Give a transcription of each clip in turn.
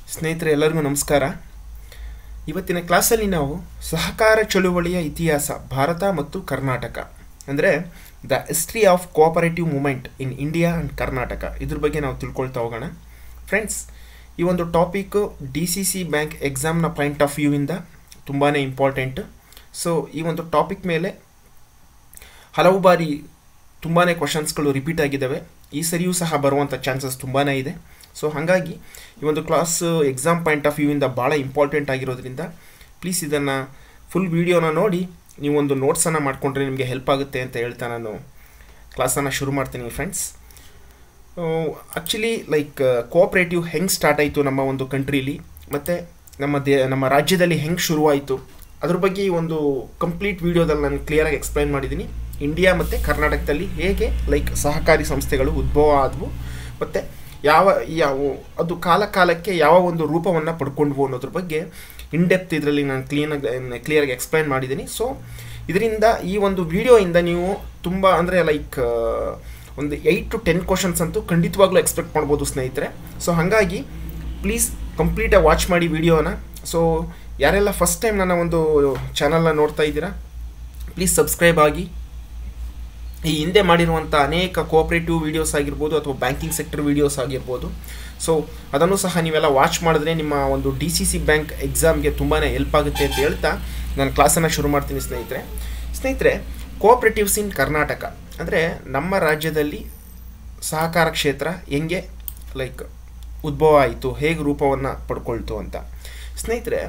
ಸ್ನೇಹಿತರೆ ಎಲ್ಲರಿಗೂ ನಮಸ್ಕಾರ ಇವತ್ತಿನ ಕ್ಲಾಸಲ್ಲಿ ನಾವು ಸಹಕಾರ ಚಳುವಳಿಯ ಇತಿಹಾಸ ಭಾರತ ಮತ್ತು ಕರ್ನಾಟಕ ಅಂದರೆ the history of cooperative movement in India and Karnataka ಇದ್ರ ಬಗ್ಗೆ ನಾವು ತಿಳ್ಕೊಳ್ತಾ ಹೋಗೋಣ ಫ್ರೆಂಡ್ಸ್ ಈ ಒಂದು topic D C C bank ಎಕ್ಸಾಮ್ನ ಪಾಯಿಂಟ್ ಆಫ್ ವ್ಯೂವಿಂದ ತುಂಬಾ ಇಂಪಾರ್ಟೆಂಟ್ ಸೊ ಈ ಒಂದು ಟಾಪಿಕ್ ಮೇಲೆ ಹಲವು ಬಾರಿ ತುಂಬಾ ಕ್ವಶನ್ಸ್ಗಳು ರಿಪೀಟ್ ಆಗಿದ್ದಾವೆ ಈ ಸರಿಯೂ ಸಹ ಬರುವಂಥ ಚಾನ್ಸಸ್ ತುಂಬಾ ಇದೆ ಸೊ ಹಾಗಾಗಿ ಈ ಒಂದು ಕ್ಲಾಸ್ ಎಕ್ಸಾಮ್ ಪಾಯಿಂಟ್ ಆಫ್ ವ್ಯೂವಿಂದ ಭಾಳ ಇಂಪಾರ್ಟೆಂಟ್ ಆಗಿರೋದ್ರಿಂದ ಪ್ಲೀಸ್ ಇದನ್ನು ಫುಲ್ ವೀಡಿಯೋನ ನೋಡಿ ನೀವು ಒಂದು ನೋಟ್ಸನ್ನು ಮಾಡಿಕೊಂಡ್ರೆ ನಿಮಗೆ ಹೆಲ್ಪ್ ಆಗುತ್ತೆ ಅಂತ ಹೇಳ್ತಾ ನಾನು ಕ್ಲಾಸನ್ನು ಶುರು ಮಾಡ್ತೀನಿ ಫ್ರೆಂಡ್ಸ್ ಆ್ಯಕ್ಚುಲಿ ಲೈಕ್ ಕೋಆಪ್ರೇಟಿವ್ ಹೆಂಗೆ ಸ್ಟಾರ್ಟ್ ಆಯಿತು ನಮ್ಮ ಒಂದು ಕಂಟ್ರೀಲಿ ಮತ್ತು ನಮ್ಮ ದೇ ನಮ್ಮ ರಾಜ್ಯದಲ್ಲಿ ಹೆಂಗೆ ಶುರುವಾಯಿತು ಅದ್ರ ಬಗ್ಗೆ ಈ ಒಂದು ಕಂಪ್ಲೀಟ್ ವೀಡಿಯೋದಲ್ಲಿ ನಾನು ಕ್ಲಿಯರಾಗಿ ಎಕ್ಸ್ಪ್ಲೈನ್ ಮಾಡಿದ್ದೀನಿ ಇಂಡಿಯಾ ಮತ್ತು ಕರ್ನಾಟಕದಲ್ಲಿ ಹೇಗೆ ಲೈಕ್ ಸಹಕಾರಿ ಸಂಸ್ಥೆಗಳು ಉದ್ಭವ ಆದವು ಮತ್ತು ಯಾವ ಯಾವ ಅದು ಕಾಲ ಕಾಲಕ್ಕೆ ಯಾವ ಒಂದು ರೂಪವನ್ನು ಪಡ್ಕೊಂಡ್ವು ಅನ್ನೋದ್ರ ಬಗ್ಗೆ ಇನ್ ಡೆಪ್ತ್ ಇದರಲ್ಲಿ ನಾನು ಕ್ಲೀನಾಗಿ ಕ್ಲಿಯರಾಗಿ ಎಕ್ಸ್ಪ್ಲೈನ್ ಮಾಡಿದ್ದೀನಿ ಸೊ ಇದರಿಂದ ಈ ಒಂದು ವಿಡಿಯೋಯಿಂದ ನೀವು ತುಂಬ ಅಂದರೆ ಲೈಕ್ ಒಂದು ಏಯ್ಟ್ ಟು ಟೆನ್ ಕ್ವಶನ್ಸ್ ಅಂತೂ ಖಂಡಿತವಾಗ್ಲೂ ಎಕ್ಸ್ಪೆಕ್ಟ್ ಮಾಡ್ಬೋದು ಸ್ನೇಹಿತರೆ ಸೊ ಹಾಗಾಗಿ ಪ್ಲೀಸ್ ಕಂಪ್ಲೀಟಾಗಿ ವಾಚ್ ಮಾಡಿ ವಿಡಿಯೋನ ಸೊ ಯಾರೆಲ್ಲ ಫಸ್ಟ್ ಟೈಮ್ ನನ್ನ ಒಂದು ಚಾನಲ್ನ ನೋಡ್ತಾ ಇದ್ದೀರಾ ಪ್ಲೀಸ್ ಸಬ್ಸ್ಕ್ರೈಬ್ ಆಗಿ ಈ ಹಿಂದೆ ಮಾಡಿರುವಂಥ ಅನೇಕ ಕೋಆಪ್ರೇಟಿವ್ ವೀಡಿಯೋಸ್ ಆಗಿರ್ಬೋದು ಅಥವಾ ಬ್ಯಾಂಕಿಂಗ್ ಸೆಕ್ಟರ್ ವೀಡಿಯೋಸ್ ಆಗಿರ್ಬೋದು ಸೊ ಅದನ್ನು ಸಹ ನೀವೆಲ್ಲ ವಾಚ್ ಮಾಡಿದ್ರೆ ನಿಮ್ಮ ಒಂದು ಡಿ ಸಿ ಸಿ ಬ್ಯಾಂಕ್ ಎಕ್ಸಾಮ್ಗೆ ತುಂಬಾ ಹೆಲ್ಪ್ ಆಗುತ್ತೆ ಅಂತ ಹೇಳ್ತಾ ನಾನು ಕ್ಲಾಸನ್ನು ಶುರು ಮಾಡ್ತೀನಿ ಸ್ನೇಹಿತರೆ ಸ್ನೇಹಿತರೆ ಕೋಆಪ್ರೇಟಿವ್ಸ್ ಇನ್ ಕರ್ನಾಟಕ ಅಂದರೆ ನಮ್ಮ ರಾಜ್ಯದಲ್ಲಿ ಸಹಕಾರ ಕ್ಷೇತ್ರ ಹೆಂಗೆ ಲೈಕ್ ಉದ್ಭವ ಆಯಿತು ಹೇಗೆ ರೂಪವನ್ನು ಪಡ್ಕೊಳ್ತು ಅಂತ ಸ್ನೇಹಿತರೆ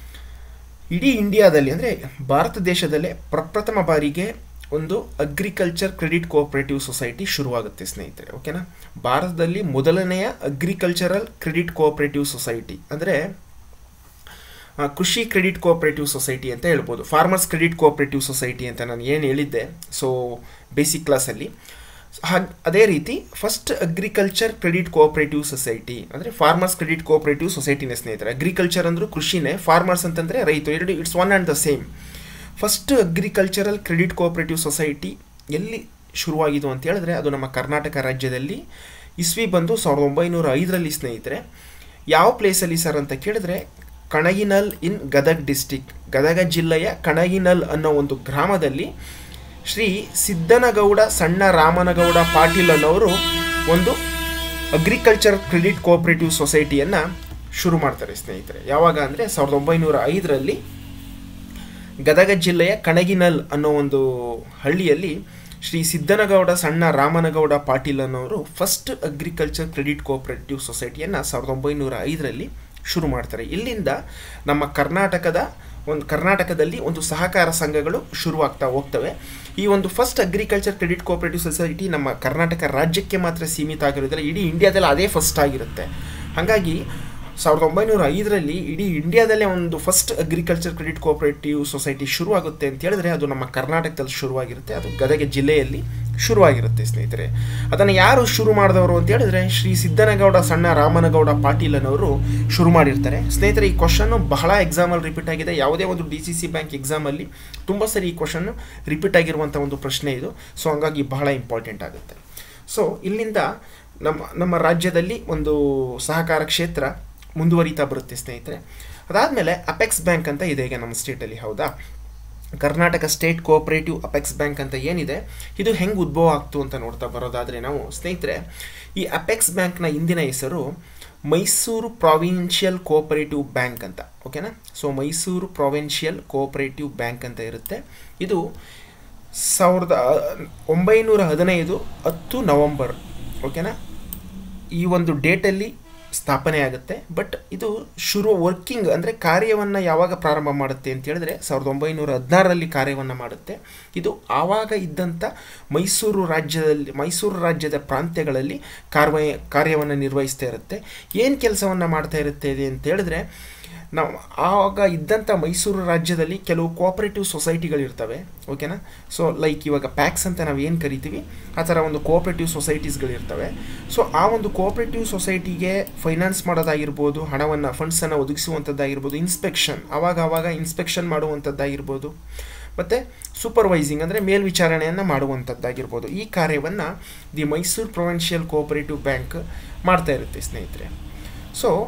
ಇಡೀ ಇಂಡಿಯಾದಲ್ಲಿ ಅಂದರೆ ಭಾರತ ದೇಶದಲ್ಲೇ ಪ್ರಪ್ರಥಮ ಬಾರಿಗೆ ಒಂದು ಅಗ್ರಿಕಲ್ಚರ್ ಕ್ರೆಡಿಟ್ ಕೋಆಪರೇಟಿವ್ ಸೊಸೈಟಿ ಶುರುವಾಗುತ್ತೆ ಸ್ನೇಹಿತರೆ ಓಕೆನಾ ಭಾರತದಲ್ಲಿ ಮೊದಲನೆಯ ಅಗ್ರಿಕಲ್ಚರಲ್ ಕ್ರೆಡಿಟ್ ಕೋಆಪರೇಟಿವ್ ಸೊಸೈಟಿ ಅಂದರೆ ಕೃಷಿ ಕ್ರೆಡಿಟ್ ಕೋಆಪರೇಟಿವ್ ಸೊಸೈಟಿ ಅಂತ ಹೇಳ್ಬೋದು ಫಾರ್ಮರ್ಸ್ ಕ್ರೆಡಿಟ್ ಕೋಆಪರೇಟಿವ್ ಸೊಸೈಟಿ ಅಂತ ನಾನು ಏನು ಹೇಳಿದ್ದೆ ಸೊ ಬೇಸಿಕ್ ಕ್ಲಾಸಲ್ಲಿ ಹಾಗೆ ಅದೇ ರೀತಿ first agriculture credit cooperative society ಅಂದರೆ ಫಾರ್ಮರ್ಸ್ ಕ್ರೆಡಿಟ್ ಕೋಆಪರೇಟಿವ್ ಸೊಸೈಟಿನೇ ಸ್ನೇಹಿತರೆ ಅಗ್ರಿಕಲ್ಚರ್ ಅಂದರೂ ಕೃಷಿನೇ ಫಾರ್ಮರ್ಸ್ ಅಂತಂದರೆ ರೈತ ಎರಡು it's one and the same first agricultural credit cooperative society ಎಲ್ಲಿ ಶುರುವಾಗಿದ್ದು ಅಂತ ಹೇಳಿದ್ರೆ ಅದು ನಮ್ಮ ಕರ್ನಾಟಕ ರಾಜ್ಯದಲ್ಲಿ ಇಸ್ವಿ ಬಂದು ಸಾವಿರದ ಒಂಬೈನೂರ ಐದರಲ್ಲಿ ಸ್ನೇಹಿತರೆ ಯಾವ ಪ್ಲೇಸಲ್ಲಿ ಸರ್ ಅಂತ ಕೇಳಿದ್ರೆ ಕಣಗಿನಲ್ ಇನ್ ಗದಗ್ ಡಿಸ್ಟಿಕ್ ಗದಗ ಜಿಲ್ಲೆಯ ಕಣಗಿನಲ್ ಅನ್ನೋ ಒಂದು ಗ್ರಾಮದಲ್ಲಿ ಶ್ರೀ ಸಿದ್ದನಗೌಡ ಸಣ್ಣ ರಾಮನಗೌಡ ಪಾಟೀಲ್ ಅನ್ನೋರು ಒಂದು ಅಗ್ರಿಕಲ್ಚರ್ ಕ್ರೆಡಿಟ್ ಕೋಆಪರೇಟಿವ್ ಸೊಸೈಟಿಯನ್ನು ಶುರು ಮಾಡ್ತಾರೆ ಸ್ನೇಹಿತರೆ ಯಾವಾಗ ಅಂದರೆ ಸಾವಿರದ ಒಂಬೈನೂರ ಐದರಲ್ಲಿ ಗದಗ ಜಿಲ್ಲೆಯ ಕಣಗಿನಲ್ ಅನ್ನೋ ಒಂದು ಹಳ್ಳಿಯಲ್ಲಿ ಶ್ರೀ ಸಿದ್ದನಗೌಡ ಸಣ್ಣ ರಾಮನಗೌಡ ಪಾಟೀಲ್ ಅನ್ನೋರು ಫಸ್ಟ್ ಅಗ್ರಿಕಲ್ಚರ್ ಕ್ರೆಡಿಟ್ ಕೋಆಪರೇಟಿವ್ ಸೊಸೈಟಿಯನ್ನು ಸಾವಿರದ ಒಂಬೈನೂರ ಐದರಲ್ಲಿ ಶುರು ಮಾಡ್ತಾರೆ ಇಲ್ಲಿಂದ ನಮ್ಮ ಕರ್ನಾಟಕದ ಒಂದು ಕರ್ನಾಟಕದಲ್ಲಿ ಒಂದು ಸಹಕಾರ ಸಂಘಗಳು ಶುರುವಾಗ್ತಾ ಹೋಗ್ತವೆ ಈ ಒಂದು first agriculture credit cooperative society ನಮ್ಮ ಕರ್ನಾಟಕ ರಾಜ್ಯಕ್ಕೆ ಮಾತ್ರ ಸೀಮಿತ ಆಗಿರೋದಿಲ್ಲ ಇಡೀ ಇಂಡಿಯಾದಲ್ಲಿ ಅದೇ ಫಸ್ಟ್ ಆಗಿರುತ್ತೆ ಹಾಗಾಗಿ ಸಾವಿರದ ಒಂಬೈನೂರ ಐದರಲ್ಲಿ ಇಡೀ ಇಂಡಿಯಾದಲ್ಲೇ ಒಂದು first agriculture credit cooperative society ಶುರುವಾಗುತ್ತೆ ಅಂತ ಹೇಳಿದ್ರೆ ಅದು ನಮ್ಮ ಕರ್ನಾಟಕದಲ್ಲಿ ಶುರುವಾಗಿರುತ್ತೆ ಅದು ಗದಗ ಜಿಲ್ಲೆಯಲ್ಲಿ ಶುರುವಾಗಿರುತ್ತೆ ಸ್ನೇಹಿತರೆ ಅದನ್ನು ಯಾರು ಶುರು ಮಾಡಿದವರು ಅಂತ ಹೇಳಿದ್ರೆ ಶ್ರೀ ಸಿದ್ದನಗೌಡ ಸಣ್ಣ ರಾಮನಗೌಡ ಪಾಟೀಲ್ ಅನ್ನೋರು ಶುರು ಮಾಡಿರ್ತಾರೆ ಸ್ನೇಹಿತರೆ ಈ ಕ್ವಶನ್ನು ಬಹಳ ಎಕ್ಸಾಮಲ್ಲಿ ರಿಪೀಟ್ ಆಗಿದೆ ಯಾವುದೇ ಒಂದು ಡಿ ಸಿ ಸಿ ಬ್ಯಾಂಕ್ ಎಕ್ಸಾಮಲ್ಲಿ ತುಂಬ ಸರಿ ಈ ಕ್ವಶನ್ನು ರಿಪೀಟ್ ಆಗಿರುವಂಥ ಒಂದು ಪ್ರಶ್ನೆ ಇದು ಸೊ ಹಂಗಾಗಿ ಬಹಳ ಇಂಪಾರ್ಟೆಂಟ್ ಆಗುತ್ತೆ ಸೊ ಇಲ್ಲಿಂದ ನಮ್ಮ ನಮ್ಮ ರಾಜ್ಯದಲ್ಲಿ ಒಂದು ಸಹಕಾರ ಕ್ಷೇತ್ರ ಮುಂದುವರಿತಾ ಬರುತ್ತೆ ಸ್ನೇಹಿತರೆ ಅದಾದಮೇಲೆ ಅಪೆಕ್ಸ್ ಬ್ಯಾಂಕ್ ಅಂತ ಇದೆ ಈಗ ನಮ್ಮ ಸ್ಟೇಟಲ್ಲಿ ಹೌದಾ Karnataka state cooperative apex bank ಅಂತ ಏನಿದೆ ಇದು ಹೆಂಗೆ ಉದ್ಭವ ಆಗ್ತು ಅಂತ ನೋಡ್ತಾ ಬರೋದಾದರೆ ನಾವು ಸ್ನೇಹಿತರೆ ಈ ಅಪೆಕ್ಸ್ ಬ್ಯಾಂಕ್ನ ಹಿಂದಿನ ಹೆಸರು ಮೈಸೂರು ಪ್ರಾವಿನ್ಷಿಯಲ್ ಕೋಆಪರೇಟಿವ್ ಬ್ಯಾಂಕ್ ಅಂತ ಓಕೆನಾ so Mysore provincial cooperative bank ಅಂತ ಇರುತ್ತೆ ಇದು ಸಾವಿರದ ಒಂಬೈನೂರ ಹದಿನೈದು ಹತ್ತು ನವಂಬರ್ ಓಕೆನಾ ಈ ಒಂದು ಡೇಟಲ್ಲಿ ಸ್ಥಾಪನೆ ಆಗುತ್ತೆ ಬಟ್ ಇದು ಶುರು ವರ್ಕಿಂಗ್ ಅಂದರೆ ಕಾರ್ಯವನ್ನು ಯಾವಾಗ ಪ್ರಾರಂಭ ಮಾಡುತ್ತೆ ಅಂತ ಹೇಳಿದ್ರೆ ಸಾವಿರದ ಒಂಬೈನೂರ ಹದಿನಾರರಲ್ಲಿ ಕಾರ್ಯವನ್ನು ಮಾಡುತ್ತೆ ಇದು ಆವಾಗ ಇದ್ದಂಥ ಮೈಸೂರು ರಾಜ್ಯದಲ್ಲಿ ಮೈಸೂರು ರಾಜ್ಯದ ಪ್ರಾಂತ್ಯಗಳಲ್ಲಿ ಕಾರ್ಯ ಕಾರ್ಯವನ್ನು ನಿರ್ವಹಿಸ್ತಾ ಇರುತ್ತೆ ಏನು ಕೆಲಸವನ್ನು ಮಾಡ್ತಾ ಇರುತ್ತೆ ಅಂತ ಹೇಳಿದ್ರೆ ನಾವು ಆವಾಗ ಇದ್ದಂಥ ಮೈಸೂರು ರಾಜ್ಯದಲ್ಲಿ ಕೆಲವು ಕೋಆಪರೇಟಿವ್ ಸೊಸೈಟಿಗಳಿರ್ತವೆ ಓಕೆನಾ ಸೊ ಲೈಕ್ ಇವಾಗ ಪ್ಯಾಕ್ಸ್ ಅಂತ ನಾವು ಏನು ಕರಿತೀವಿ ಆ ಥರ ಒಂದು ಕೋಆಪರೇಟಿವ್ ಸೊಸೈಟೀಸ್ಗಳಿರ್ತವೆ ಸೊ ಆ ಒಂದು ಕೋಆಪರೇಟಿವ್ ಸೊಸೈಟಿಗೆ ಫೈನಾನ್ಸ್ ಮಾಡೋದಾಗಿರ್ಬೋದು ಹಣವನ್ನು ಫಂಡ್ಸನ್ನು ಒದಗಿಸುವಂಥದ್ದಾಗಿರ್ಬೋದು ಇನ್ಸ್ಪೆಕ್ಷನ್ ಆವಾಗ ಆವಾಗ ಇನ್ಸ್ಪೆಕ್ಷನ್ ಮಾಡುವಂಥದ್ದಾಗಿರ್ಬೋದು ಮತ್ತು ಸೂಪರ್ವೈಸಿಂಗ್ ಅಂದರೆ ಮೇಲ್ವಿಚಾರಣೆಯನ್ನು ಮಾಡುವಂಥದ್ದಾಗಿರ್ಬೋದು ಈ ಕಾರ್ಯವನ್ನು the Mysore provincial cooperative bank ಮಾಡ್ತಾ ಇರುತ್ತೆ ಸ್ನೇಹಿತರೆ ಸೊ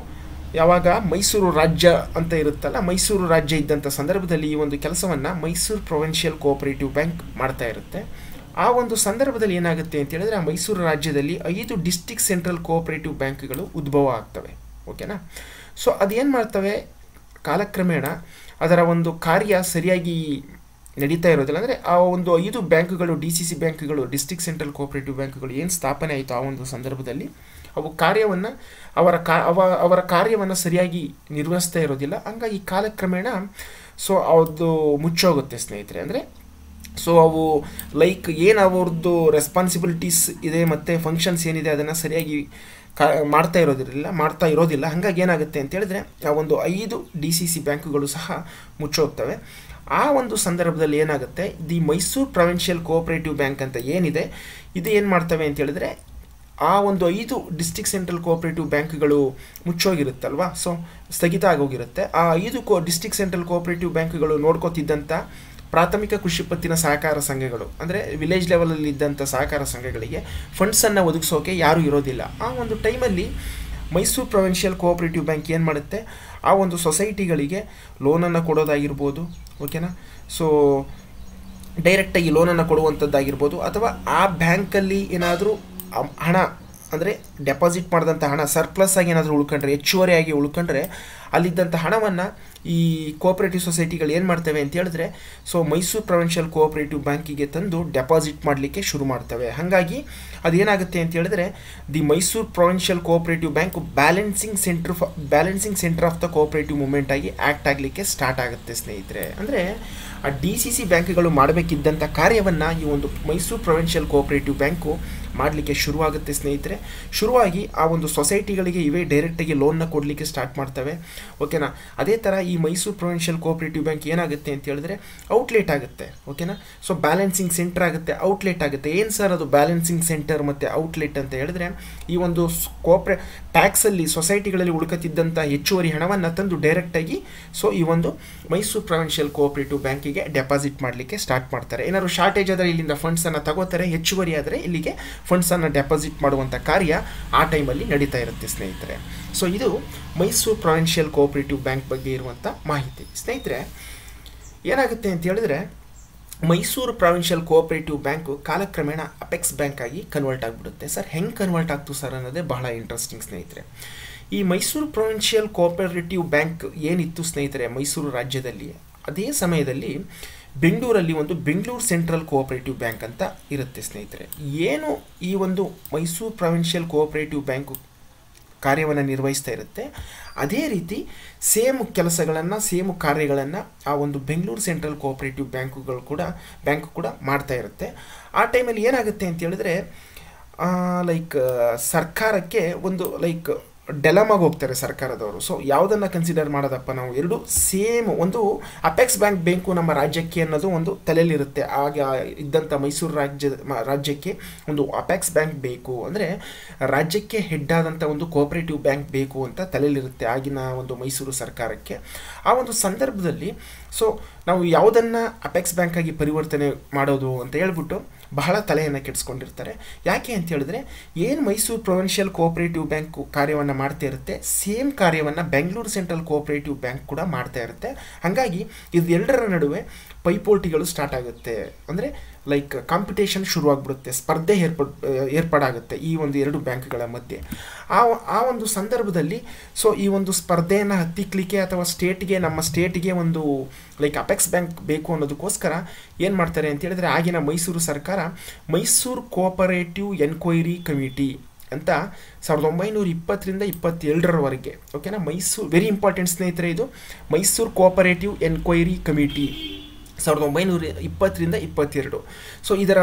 ಯಾವಾಗ ಮೈಸೂರು ರಾಜ್ಯ ಅಂತ ಇರುತ್ತಲ್ಲ ಮೈಸೂರು ರಾಜ್ಯ ಇದ್ದಂಥ ಸಂದರ್ಭದಲ್ಲಿ ಈ ಒಂದು ಕೆಲಸವನ್ನು ಮೈಸೂರು ಪ್ರೊವಿನ್ಷಿಯಲ್ ಕೋಆಪರೇಟಿವ್ ಬ್ಯಾಂಕ್ ಮಾಡ್ತಾ ಇರುತ್ತೆ ಆ ಒಂದು ಸಂದರ್ಭದಲ್ಲಿ ಏನಾಗುತ್ತೆ ಅಂತ ಹೇಳಿದ್ರೆ ಆ ಮೈಸೂರು ರಾಜ್ಯದಲ್ಲಿ ಐದು ಡಿಸ್ಟಿಕ್ ಸೆಂಟ್ರಲ್ ಕೋಆಪರೇಟಿವ್ ಬ್ಯಾಂಕ್ಗಳು ಉದ್ಭವ ಆಗ್ತವೆ ಓಕೆನಾ ಸೊ ಅದೇನು ಮಾಡ್ತವೆ ಕಾಲಕ್ರಮೇಣ ಅದರ ಒಂದು ಕಾರ್ಯ ಸರಿಯಾಗಿ ನಡೀತಾ ಇರೋದಿಲ್ಲ ಅಂದರೆ ಆ ಒಂದು ಐದು ಬ್ಯಾಂಕ್ಗಳು ಡಿ ಸಿ ಸಿ ಬ್ಯಾಂಕ್ಗಳು ಡಿಸ್ಟಿಕ್ ಸೆಂಟ್ರಲ್ ಕೋಆಪರೇಟಿವ್ ಬ್ಯಾಂಕ್ಗಳು ಏನು ಸ್ಥಾಪನೆ ಆಯಿತು ಆ ಒಂದು ಸಂದರ್ಭದಲ್ಲಿ ಅವು ಕಾರ್ಯವನ್ನು ಅವರ ಕಾ ಅವ ಅವರ ಕಾರ್ಯವನ್ನು ಸರಿಯಾಗಿ ನಿರ್ವಹಿಸ್ತಾ ಇರೋದಿಲ್ಲ ಹಂಗಾಗಿ ಕಾಲಕ್ರಮೇಣ ಸೊ ಅದು ಮುಚ್ಚೋಗುತ್ತೆ ಸ್ನೇಹಿತರೆ ಅಂದರೆ ಸೊ ಅವು ಲೈಕ್ ಏನು ಅವ್ರದ್ದು ರೆಸ್ಪಾನ್ಸಿಬಿಲಿಟೀಸ್ ಇದೆ ಮತ್ತು ಫಂಕ್ಷನ್ಸ್ ಏನಿದೆ ಅದನ್ನು ಸರಿಯಾಗಿ ಕಾ ಮಾಡ್ತಾ ಇರೋದಿಲ್ಲ ಮಾಡ್ತಾ ಇರೋದಿಲ್ಲ ಹಾಗಾಗಿ ಏನಾಗುತ್ತೆ ಅಂತ ಹೇಳಿದ್ರೆ ಆ ಒಂದು ಐದು ಡಿ ಸಿ ಸಿ ಬ್ಯಾಂಕುಗಳು ಸಹ ಮುಚ್ಚೋಗ್ತವೆ ಆ ಒಂದು ಸಂದರ್ಭದಲ್ಲಿ ಏನಾಗುತ್ತೆ the Mysore provincial cooperative bank ಅಂತ ಏನಿದೆ ಇದು ಏನು ಮಾಡ್ತವೆ ಅಂತ ಹೇಳಿದ್ರೆ ಆ ಒಂದು ಐದು ಡಿಸ್ಟಿಕ್ ಸೆಂಟ್ರಲ್ ಕೋಆಪರೇಟಿವ್ ಬ್ಯಾಂಕ್ಗಳು ಮುಚ್ಚೋಗಿರುತ್ತಲ್ವಾ ಸೊ ಸ್ಥಗಿತ ಆಗೋಗಿರುತ್ತೆ ಆ ಐದು ಕೋ ಡಿಸ್ಟಿಕ್ ಸೆಂಟ್ರಲ್ ಕೋಆಪರೇಟಿವ್ ಬ್ಯಾಂಕ್ಗಳು ನೋಡ್ಕೋತಿದ್ದಂಥ ಪ್ರಾಥಮಿಕ ಕೃಷಿ ಪತ್ತಿನ ಸಹಕಾರ ಸಂಘಗಳು ಅಂದರೆ ವಿಲೇಜ್ ಲೆವೆಲಲ್ಲಿ ಇದ್ದಂಥ ಸಹಕಾರ ಸಂಘಗಳಿಗೆ ಫಂಡ್ಸನ್ನು ಒದಗಿಸೋಕೆ ಯಾರೂ ಇರೋದಿಲ್ಲ ಆ ಒಂದು ಟೈಮಲ್ಲಿ ಮೈಸೂರು ಪ್ರೊವಿನ್ಷಿಯಲ್ ಕೋಆಪರೇಟಿವ್ ಬ್ಯಾಂಕ್ ಏನು ಮಾಡುತ್ತೆ ಆ ಒಂದು ಸೊಸೈಟಿಗಳಿಗೆ ಲೋನನ್ನು ಕೊಡೋದಾಗಿರ್ಬೋದು ಓಕೆನಾ ಸೊ ಡೈರೆಕ್ಟಾಗಿ ಲೋನನ್ನು ಕೊಡುವಂಥದ್ದಾಗಿರ್ಬೋದು ಅಥವಾ ಆ ಬ್ಯಾಂಕಲ್ಲಿ ಏನಾದರೂ ಹಣ ಅಂದರೆ ಡೆಪಾಸಿಟ್ ಮಾಡಿದಂಥ ಹಣ ಸರ್ಪ್ಲಸ್ ಆಗಿ ಏನಾದರೂ ಉಳ್ಕೊಂಡ್ರೆ ಹೆಚ್ಚುವರಿಯಾಗಿ ಉಳ್ಕೊಂಡ್ರೆ ಅಲ್ಲಿದ್ದಂಥ ಹಣವನ್ನು ಈ ಕೋಆಪರೇಟಿವ್ ಸೊಸೈಟಿಗಳು ಏನು ಮಾಡ್ತವೆ ಅಂತ ಹೇಳಿದ್ರೆ ಸೊ ಮೈಸೂರು ಪ್ರೊವಿನ್ಷಿಯಲ್ ಕೋಆಪರೇಟಿವ್ ಬ್ಯಾಂಕಿಗೆ ತಂದು ಡೆಪಾಸಿಟ್ ಮಾಡಲಿಕ್ಕೆ ಶುರು ಮಾಡ್ತವೆ ಹಾಗಾಗಿ ಅದೇನಾಗುತ್ತೆ ಅಂತ ಹೇಳಿದ್ರೆ the Mysore provincial cooperative bank balancing centre ಫ balancing centre of the cooperative movement ಆಗಿ ಆ್ಯಕ್ಟ್ ಆಗಲಿಕ್ಕೆ ಸ್ಟಾರ್ಟ್ ಆಗುತ್ತೆ ಸ್ನೇಹಿತರೆ ಅಂದರೆ ಆ ಡಿ ಸಿ ಸಿ ಬ್ಯಾಂಕ್ಗಳು ಮಾಡಬೇಕಿದ್ದಂಥ ಕಾರ್ಯವನ್ನು ಈ ಒಂದು ಮೈಸೂರು ಪ್ರೊವಿನ್ಷಿಯಲ್ ಕೋಆಪರೇಟಿವ್ ಬ್ಯಾಂಕು ಮಾಡಲಿಕ್ಕೆ ಶುರುವಾಗುತ್ತೆ ಸ್ನೇಹಿತರೆ ಶುರುವಾಗಿ ಆ ಒಂದು ಸೊಸೈಟಿಗಳಿಗೆ ಇವೇ ಡೈರೆಕ್ಟಾಗಿ ಲೋನ್ನ ಕೊಡಲಿಕ್ಕೆ ಸ್ಟಾರ್ಟ್ ಮಾಡ್ತವೆ ಓಕೆನಾ ಅದೇ ಥರ ಈ ಮೈಸೂರು ಪ್ರೊವಿನ್ಷಿಯಲ್ ಕೋಆಪರೇಟಿವ್ ಬ್ಯಾಂಕ್ ಏನಾಗುತ್ತೆ ಅಂತ ಹೇಳಿದ್ರೆ ಔಟ್ಲೆಟ್ ಆಗುತ್ತೆ ಓಕೆನಾ ಸೊ ಬ್ಯಾಲೆನ್ಸಿಂಗ್ ಸೆಂಟರ್ ಆಗುತ್ತೆ ಔಟ್ಲೆಟ್ ಆಗುತ್ತೆ ಏನು ಸರ್ ಅದು ಬ್ಯಾಲೆನ್ಸಿಂಗ್ ಸೆಂಟರ್ ಮತ್ತು ಔಟ್ಲೆಟ್ ಅಂತ ಹೇಳಿದ್ರೆ ಈ ಒಂದು ಕೋಪ್ರೆ ಟ್ಯಾಕ್ಸಲ್ಲಿ ಸೊಸೈಟಿಗಳಲ್ಲಿ ಉಳ್ಕತ್ತಿದ್ದಂಥ ಹೆಚ್ಚುವರಿ ಹಣವನ್ನು ತಂದು ಡೈರೆಕ್ಟಾಗಿ ಸೊ ಈ ಒಂದು ಮೈಸೂರು ಪ್ರೊವಿನ್ಷಿಯಲ್ ಕೋಆಪರೇಟಿವ್ ಬ್ಯಾಂಕಿಗೆ ಡೆಪಾಸಿಟ್ ಮಾಡಲಿಕ್ಕೆ ಸ್ಟಾರ್ಟ್ ಮಾಡ್ತಾರೆ ಏನಾದ್ರು ಶಾರ್ಟೇಜ್ ಆದರೆ ಇಲ್ಲಿಂದ ಫಂಡ್ಸನ್ನು ತಗೋತಾರೆ ಹೆಚ್ಚುವರಿ ಆದರೆ ಇಲ್ಲಿಗೆ ಫಂಡ್ಸನ್ನು ಡೆಪಾಸಿಟ್ ಮಾಡುವಂಥ ಕಾರ್ಯ ಆ ಟೈಮಲ್ಲಿ ನಡೀತಾ ಇರುತ್ತೆ ಸ್ನೇಹಿತರೆ ಸೊ ಇದು ಮೈಸೂರು ಪ್ರೊವಿನ್ಷಿಯಲ್ ಕೋಆಪರೇಟಿವ್ ಬ್ಯಾಂಕ್ ಬಗ್ಗೆ ಇರುವಂಥ ಮಾಹಿತಿ ಸ್ನೇಹಿತರೆ ಏನಾಗುತ್ತೆ ಅಂತ ಹೇಳಿದ್ರೆ ಮೈಸೂರು ಪ್ರಾವಿನ್ಷಿಯಲ್ ಕೋಆಪರೇಟಿವ್ ಬ್ಯಾಂಕು ಕಾಲಕ್ರಮೇಣ ಅಪೆಕ್ಸ್ ಬ್ಯಾಂಕ್ ಆಗಿ ಕನ್ವರ್ಟ್ ಆಗಿಬಿಡುತ್ತೆ ಸರ್ ಹೆಂಗೆ ಕನ್ವರ್ಟ್ ಆಗ್ತು ಸರ್ ಅನ್ನೋದೇ ಬಹಳ ಇಂಟ್ರೆಸ್ಟಿಂಗ್ ಸ್ನೇಹಿತರೆ ಈ ಮೈಸೂರು ಪ್ರೊವಿನ್ಷಿಯಲ್ ಕೋಆಪರೇಟಿವ್ ಬ್ಯಾಂಕ್ ಏನಿತ್ತು ಸ್ನೇಹಿತರೆ ಮೈಸೂರು ರಾಜ್ಯದಲ್ಲಿ ಅದೇ ಸಮಯದಲ್ಲಿ ಬೆಂಗಳೂರಲ್ಲಿ ಒಂದು ಬೆಂಗಳೂರು ಸೆಂಟ್ರಲ್ ಕೋಆಪರೇಟಿವ್ ಬ್ಯಾಂಕ್ ಅಂತ ಇರುತ್ತೆ ಸ್ನೇಹಿತರೆ ಏನು ಈ ಒಂದು ಮೈಸೂರು ಪ್ರಾವಿನ್ಷಿಯಲ್ ಕೋಆಪರೇಟಿವ್ ಬ್ಯಾಂಕು ಕಾರ್ಯವನ್ನು ನಿರ್ವಹಿಸ್ತಾ ಇರುತ್ತೆ ಅದೇ ರೀತಿ ಸೇಮ್ ಕೆಲಸಗಳನ್ನು ಸೇಮ್ ಕಾರ್ಯಗಳನ್ನು ಆ ಒಂದು ಬೆಂಗಳೂರು ಸೆಂಟ್ರಲ್ ಕೋಆಪರೇಟಿವ್ ಬ್ಯಾಂಕುಗಳು ಕೂಡ ಬ್ಯಾಂಕ್ ಕೂಡ ಮಾಡ್ತಾ ಇರುತ್ತೆ ಆ ಟೈಮಲ್ಲಿ ಏನಾಗುತ್ತೆ ಅಂತ ಹೇಳಿದ್ರೆ ಲೈಕ್ ಸರ್ಕಾರಕ್ಕೆ ಒಂದು ಲೈಕ್ ಡೆಲಮಾಗಿ ಹೋಗ್ತಾರೆ ಸರ್ಕಾರದವರು ಸೊ ಯಾವುದನ್ನು ಕನ್ಸಿಡರ್ ಮಾಡೋದಪ್ಪ ನಾವು ಎರಡು ಸೇಮ್ ಒಂದು ಅಪೆಕ್ಸ್ ಬ್ಯಾಂಕ್ ಬೇಕು ನಮ್ಮ ರಾಜ್ಯಕ್ಕೆ ಅನ್ನೋದು ಒಂದು ತಲೆಯಲ್ಲಿರುತ್ತೆ ಆಗ ಇದ್ದಂಥ ಮೈಸೂರು ರಾಜ್ಯ ರಾಜ್ಯಕ್ಕೆ ಒಂದು ಅಪೆಕ್ಸ್ ಬ್ಯಾಂಕ್ ಬೇಕು ಅಂದರೆ ರಾಜ್ಯಕ್ಕೆ ಹೆಡ್ ಆದಂಥ ಒಂದು ಕೋಆಪರೇಟಿವ್ ಬ್ಯಾಂಕ್ ಬೇಕು ಅಂತ ತಲೆಯಲ್ಲಿರುತ್ತೆ ಆಗಿನ ಒಂದು ಮೈಸೂರು ಸರ್ಕಾರಕ್ಕೆ ಆ ಒಂದು ಸಂದರ್ಭದಲ್ಲಿ ಸೊ ನಾವು ಯಾವುದನ್ನು ಅಪೆಕ್ಸ್ ಬ್ಯಾಂಕಾಗಿ ಪರಿವರ್ತನೆ ಮಾಡೋದು ಅಂತ ಹೇಳ್ಬಿಟ್ಟು ಬಹಳ ತಲೆಯನ್ನು ಕೆಡಿಸ್ಕೊಂಡಿರ್ತಾರೆ ಯಾಕೆ ಅಂತ ಹೇಳಿದ್ರೆ ಏನು ಮೈಸೂರು ಪ್ರೊವಿನ್ಷಿಯಲ್ ಕೋಆಪರೇಟಿವ್ ಬ್ಯಾಂಕ್ ಕಾರ್ಯವನ್ನು ಮಾಡ್ತಾ ಇರುತ್ತೆ ಸೇಮ್ ಕಾರ್ಯವನ್ನು ಬೆಂಗಳೂರು ಸೆಂಟ್ರಲ್ ಕೋಆಪರೇಟಿವ್ ಬ್ಯಾಂಕ್ ಕೂಡ ಮಾಡ್ತಾ ಇರುತ್ತೆ ಹಾಗಾಗಿ ಇದೆರಡರ ನಡುವೆ ಪೈಪೋಟಿಗಳು ಸ್ಟಾರ್ಟ್ ಆಗುತ್ತೆ ಅಂದರೆ ಲೈಕ್ ಕಾಂಪಿಟೇಷನ್ ಶುರುವಾಗ್ಬಿಡುತ್ತೆ ಸ್ಪರ್ಧೆ ಏರ್ಪಡ್ ಏರ್ಪಾಡಾಗುತ್ತೆ ಈ ಒಂದು ಎರಡು ಬ್ಯಾಂಕ್ಗಳ ಮಧ್ಯೆ ಆ ಆ ಒಂದು ಸಂದರ್ಭದಲ್ಲಿ ಸೊ ಈ ಒಂದು ಸ್ಪರ್ಧೆಯನ್ನು ಹತ್ತಿಕ್ಲಿಕ್ಕೆ ಅಥವಾ ಸ್ಟೇಟ್ಗೆ ನಮ್ಮ ಸ್ಟೇಟ್ಗೆ ಒಂದು ಲೈಕ್ ಅಪೆಕ್ಸ್ ಬ್ಯಾಂಕ್ ಬೇಕು ಅನ್ನೋದಕ್ಕೋಸ್ಕರ ಏನು ಮಾಡ್ತಾರೆ ಅಂತ ಹೇಳಿದ್ರೆ ಆಗಿನ ಮೈಸೂರು ಸರ್ಕಾರ ಮೈಸೂರು ಕೋಆಪರೇಟಿವ್ ಎನ್ಕ್ವೈರಿ ಕಮಿಟಿ ಅಂತ ಸಾವಿರದ ಒಂಬೈನೂರ ಇಪ್ಪತ್ತರಿಂದ ಇಪ್ಪತ್ತೇಳರವರೆಗೆ ಓಕೆನಾ ಮೈಸೂರು ವೆರಿ ಇಂಪಾರ್ಟೆಂಟ್ ಸ್ನೇಹಿತರೆ ಇದು ಮೈಸೂರು ಕೋಆಪರೇಟಿವ್ ಎನ್ಕ್ವೈರಿ ಕಮಿಟಿ ಸಾವಿರದ ಒಂಬೈನೂರ ಇಪ್ಪತ್ತರಿಂದ ಇಪ್ಪತ್ತೆರಡು ಸೊ ಇದರ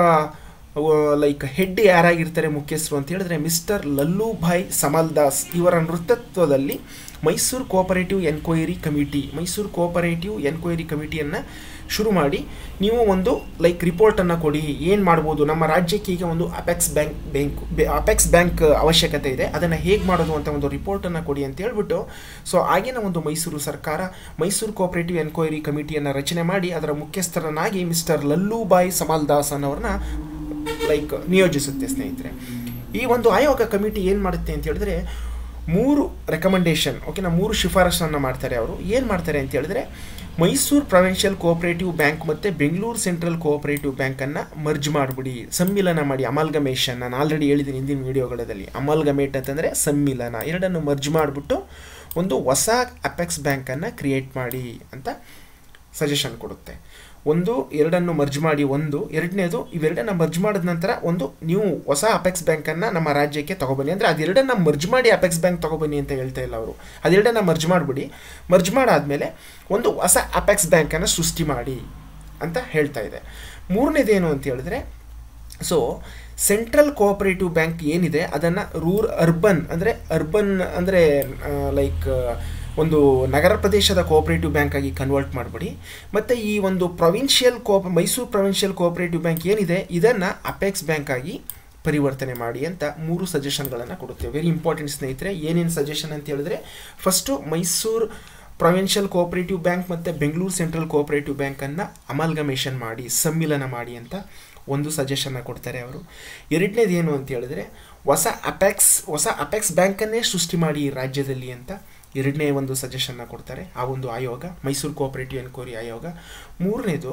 ಲೈಕ್ ಹೆಡ್ ಯಾರಾಗಿರ್ತಾರೆ ಮುಖ್ಯಸ್ಥರು ಅಂತ ಹೇಳಿದ್ರೆ ಮಿಸ್ಟರ್ ಲಲ್ಲುಭಾಯ್ ಸಮಲ್ ದಾಸ್ ಇವರ ನೃತತ್ವದಲ್ಲಿ Mysuru cooperative enquiry committee Mysuru cooperative enquiry ಕಮಿಟಿಯನ್ನು ಶುರು ಮಾಡಿ ನೀವು ಒಂದು ಲೈಕ್ ರಿಪೋರ್ಟನ್ನು ಕೊಡಿ ಏನು ಮಾಡ್ಬೋದು ನಮ್ಮ ರಾಜ್ಯಕ್ಕೆ ಈಗ ಒಂದು apex bank bank apex bank ಅವಶ್ಯಕತೆ ಇದೆ ಅದನ್ನು ಹೇಗೆ ಮಾಡೋದು ಅಂತ ಒಂದು ರಿಪೋರ್ಟನ್ನು ಕೊಡಿ ಅಂತ ಹೇಳ್ಬಿಟ್ಟು ಸೊ ಆಗಿನ ಒಂದು ಮೈಸೂರು ಸರ್ಕಾರ ಮೈಸೂರು ಕೋಆಪರೇಟಿವ್ ಎನ್ಕ್ವೈರಿ ಕಮಿಟಿಯನ್ನು ರಚನೆ ಮಾಡಿ ಅದರ ಮುಖ್ಯಸ್ಥರನ್ನಾಗಿ ಮಿಸ್ಟರ್ ಲಲ್ಲುಬಾಯ್ ಸಮಾಲ್ ದಾಸ್ ಅನ್ನೋರನ್ನ ಲೈಕ್ ನಿಯೋಜಿಸುತ್ತೆ ಸ್ನೇಹಿತರೆ ಈ ಒಂದು ಆಯೋಗ ಕಮಿಟಿ ಏನು ಮಾಡುತ್ತೆ ಅಂತ ಹೇಳಿದ್ರೆ ಮೂರು ರೆಕಮೆಂಡೇಶನ್ ಓಕೆನಾ ಮೂರು ಶಿಫಾರಸನ್ನು ಮಾಡ್ತಾರೆ ಅವರು ಏನು ಮಾಡ್ತಾರೆ ಅಂತ ಹೇಳಿದ್ರೆ ಮೈಸೂರು ಪ್ರೊವಿನ್ಷಿಯಲ್ ಕೋಆಪರೇಟಿವ್ ಬ್ಯಾಂಕ್ ಮತ್ತು ಬೆಂಗಳೂರು ಸೆಂಟ್ರಲ್ ಕೋಆಪರೇಟಿವ್ ಬ್ಯಾಂಕನ್ನು ಮರ್ಜ್ ಮಾಡಿಬಿಡಿ ಸಮ್ಮಿಲನ ಮಾಡಿ ಅಮಾಲ್ಗಮೇಷನ್ ನಾನು ಆಲ್ರೆಡಿ ಹೇಳಿದ್ದೀನಿ ಹಿಂದಿನ ವೀಡಿಯೋಗಳಲ್ಲಿ ಅಮಾಲ್ಗಮೇಟ್ ಅಂತಂದರೆ ಸಮ್ಮಿಲನ ಎರಡನ್ನು ಮರ್ಜ್ ಮಾಡಿಬಿಟ್ಟು ಒಂದು ಹೊಸ ಅಪೆಕ್ಸ್ ಬ್ಯಾಂಕನ್ನು ಕ್ರಿಯೇಟ್ ಮಾಡಿ ಅಂತ ಸಜೆಷನ್ ಕೊಡುತ್ತೆ ಒಂದು ಎರಡನ್ನು ಮರ್ಜ್ ಮಾಡಿ ಒಂದು ಎರಡನೇದು ಇವೆರಡನ್ನ ಮರ್ಜ್ ಮಾಡಿದ ನಂತರ ಒಂದು ನೀವು ಹೊಸ ಅಪೆಕ್ಸ್ ಬ್ಯಾಂಕನ್ನು ನಮ್ಮ ರಾಜ್ಯಕ್ಕೆ ತಗೊಬನ್ನಿ ಅಂದರೆ ಅದೆರಡನ್ನ ಮರ್ಜ್ ಮಾಡಿ ಅಪೆಕ್ಸ್ ಬ್ಯಾಂಕ್ ತಗೊಬನ್ನಿ ಅಂತ ಹೇಳ್ತಾ ಇಲ್ಲ ಅವರು ಅದೆರಡನ್ನ ಮರ್ಜ್ ಮಾಡಿಬಿಡಿ ಮರ್ಜ್ ಮಾಡಾದಮೇಲೆ ಒಂದು ಹೊಸ ಅಪೆಕ್ಸ್ ಬ್ಯಾಂಕನ್ನು ಸೃಷ್ಟಿ ಮಾಡಿ ಅಂತ ಹೇಳ್ತಾ ಇದೆ ಮೂರನೇದೇನು ಅಂತ ಹೇಳಿದ್ರೆ ಸೊ ಸೆಂಟ್ರಲ್ ಕೋಆಪರೇಟಿವ್ ಬ್ಯಾಂಕ್ ಏನಿದೆ ಅದನ್ನು ರೂರ್ ಅರ್ಬನ್ ಅಂದರೆ ಅರ್ಬನ್ ಅಂದರೆ ಲೈಕ್ ಒಂದು ನಗರ ಪ್ರದೇಶದ ಕೋಆಪರೇಟಿವ್ ಬ್ಯಾಂಕ್ ಆಗಿ ಕನ್ವರ್ಟ್ ಮಾಡಿಬಿಡಿ ಮತ್ತು ಈ ಒಂದು provincial co Mysuru provincial cooperative bank ಏನಿದೆ ಇದನ್ನು ಅಪೆಕ್ಸ್ ಬ್ಯಾಂಕ್ ಆಗಿ ಪರಿವರ್ತನೆ ಮಾಡಿ ಅಂತ ಮೂರು ಸಜೆಷನ್ಗಳನ್ನು ಕೊಡುತ್ತೆ ವೆರಿ ಇಂಪಾರ್ಟೆಂಟ್ ಸ್ನೇಹಿತರೆ ಏನೇನು ಸಜೆಷನ್ ಅಂತ ಹೇಳಿದ್ರೆ first Mysuru provincial cooperative bank ಮತ್ತು ಬೆಂಗಳೂರು ಸೆಂಟ್ರಲ್ ಕೋಆಪರೇಟಿವ್ ಬ್ಯಾಂಕನ್ನು ಅಮಾಲ್ಗಮೇಷನ್ ಮಾಡಿ ಸಮ್ಮಿಲನ ಮಾಡಿ ಅಂತ ಒಂದು ಸಜೆಷನ್ನ ಕೊಡ್ತಾರೆ ಅವರು ಎರಡನೇದು ಏನು ಅಂತ ಹೇಳಿದ್ರೆ ಹೊಸ ಅಪೆಕ್ಸ್ ಹೊಸ ಅಪೆಕ್ಸ್ ಬ್ಯಾಂಕನ್ನೇ ಸೃಷ್ಟಿ ಮಾಡಿ ಈ ರಾಜ್ಯದಲ್ಲಿ ಅಂತ ಎರಡನೇ ಒಂದು ಸಜೆಷನ್ನ ಕೊಡ್ತಾರೆ ಆ ಒಂದು ಆಯೋಗ ಮೈಸೂರು ಕೋಆಪರೇಟಿವ್ ಎನ್ಕ್ವೈರಿ ಆಯೋಗ ಮೂರನೇದು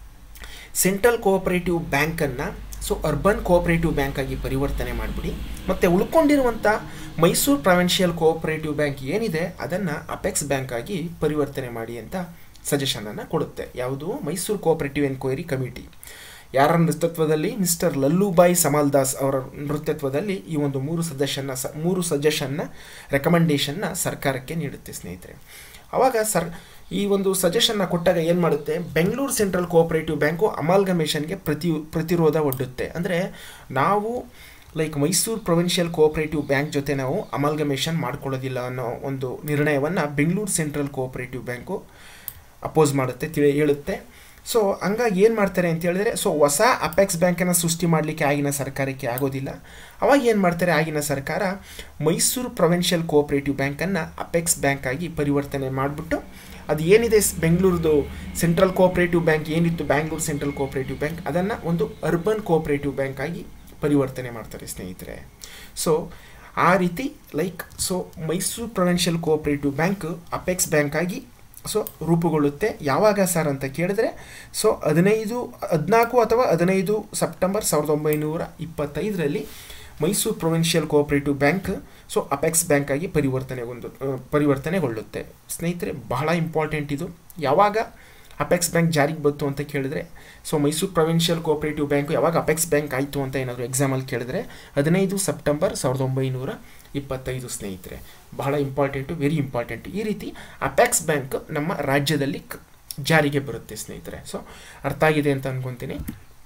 ಸೆಂಟ್ರಲ್ ಕೋಆಪರೇಟಿವ್ ಬ್ಯಾಂಕನ್ನು ಸೊ ಅರ್ಬನ್ ಕೋಆಪರೇಟಿವ್ ಬ್ಯಾಂಕ್ ಆಗಿ ಪರಿವರ್ತನೆ ಮಾಡಿಬಿಡಿ ಮತ್ತು ಉಳ್ಕೊಂಡಿರುವಂಥ ಮೈಸೂರು ಪ್ರೊವಿನ್ಷಿಯಲ್ ಕೋಆಪರೇಟಿವ್ ಬ್ಯಾಂಕ್ ಏನಿದೆ ಅದನ್ನು ಅಪೆಕ್ಸ್ ಬ್ಯಾಂಕ್ ಆಗಿ ಪರಿವರ್ತನೆ ಮಾಡಿ ಅಂತ ಸಜೆಷನನ್ನು ಕೊಡುತ್ತೆ ಯಾವುದು ಮೈಸೂರು ಕೋಆಪರೇಟಿವ್ ಎನ್ಕ್ವೈರಿ ಕಮಿಟಿ ಯಾರ ನೇತೃತ್ವದಲ್ಲಿ ಮಿಸ್ಟರ್ ಲಲ್ಲುಬಾಯಿ ಸಮಾಲ್ದಾಸ್ ಅವರ ನೇತೃತ್ವದಲ್ಲಿ ಈ ಒಂದು ಮೂರು ಸಜೆಷನ್ನ ಸ ಮೂರು ಸಜೆಷನ್ನ ರೆಕಮೆಂಡೇಷನ್ನ ಸರ್ಕಾರಕ್ಕೆ ನೀಡುತ್ತೆ ಸ್ನೇಹಿತರೆ ಆವಾಗ ಸರ್ ಈ ಒಂದು ಸಜೆಷನ್ನ ಕೊಟ್ಟಾಗ ಏನು ಮಾಡುತ್ತೆ ಬೆಂಗಳೂರು ಸೆಂಟ್ರಲ್ ಕೋಆಪರೇಟಿವ್ ಬ್ಯಾಂಕು ಅಮಾಲ್ಗಮೇಷನ್ಗೆ ಪ್ರತಿ ಪ್ರತಿರೋಧ ಒಡ್ಡುತ್ತೆ ಅಂದರೆ ನಾವು like Mysuru provincial cooperative bank ಜೊತೆ ನಾವು ಅಮಾಲ್ಗಮೇಷನ್ ಮಾಡ್ಕೊಳ್ಳೋದಿಲ್ಲ ಅನ್ನೋ ಒಂದು ನಿರ್ಣಯವನ್ನು Bengaluru central cooperative bank oppose ಮಾಡುತ್ತೆ ತಿಳಿ ಹೇಳುತ್ತೆ ಸೊ ಹಂಗಾಗಿ ಏನು ಮಾಡ್ತಾರೆ ಅಂತ ಹೇಳಿದ್ರೆ ಸೊ ಹೊಸ ಅಪೆಕ್ಸ್ ಬ್ಯಾಂಕನ್ನು ಸೃಷ್ಟಿ ಮಾಡಲಿಕ್ಕೆ ಆಗಿನ ಸರ್ಕಾರಕ್ಕೆ ಆಗೋದಿಲ್ಲ ಅವಾಗ ಏನು ಮಾಡ್ತಾರೆ ಆಗಿನ ಸರ್ಕಾರ ಮೈಸೂರು ಪ್ರೊವಿನ್ಷಿಯಲ್ ಕೋಆಪರೇಟಿವ್ ಬ್ಯಾಂಕನ್ನು ಅಪೆಕ್ಸ್ ಬ್ಯಾಂಕ್ ಆಗಿ ಪರಿವರ್ತನೆ ಮಾಡಿಬಿಟ್ಟು ಅದು ಏನಿದೆ ಬೆಂಗಳೂರದು ಸೆಂಟ್ರಲ್ ಕೋಆಪರೇಟಿವ್ ಬ್ಯಾಂಕ್ ಏನಿತ್ತು ಬ್ಯಾಂಗ್ಳೂರು ಸೆಂಟ್ರಲ್ ಕೋಆಪರೇಟಿವ್ ಬ್ಯಾಂಕ್ ಅದನ್ನು ಒಂದು ಅರ್ಬನ್ ಕೋಆಪರೇಟಿವ್ ಬ್ಯಾಂಕ್ ಆಗಿ ಪರಿವರ್ತನೆ ಮಾಡ್ತಾರೆ ಸ್ನೇಹಿತರೆ ಸೊ ಆ ರೀತಿ like so Mysuru provincial cooperative bank apex bank ಆಗಿ ಸೊ ರೂಪುಗೊಳ್ಳುತ್ತೆ ಯಾವಾಗ ಸರ್ ಅಂತ ಕೇಳಿದ್ರೆ ಸೊ ಹದಿನೈದು ಹದಿನಾಲ್ಕು ಅಥವಾ ಹದಿನೈದು ಸೆಪ್ಟೆಂಬರ್ ಸಾವಿರದ ಒಂಬೈನೂರ ಇಪ್ಪತ್ತೈದರಲ್ಲಿ Mysuru provincial cooperative bank so apex bank ಆಗಿ ಪರಿವರ್ತನೆಗೊಂಡು ಪರಿವರ್ತನೆಗೊಳ್ಳುತ್ತೆ ಸ್ನೇಹಿತರೆ ಬಹಳ ಇಂಪಾರ್ಟೆಂಟ್ ಇದು ಯಾವಾಗ ಅಪೆಕ್ಸ್ ಬ್ಯಾಂಕ್ ಜಾರಿಗೆ ಬಂತು ಅಂತ ಕೇಳಿದ್ರೆ so Mysuru provincial cooperative bank ಯಾವಾಗ ಅಪೆಕ್ಸ್ ಬ್ಯಾಂಕ್ ಆಯಿತು ಅಂತ ಏನಾದರೂ ಎಕ್ಸಾಮಲ್ಲಿ ಕೇಳಿದ್ರೆ ಹದಿನೈದು ಸೆಪ್ಟೆಂಬರ್ ಸಾವಿರದ ಒಂಬೈನೂರ ಇಪ್ಪತ್ತೈದು ಸ್ನೇಹಿತರೆ ಬಹಳ ಇಂಪಾರ್ಟೆಂಟು ವೆರಿ ಇಂಪಾರ್ಟೆಂಟು ಈ ರೀತಿ ಅಪೆಕ್ಸ್ ಬ್ಯಾಂಕ್ ನಮ್ಮ ರಾಜ್ಯದಲ್ಲಿ ಜಾರಿಗೆ ಬರುತ್ತೆ ಸ್ನೇಹಿತರೆ ಸೊ ಅರ್ಥ ಆಗಿದೆ ಅಂತ ಅನ್ಕೊತೀನಿ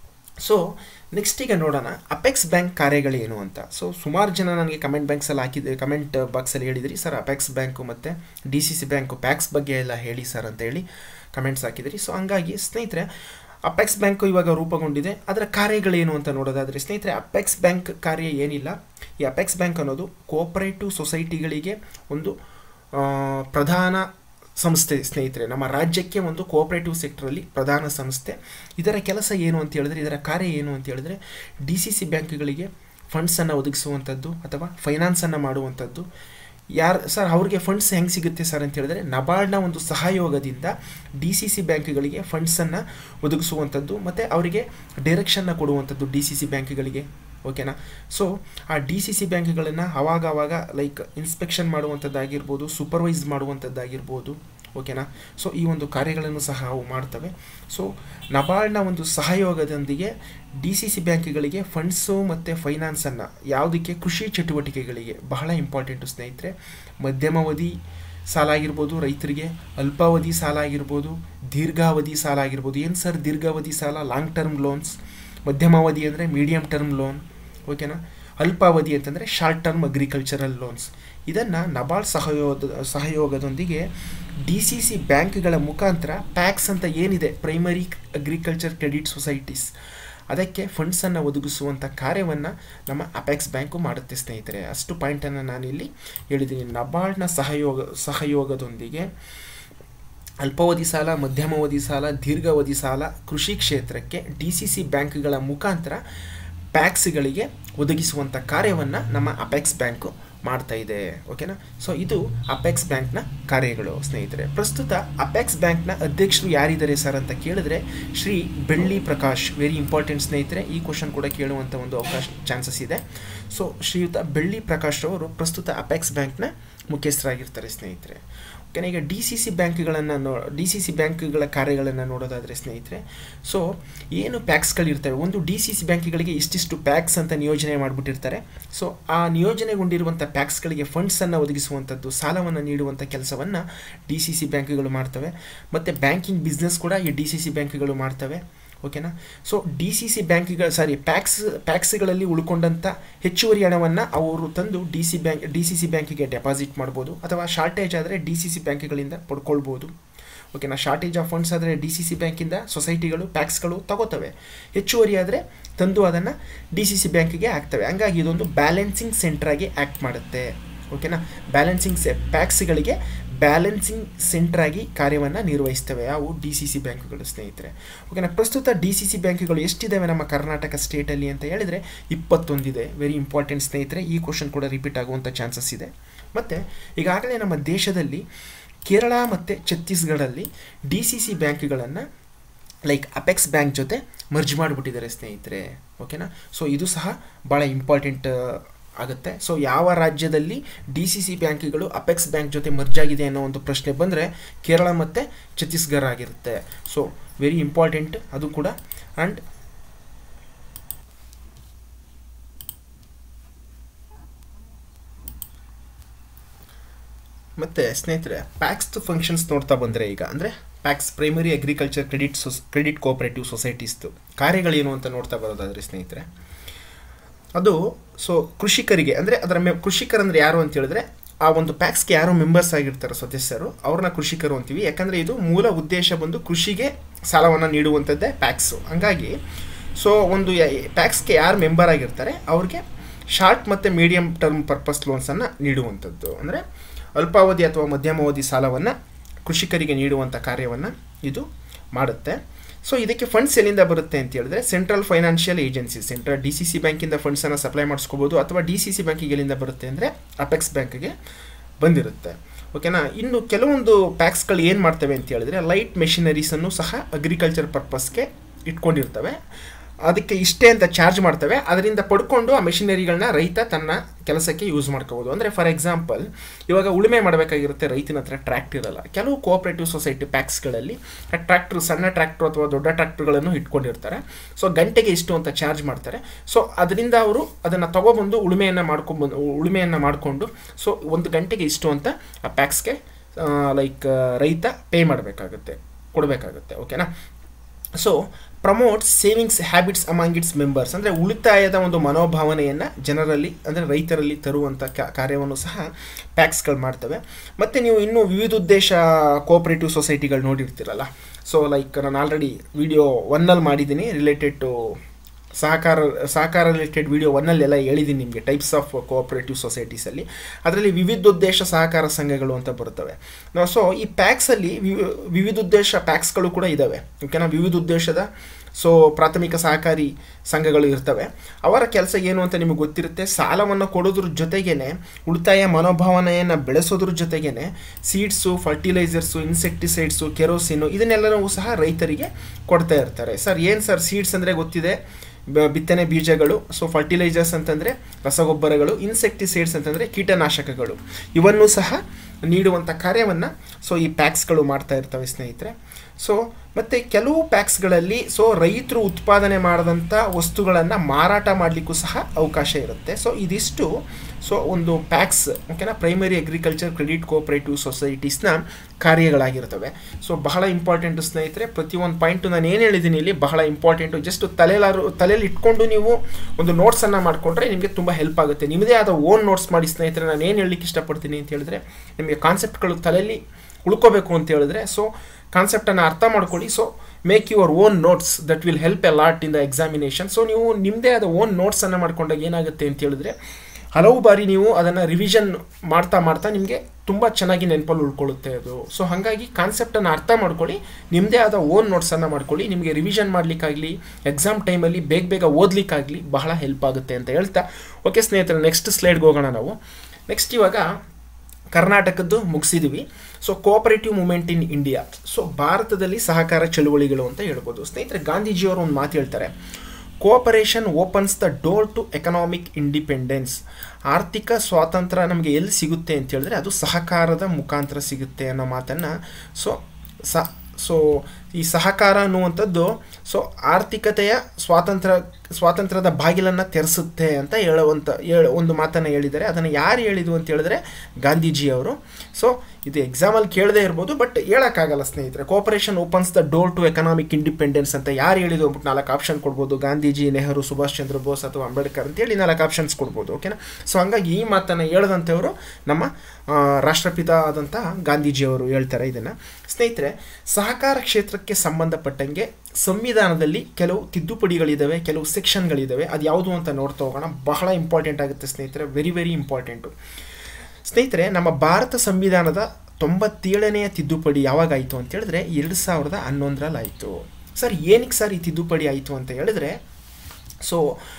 ಸೊ ನೆಕ್ಸ್ಟ್ ಈಗ ನೋಡೋಣ ಅಪೆಕ್ಸ್ ಬ್ಯಾಂಕ್ ಕಾರ್ಯಗಳೇನು ಅಂತ ಸೊ ಸುಮಾರು ಜನ ನನಗೆ ಕಮೆಂಟ್ ಬ್ಯಾಂಕ್ಸಲ್ಲಿ ಹಾಕಿದ್ದೆ ಕಮೆಂಟ್ ಬಾಕ್ಸಲ್ಲಿ ಹೇಳಿದ್ರಿ ಸರ್ ಅಪೆಕ್ಸ್ ಬ್ಯಾಂಕು ಮತ್ತು D C C bank PACS ಬಗ್ಗೆ ಎಲ್ಲ ಹೇಳಿ ಸರ್ ಅಂತ ಹೇಳಿ ಕಮೆಂಟ್ಸ್ ಹಾಕಿದ್ರಿ ಸೊ ಹಂಗಾಗಿ ಸ್ನೇಹಿತರೆ ಅಪೆಕ್ಸ್ ಬ್ಯಾಂಕು ಇವಾಗ ರೂಪುಗೊಂಡಿದೆ ಅದರ ಕಾರ್ಯಗಳೇನು ಅಂತ ನೋಡೋದಾದರೆ ಸ್ನೇಹಿತರೆ ಅಪೆಕ್ಸ್ ಬ್ಯಾಂಕ್ ಕಾರ್ಯ ಏನಿಲ್ಲ ಈ ಅಪೆಕ್ಸ್ ಬ್ಯಾಂಕ್ ಅನ್ನೋದು ಕೋಆಪರೇಟಿವ್ ಸೊಸೈಟಿಗಳಿಗೆ ಒಂದು ಪ್ರಧಾನ ಸಂಸ್ಥೆ ಸ್ನೇಹಿತರೆ ನಮ್ಮ ರಾಜ್ಯಕ್ಕೆ ಒಂದು ಕೋಆಪರೇಟಿವ್ ಸೆಕ್ಟ್ರಲ್ಲಿ ಪ್ರಧಾನ ಸಂಸ್ಥೆ ಇದರ ಕೆಲಸ ಏನು ಅಂತ ಹೇಳಿದ್ರೆ ಇದರ ಕಾರ್ಯ ಏನು ಅಂತ ಹೇಳಿದ್ರೆ ಡಿ ಸಿ ಸಿ ಬ್ಯಾಂಕ್ಗಳಿಗೆ ಫಂಡ್ಸನ್ನು ಒದಗಿಸುವಂಥದ್ದು ಅಥವಾ ಫೈನಾನ್ಸನ್ನು ಮಾಡುವಂಥದ್ದು ಯಾರು ಸರ್ ಅವ್ರಿಗೆ ಫಂಡ್ಸ್ ಹೆಂಗೆ ಸಿಗುತ್ತೆ ಸರ್ ಅಂತ ಹೇಳಿದ್ರೆ ನಬಾರ್ಡ್ನ ಒಂದು ಸಹಯೋಗದಿಂದ ಡಿ ಸಿ ಸಿ ಬ್ಯಾಂಕ್ಗಳಿಗೆ ಫಂಡ್ಸನ್ನು ಒದಗಿಸುವಂಥದ್ದು ಮತ್ತು ಅವರಿಗೆ ಡೈರೆಕ್ಷನ್ನ ಕೊಡುವಂಥದ್ದು ಡಿ ಸಿ ಸಿ ಬ್ಯಾಂಕ್ಗಳಿಗೆ ಓಕೆನಾ ಸೊ ಆ ಡಿ ಸಿ ಸಿ ಬ್ಯಾಂಕ್ಗಳನ್ನು ಅವಾಗ ಅವಾಗ ಲೈಕ್ ಇನ್ಸ್ಪೆಕ್ಷನ್ ಮಾಡುವಂಥದ್ದಾಗಿರ್ಬೋದು ಸೂಪರ್ವೈಸ್ ಮಾಡುವಂಥದ್ದಾಗಿರ್ಬೋದು ಓಕೆನಾ ಸೊ ಈ ಒಂದು ಕಾರ್ಯಗಳನ್ನು ಸಹ ಅವು ಮಾಡ್ತವೆ ಸೊ ನಬಾರ್ಡ್ನ ಒಂದು ಸಹಯೋಗದೊಂದಿಗೆ ಡಿ ಸಿ ಸಿ ಬ್ಯಾಂಕ್ಗಳಿಗೆ ಫಂಡ್ಸು ಮತ್ತು ಫೈನಾನ್ಸನ್ನು ಯಾವುದಕ್ಕೆ ಕೃಷಿ ಚಟುವಟಿಕೆಗಳಿಗೆ ಬಹಳ ಇಂಪಾರ್ಟೆಂಟು ಸ್ನೇಹಿತರೆ ಮಧ್ಯಮಾವಧಿ ಸಾಲ ಆಗಿರ್ಬೋದು ರೈತರಿಗೆ ಅಲ್ಪಾವಧಿ ಸಾಲ ಆಗಿರ್ಬೋದು ದೀರ್ಘಾವಧಿ ಸಾಲ ಆಗಿರ್ಬೋದು ಏನು ಸರ್ ದೀರ್ಘಾವಧಿ ಸಾಲ ಲಾಂಗ್ ಟರ್ಮ್ ಲೋನ್ಸ್ ಮಧ್ಯಮಾವಧಿ ಅಂದರೆ ಮೀಡಿಯಮ್ ಟರ್ಮ್ ಲೋನ್ ಓಕೆನಾ ಅಲ್ಪಾವಧಿ ಅಂತಂದರೆ ಶಾರ್ಟ್ ಟರ್ಮ್ ಅಗ್ರಿಕಲ್ಚರಲ್ ಲೋನ್ಸ್ ಇದನ್ನು ನಬಾರ್ಡ್ ಸಹಯೋಗ ಸಹಯೋಗದೊಂದಿಗೆ ಡಿ ಸಿ ಸಿ ಬ್ಯಾಂಕ್ಗಳ ಮುಖಾಂತರ ಪ್ಯಾಕ್ಸ್ ಅಂತ ಏನಿದೆ ಪ್ರೈಮರಿ ಅಗ್ರಿಕಲ್ಚರ್ ಕ್ರೆಡಿಟ್ ಸೊಸೈಟೀಸ್ ಅದಕ್ಕೆ ಫಂಡ್ಸನ್ನು ಒದಗಿಸುವಂಥ ಕಾರ್ಯವನ್ನು ನಮ್ಮ ಅಪೆಕ್ಸ್ ಬ್ಯಾಂಕು ಮಾಡುತ್ತೆ ಸ್ನೇಹಿತರೆ ಅಷ್ಟು ಪಾಯಿಂಟನ್ನು ನಾನಿಲ್ಲಿ ಹೇಳಿದ್ದೀನಿ ನಬಾರ್ಡ್ನ ಸಹಯೋಗ ಸಹಯೋಗದೊಂದಿಗೆ ಅಲ್ಪಾವಧಿ ಸಾಲ ಮಧ್ಯಮಾವಧಿ ಸಾಲ ದೀರ್ಘಾವಧಿ ಸಾಲ ಕೃಷಿ ಕ್ಷೇತ್ರಕ್ಕೆ ಡಿ ಸಿ ಸಿ ಬ್ಯಾಂಕ್ಗಳ ಮುಖಾಂತರ ಪ್ಯಾಕ್ಸ್ಗಳಿಗೆ ಒದಗಿಸುವಂಥ ಕಾರ್ಯವನ್ನು ನಮ್ಮ ಅಪೆಕ್ಸ್ ಬ್ಯಾಂಕು ಮಾಡ್ತಾ ಇದೆ ಓಕೆನಾ ಸೊ ಇದು ಅಪೆಕ್ಸ್ ಬ್ಯಾಂಕ್ನ ಕಾರ್ಯಗಳು ಸ್ನೇಹಿತರೆ ಪ್ರಸ್ತುತ ಅಪೆಕ್ಸ್ ಬ್ಯಾಂಕ್ನ ಅಧ್ಯಕ್ಷರು ಯಾರಿದ್ದಾರೆ ಸರ್ ಅಂತ ಕೇಳಿದ್ರೆ ಶ್ರೀ ಬೆಳ್ಳಿ ಪ್ರಕಾಶ್ ವೆರಿ ಇಂಪಾರ್ಟೆಂಟ್ ಸ್ನೇಹಿತರೆ ಈ ಕ್ವಶನ್ ಕೂಡ ಕೇಳುವಂಥ ಒಂದು ಅವಕಾಶ ಚಾನ್ಸಸ್ ಇದೆ ಸೊ ಶ್ರೀಯುತ ಬೆಳ್ಳಿ ಪ್ರಕಾಶ್ ಅವರು ಪ್ರಸ್ತುತ ಅಪೆಕ್ಸ್ ಬ್ಯಾಂಕ್ನ ಮುಖ್ಯಸ್ಥರಾಗಿರ್ತಾರೆ ಸ್ನೇಹಿತರೆ ಓಕೆನಾ ಈಗ ಡಿ ಸಿ ಸಿ ಬ್ಯಾಂಕ್ಗಳನ್ನು ನೋ ಡಿ ಸಿ ಸಿ ಬ್ಯಾಂಕ್ಗಳ ಕಾರ್ಯಗಳನ್ನು ನೋಡೋದಾದರೆ ಸ್ನೇಹಿತರೆ ಸೊ ಏನು ಪ್ಯಾಕ್ಸ್ಗಳಿರ್ತವೆ ಒಂದು ಡಿ ಸಿ ಸಿ ಬ್ಯಾಂಕ್ಗಳಿಗೆ ಇಷ್ಟಿಷ್ಟು ಪ್ಯಾಕ್ಸ್ ಅಂತ ನಿಯೋಜನೆ ಮಾಡಿಬಿಟ್ಟಿರ್ತಾರೆ ಸೊ ಆ ನಿಯೋಜನೆಗೊಂಡಿರುವಂಥ ಪ್ಯಾಕ್ಸ್ಗಳಿಗೆ ಫಂಡ್ಸನ್ನು ಒದಗಿಸುವಂಥದ್ದು ಸಾಲವನ್ನು ನೀಡುವಂಥ ಕೆಲಸವನ್ನು ಡಿ ಸಿ ಸಿ ಬ್ಯಾಂಕ್ಗಳು ಮಾಡ್ತವೆ ಮತ್ತು ಬ್ಯಾಂಕಿಂಗ್ ಬಿಸ್ನೆಸ್ ಕೂಡ ಈ ಡಿ ಸಿ ಸಿ ಬ್ಯಾಂಕ್ಗಳು ಮಾಡ್ತವೆ ಓಕೆನಾ ಸೊ ಡಿ ಸಿ ಸಿ ಬ್ಯಾಂಕ್ಗಳು ಸಾರಿ ಪ್ಯಾಕ್ಸ್ ಪ್ಯಾಕ್ಸ್ಗಳಲ್ಲಿ ಉಳ್ಕೊಂಡಂಥ ಹೆಚ್ಚುವರಿ ಹಣವನ್ನು ಅವರು ತಂದು D C bank D C C ಬ್ಯಾಂಕಿಗೆ ಡೆಪಾಸಿಟ್ ಮಾಡ್ಬೋದು ಅಥವಾ ಶಾರ್ಟೇಜ್ ಆದರೆ ಡಿ ಸಿ ಸಿ ಬ್ಯಾಂಕ್ಗಳಿಂದ ಪಡ್ಕೊಳ್ಬೋದು ಓಕೆನಾ ಶಾರ್ಟೇಜ್ ಆಫ್ ಫಂಡ್ಸ್ ಆದರೆ ಡಿ ಸಿ ಸಿ ಬ್ಯಾಂಕಿಂದ ಸೊಸೈಟಿಗಳು ಪ್ಯಾಕ್ಸ್ಗಳು ತಗೋತವೆ ಹೆಚ್ಚುವರಿ ಆದರೆ ತಂದು ಅದನ್ನು ಡಿ ಸಿ ಸಿ ಬ್ಯಾಂಕಿಗೆ ಹಾಕ್ತವೆ ಹಂಗಾಗಿ ಇದೊಂದು ಬ್ಯಾಲೆನ್ಸಿಂಗ್ ಸೆಂಟ್ರಾಗಿ ಆ್ಯಕ್ಟ್ ಮಾಡುತ್ತೆ ಓಕೆನಾ ಬ್ಯಾಲೆನ್ಸಿಂಗ್ ಸೆ ಪ್ಯಾಕ್ಸ್ಗಳಿಗೆ ಬ್ಯಾಲೆನ್ಸಿಂಗ್ ಸೆಂಟ್ರಾಗಿ ಕಾರ್ಯವನ್ನು ನಿರ್ವಹಿಸ್ತವೆ ಅವು ಡಿ ಸಿ ಸಿ ಬ್ಯಾಂಕ್ಗಳು ಸ್ನೇಹಿತರೆ ಓಕೆನಾ ಪ್ರಸ್ತುತ ಡಿ ಸಿ ಸಿ ಬ್ಯಾಂಕ್ಗಳು ಎಷ್ಟಿದ್ದಾವೆ ನಮ್ಮ ಕರ್ನಾಟಕ ಸ್ಟೇಟಲ್ಲಿ ಅಂತ ಹೇಳಿದರೆ ಇಪ್ಪತ್ತೊಂದಿದೆ ವೆರಿ ಇಂಪಾರ್ಟೆಂಟ್ ಸ್ನೇಹಿತರೆ ಈ ಕ್ವಶನ್ ಕೂಡ ರಿಪೀಟ್ ಆಗುವಂಥ ಚಾನ್ಸಸ್ ಇದೆ ಮತ್ತು ಈಗಾಗಲೇ ನಮ್ಮ ದೇಶದಲ್ಲಿ ಕೇರಳ ಮತ್ತು ಛತ್ತೀಸ್ಗಢಲ್ಲಿ ಡಿ ಸಿ ಸಿ ಬ್ಯಾಂಕ್ಗಳನ್ನು ಲೈಕ್ ಅಪೆಕ್ಸ್ ಬ್ಯಾಂಕ್ ಜೊತೆ ಮರ್ಜ್ ಮಾಡಿಬಿಟ್ಟಿದ್ದಾರೆ ಸ್ನೇಹಿತರೆ ಓಕೆನಾ ಸೊ ಇದು ಸಹ ಭಾಳ ಇಂಪಾರ್ಟೆಂಟ್ ಆಗುತ್ತೆ ಸೊ ಯಾವ ರಾಜ್ಯದಲ್ಲಿ ಡಿ ಸಿ ಸಿ ಬ್ಯಾಂಕ್ಗಳು ಅಪೆಕ್ಸ್ ಬ್ಯಾಂಕ್ ಜೊತೆ ಮರ್ಜ್ ಆಗಿದೆ ಅನ್ನೋ ಒಂದು ಪ್ರಶ್ನೆ ಬಂದರೆ ಕೇರಳ ಮತ್ತು ಛತ್ತೀಸ್ಗಢ ಆಗಿರುತ್ತೆ ಸೊ ವೆರಿ ಇಂಪಾರ್ಟೆಂಟ್ ಅದು ಕೂಡ ಆ್ಯಂಡ್ ಮತ್ತು ಸ್ನೇಹಿತರೆ ಪ್ಯಾಕ್ಸ್ ಫಂಕ್ಷನ್ಸ್ ನೋಡ್ತಾ ಬಂದರೆ ಈಗ ಅಂದರೆ ಪ್ಯಾಕ್ಸ್ ಪ್ರೈಮರಿ ಅಗ್ರಿಕಲ್ಚರ್ ಕ್ರೆಡಿಟ್ ಸೊಸ್ ಕ್ರೆಡಿಟ್ ಕೋಆಪರೇಟಿವ್ ಸೊಸೈಟೀಸ್ದು ಕಾರ್ಯಗಳೇನು ಅಂತ ನೋಡ್ತಾ ಬರೋದಾದರೆ ಸ್ನೇಹಿತರೆ ಅದು ಸೊ ಕೃಷಿಕರಿಗೆ ಅಂದರೆ ಅದರ ಮೆ ಕೃಷಿಕರಂದ್ರೆ ಯಾರು ಅಂತ ಹೇಳಿದ್ರೆ ಆ ಒಂದು ಪ್ಯಾಕ್ಸ್ಗೆ ಯಾರು ಮೆಂಬರ್ಸ್ ಆಗಿರ್ತಾರೆ ಸದಸ್ಯರು ಅವ್ರನ್ನ ಕೃಷಿಕರು ಅಂತೀವಿ ಯಾಕಂದರೆ ಇದು ಮೂಲ ಉದ್ದೇಶ ಬಂದು ಕೃಷಿಗೆ ಸಾಲವನ್ನು ನೀಡುವಂಥದ್ದೇ ಪ್ಯಾಕ್ಸು ಹಂಗಾಗಿ ಸೊ ಒಂದು ಪ್ಯಾಕ್ಸ್ಗೆ ಯಾರು ಮೆಂಬರ್ ಆಗಿರ್ತಾರೆ ಅವ್ರಿಗೆ ಶಾರ್ಟ್ ಮತ್ತು ಮೀಡಿಯಮ್ ಟರ್ಮ್ ಪರ್ಪಸ್ ಲೋನ್ಸನ್ನು ನೀಡುವಂಥದ್ದು ಅಂದರೆ ಅಲ್ಪಾವಧಿ ಅಥವಾ ಮಧ್ಯಮಾವಧಿ ಸಾಲವನ್ನು ಕೃಷಿಕರಿಗೆ ನೀಡುವಂಥ ಕಾರ್ಯವನ್ನು ಇದು ಮಾಡುತ್ತೆ ಸೊ ಇದಕ್ಕೆ ಫಂಡ್ಸ್ ಎಲ್ಲಿಂದ ಬರುತ್ತೆ ಅಂತ ಹೇಳಿದ್ರೆ central financial agency central D C C ಬ್ಯಾಂಕಿಂದ ಫಂಡ್ಸನ್ನು ಸಪ್ಲೈ ಮಾಡಿಸ್ಕೋಬೋದು ಅಥವಾ ಡಿ ಸಿ ಸಿ ಬ್ಯಾಂಕಿಗೆ ಎಲ್ಲಿಂದ ಬರುತ್ತೆ ಅಂದರೆ ಅಪೆಕ್ಸ್ ಬ್ಯಾಂಕ್ಗೆ ಬಂದಿರುತ್ತೆ ಓಕೆನಾ ಇನ್ನು ಕೆಲವೊಂದು ಪ್ಯಾಕ್ಸ್ಗಳು ಏನು ಮಾಡ್ತವೆ ಅಂತ ಹೇಳಿದ್ರೆ ಲೈಟ್ ಮೆಷಿನರೀಸನ್ನು ಸಹ ಅಗ್ರಿಕಲ್ಚರ್ ಪರ್ಪಸ್ಗೆ ಇಟ್ಕೊಂಡಿರ್ತವೆ ಅದಕ್ಕೆ ಇಷ್ಟೇ ಅಂತ ಚಾರ್ಜ್ ಮಾಡ್ತವೆ ಅದರಿಂದ ಪಡ್ಕೊಂಡು ಆ ಮೆಷಿನರಿಗಳನ್ನ ರೈತ ತನ್ನ ಕೆಲಸಕ್ಕೆ ಯೂಸ್ ಮಾಡ್ಕೋಬೋದು ಅಂದರೆ ಫಾರ್ ಎಕ್ಸಾಂಪಲ್ ಇವಾಗ ಉಳುಮೆ ಮಾಡಬೇಕಾಗಿರುತ್ತೆ ರೈತನ ಹತ್ರ ಟ್ರ್ಯಾಕ್ಟರ್ ಇರಲ್ಲ ಕೆಲವು ಕೋಆಪರೇಟಿವ್ ಸೊಸೈಟಿ ಪ್ಯಾಕ್ಸ್ಗಳಲ್ಲಿ ಆ ಟ್ರ್ಯಾಕ್ಟರ್ ಸಣ್ಣ ಟ್ರ್ಯಾಕ್ಟರ್ ಅಥವಾ ದೊಡ್ಡ ಟ್ರ್ಯಾಕ್ಟರ್ಗಳನ್ನು ಇಟ್ಕೊಂಡಿರ್ತಾರೆ ಸೊ ಗಂಟೆಗೆ ಇಷ್ಟು ಅಂತ ಚಾರ್ಜ್ ಮಾಡ್ತಾರೆ ಸೊ ಅದರಿಂದ ಅವರು ಅದನ್ನು ತಗೊಬಂದು ಉಳುಮೆಯನ್ನು ಮಾಡ್ಕೊಂಬಂದು ಉಳುಮೆಯನ್ನು ಮಾಡಿಕೊಂಡು ಸೊ ಒಂದು ಗಂಟೆಗೆ ಇಷ್ಟು ಅಂತ ಆ ಪ್ಯಾಕ್ಸ್ಗೆ ಲೈಕ್ ರೈತ ಪೇ ಮಾಡಬೇಕಾಗುತ್ತೆ ಕೊಡಬೇಕಾಗುತ್ತೆ ಓಕೆನಾ so promote savings habits among its members ಅಂದರೆ ಉಳಿತಾಯದ ಒಂದು ಮನೋಭಾವನೆಯನ್ನು ಜನರಲ್ಲಿ ಅಂದರೆ ರೈತರಲ್ಲಿ ತರುವಂಥ ಕಾರ್ಯವನ್ನು ಸಹ ಪ್ಯಾಕ್ಸ್ಗಳು ಮಾಡ್ತವೆ ಮತ್ತು ನೀವು ಇನ್ನೂ ವಿವಿಧ ಉದ್ದೇಶ ಕೋಆಪರೇಟಿವ್ ಸೊಸೈಟಿಗಳು ನೋಡಿರ್ತೀರಲ್ಲ ಸೊ ಲೈಕ್ ನಾನು ಆಲ್ರೆಡಿ ವಿಡಿಯೋ ಒನ್ನಲ್ಲಿ ಮಾಡಿದ್ದೀನಿ ರಿಲೇಟೆಡ್ ಟು ಸಹಕಾರ ಸಹಕಾರ ರಿಲೇಟೆಡ್ ವಿಡಿಯೋ ಒನ್ನಲ್ಲೆಲ್ಲ ಹೇಳಿದ್ದೀನಿ ನಿಮಗೆ ಟೈಪ್ಸ್ ಆಫ್ ಕೋಆಪರೇಟಿವ್ ಸೊಸೈಟೀಸಲ್ಲಿ ಅದರಲ್ಲಿ ವಿವಿಧೋದ್ದೇಶ ಸಹಕಾರ ಸಂಘಗಳು ಅಂತ ಬರ್ತವೆ ಸೊ ಈ ಪ್ಯಾಕ್ಸಲ್ಲಿ ವಿವಿಧೋದ್ದೇಶ ಪ್ಯಾಕ್ಸ್ಗಳು ಕೂಡ ಇದ್ದಾವೆ ಓಕೆನಾ ವಿವಿಧ ಉದ್ದೇಶದ ಸೊ ಪ್ರಾಥಮಿಕ ಸಹಕಾರಿ ಸಂಘಗಳು ಇರ್ತವೆ ಅವರ ಕೆಲಸ ಏನು ಅಂತ ನಿಮಗೆ ಗೊತ್ತಿರುತ್ತೆ ಸಾಲವನ್ನು ಕೊಡೋದ್ರ ಜೊತೆಗೇನೆ ಉಳಿತಾಯ ಮನೋಭಾವನೆಯನ್ನು ಬೆಳೆಸೋದ್ರ ಜೊತೆಗೇನೆ ಸೀಡ್ಸು ಫರ್ಟಿಲೈಸರ್ಸು ಇನ್ಸೆಕ್ಟಿಸೈಡ್ಸು ಕೆರೋಸಿನು ಇದನ್ನೆಲ್ಲವೂ ಸಹ ರೈತರಿಗೆ ಕೊಡ್ತಾ ಇರ್ತಾರೆ ಸರ್ ಏನು ಸರ್ ಸೀಡ್ಸ್ ಅಂದರೆ ಗೊತ್ತಿದೆ ಬಿತ್ತನೆ ಬೀಜಗಳು ಸೊ ಫರ್ಟಿಲೈಸರ್ಸ್ ಅಂತಂದರೆ ರಸಗೊಬ್ಬರಗಳು ಇನ್ಸೆಕ್ಟಿಸೈಡ್ಸ್ ಅಂತಂದರೆ ಕೀಟನಾಶಕಗಳು ಇವನ್ನು ಸಹ ನೀಡುವಂಥ ಕಾರ್ಯವನ್ನು ಸೊ ಈ ಪ್ಯಾಕ್ಸ್ಗಳು ಮಾಡ್ತಾ ಇರ್ತವೆ ಸ್ನೇಹಿತರೆ ಸೊ ಮತ್ತು ಕೆಲವು ಪ್ಯಾಕ್ಸ್ಗಳಲ್ಲಿ ಸೊ ರೈತರು ಉತ್ಪಾದನೆ ಮಾಡಿದಂಥ ವಸ್ತುಗಳನ್ನು ಮಾರಾಟ ಮಾಡಲಿಕ್ಕೂ ಸಹ ಅವಕಾಶ ಇರುತ್ತೆ ಸೊ ಇದಿಷ್ಟು ಸೊ ಒಂದು ಪ್ಯಾಕ್ಸ್ ಓಕೆನಾ ಪ್ರೈಮರಿ ಅಗ್ರಿಕಲ್ಚರ್ ಕ್ರೆಡಿಟ್ ಕೋಆಪರೇಟಿವ್ ಸೊಸೈಟೀಸ್ನ ಕಾರ್ಯಗಳಾಗಿರ್ತವೆ ಸೊ ಬಹಳ ಇಂಪಾರ್ಟೆಂಟು ಸ್ನೇಹಿತರೆ ಪ್ರತಿಯೊಂದು ಪಾಯಿಂಟು ನಾನು ಏನು ಹೇಳಿದ್ದೀನಿ ಇಲ್ಲಿ ಬಹಳ ಇಂಪಾರ್ಟೆಂಟು ಜಸ್ಟ್ ತಲೆಲಾರು ತಲೆಯಲ್ಲಿ ಇಟ್ಕೊಂಡು ನೀವು ಒಂದು ನೋಟ್ಸನ್ನು ಮಾಡಿಕೊಂಡ್ರೆ ನಿಮಗೆ ತುಂಬ ಹೆಲ್ಪ್ ಆಗುತ್ತೆ ನಿಮ್ಮದೇ ಆದ ಓನ್ ನೋಟ್ಸ್ ಮಾಡಿ ಸ್ನೇಹಿತರೆ ನಾನು ಏನು ಹೇಳಲಿಕ್ಕೆ ಇಷ್ಟಪಡ್ತೀನಿ ಅಂತ ಹೇಳಿದ್ರೆ ನಿಮಗೆ ಕಾನ್ಸೆಪ್ಟ್ಗಳು ತಲೆಯಲ್ಲಿ ಉಳ್ಕೋಬೇಕು ಅಂತ ಹೇಳಿದ್ರೆ ಸೊ ಕಾನ್ಸೆಪ್ಟನ್ನು ಅರ್ಥ ಮಾಡ್ಕೊಳ್ಳಿ so make your own notes that will help a lot in the examination so ನೀವು ನಿಮ್ಮದೇ ಆದ ಓನ್ ನೋಟ್ಸನ್ನು ಮಾಡ್ಕೊಂಡಾಗ ಏನಾಗುತ್ತೆ ಅಂತ ಹೇಳಿದ್ರೆ ಹಲವು ಬಾರಿ ನೀವು ಅದನ್ನು ರಿವಿಷನ್ ಮಾಡ್ತಾ ಮಾಡ್ತಾ ನಿಮಗೆ ತುಂಬ ಚೆನ್ನಾಗಿ ನೆನಪಲ್ಲಿ ಉಳ್ಕೊಳ್ಳುತ್ತೆ ಅದು ಸೊ ಹಾಗಾಗಿ ಕಾನ್ಸೆಪ್ಟನ್ನು ಅರ್ಥ ಮಾಡ್ಕೊಳ್ಳಿ ನಿಮ್ಮದೇ ಆದ ಓನ್ ನೋಟ್ಸನ್ನು ಮಾಡ್ಕೊಳ್ಳಿ ನಿಮಗೆ ರಿವಿಷನ್ ಮಾಡಲಿಕ್ಕಾಗಲಿ ಎಕ್ಸಾಮ್ ಟೈಮಲ್ಲಿ ಬೇಗ ಬೇಗ ಓದಲಿಕ್ಕಾಗಲಿ ಬಹಳ ಹೆಲ್ಪ್ ಆಗುತ್ತೆ ಅಂತ ಹೇಳ್ತಾ ಓಕೆ ಸ್ನೇಹಿತರೆ ನೆಕ್ಸ್ಟ್ ಸ್ಲೈಡ್ಗೆ ಹೋಗೋಣ ನಾವು ನೆಕ್ಸ್ಟ್ ಇವಾಗ ಕರ್ನಾಟಕದ್ದು ಮುಗಿಸಿದ್ವಿ so cooperative movement in India so ಭಾರತದಲ್ಲಿ ಸಹಕಾರ ಚಳುವಳಿಗಳು ಅಂತ ಹೇಳ್ಬೋದು ಸ್ನೇಹಿತರೆ ಗಾಂಧೀಜಿಯವರು ಒಂದು ಮಾತು ಹೇಳ್ತಾರೆ cooperation opens the door to economic independence ಆರ್ಥಿಕ ಸ್ವಾತಂತ್ರ್ಯ ನಮಗೆ ಎಲ್ಲಿ ಸಿಗುತ್ತೆ ಅಂತ ಹೇಳಿದ್ರೆ ಅದು ಸಹಕಾರದ ಮುಖಾಂತರ ಸಿಗುತ್ತೆ ಅನ್ನೋ ಮಾತನ್ನು ಸೊ ಸ ಸೊ ಈ ಸಹಕಾರ ಅನ್ನುವಂಥದ್ದು ಸೊ ಆರ್ಥಿಕತೆಯ ಸ್ವಾತಂತ್ರ್ಯ ಸ್ವಾತಂತ್ರ್ಯದ ಬಾಗಿಲನ್ನು ತೆರೆಸುತ್ತೆ ಅಂತ ಹೇಳುವಂಥ ಹೇಳ ಒಂದು ಮಾತನ್ನು ಹೇಳಿದ್ದಾರೆ ಅದನ್ನು ಯಾರು ಹೇಳಿದ್ರು ಅಂತ ಹೇಳಿದ್ರೆ ಗಾಂಧೀಜಿಯವರು ಸೊ ಇದು ಎಕ್ಸಾಮಲ್ಲಿ ಕೇಳದೇ ಇರ್ಬೋದು ಬಟ್ ಹೇಳೋಕ್ಕಾಗಲ್ಲ ಸ್ನೇಹಿತರೆ cooperation opens the door to economic independence ಅಂತ ಯಾರು ಹೇಳಿದ್ರು ಅಂದ್ಬಿಟ್ಟು ನಾಲ್ಕು ಆಪ್ಷನ್ ಕೊಡ್ಬೋದು ಗಾಂಧೀಜಿ ನೆಹರು ಸುಭಾಷ್ ಚಂದ್ರ ಬೋಸ್ ಅಥವಾ ಅಂಬೇಡ್ಕರ್ ಅಂತೇಳಿ ನಾಲ್ಕು ಆಪ್ಷನ್ಸ್ ಕೊಡ್ಬೋದು ಓಕೆನಾ ಸೊ ಹಂಗಾಗಿ ಈ ಮಾತನ್ನು ಹೇಳದಂಥವರು ನಮ್ಮ ರಾಷ್ಟ್ರಪಿತ ಆದಂಥ ಗಾಂಧೀಜಿಯವರು ಹೇಳ್ತಾರೆ ಇದನ್ನು ಸ್ನೇಹಿತರೆ ಸಹಕಾರ ಕ್ಷೇತ್ರಕ್ಕೆ ಸಂಬಂಧಪಟ್ಟಂಗೆ ಸಂವಿಧಾನದಲ್ಲಿ ಕೆಲವು ತಿದ್ದುಪಡಿಗಳಿದ್ದಾವೆ ಕೆಲವು ಸೆಕ್ಷನ್ಗಳಿದ್ದಾವೆ ಅದು ಯಾವುದು ಅಂತ ನೋಡ್ತಾ ಹೋಗೋಣ ಬಹಳ ಇಂಪಾರ್ಟೆಂಟ್ ಆಗುತ್ತೆ ಸ್ನೇಹಿತರೆ ವೆರಿ ವೆರಿ ಇಂಪಾರ್ಟೆಂಟು ಸ್ನೇಹಿತರೆ ನಮ್ಮ ಭಾರತ ಸಂವಿಧಾನದ ತೊಂಬತ್ತೇಳನೆಯ ತಿದ್ದುಪಡಿ ಯಾವಾಗ ಆಯಿತು ಅಂತ ಹೇಳಿದ್ರೆ ಎರಡು ಸಾವಿರದ ಹನ್ನೊಂದರಲ್ಲಿ ಆಯಿತು ಸರ್ ಏನಕ್ಕೆ ಸರ್ ಈ ತಿದ್ದುಪಡಿ ಆಯಿತು ಅಂತ ಹೇಳಿದ್ರೆ ಸೊ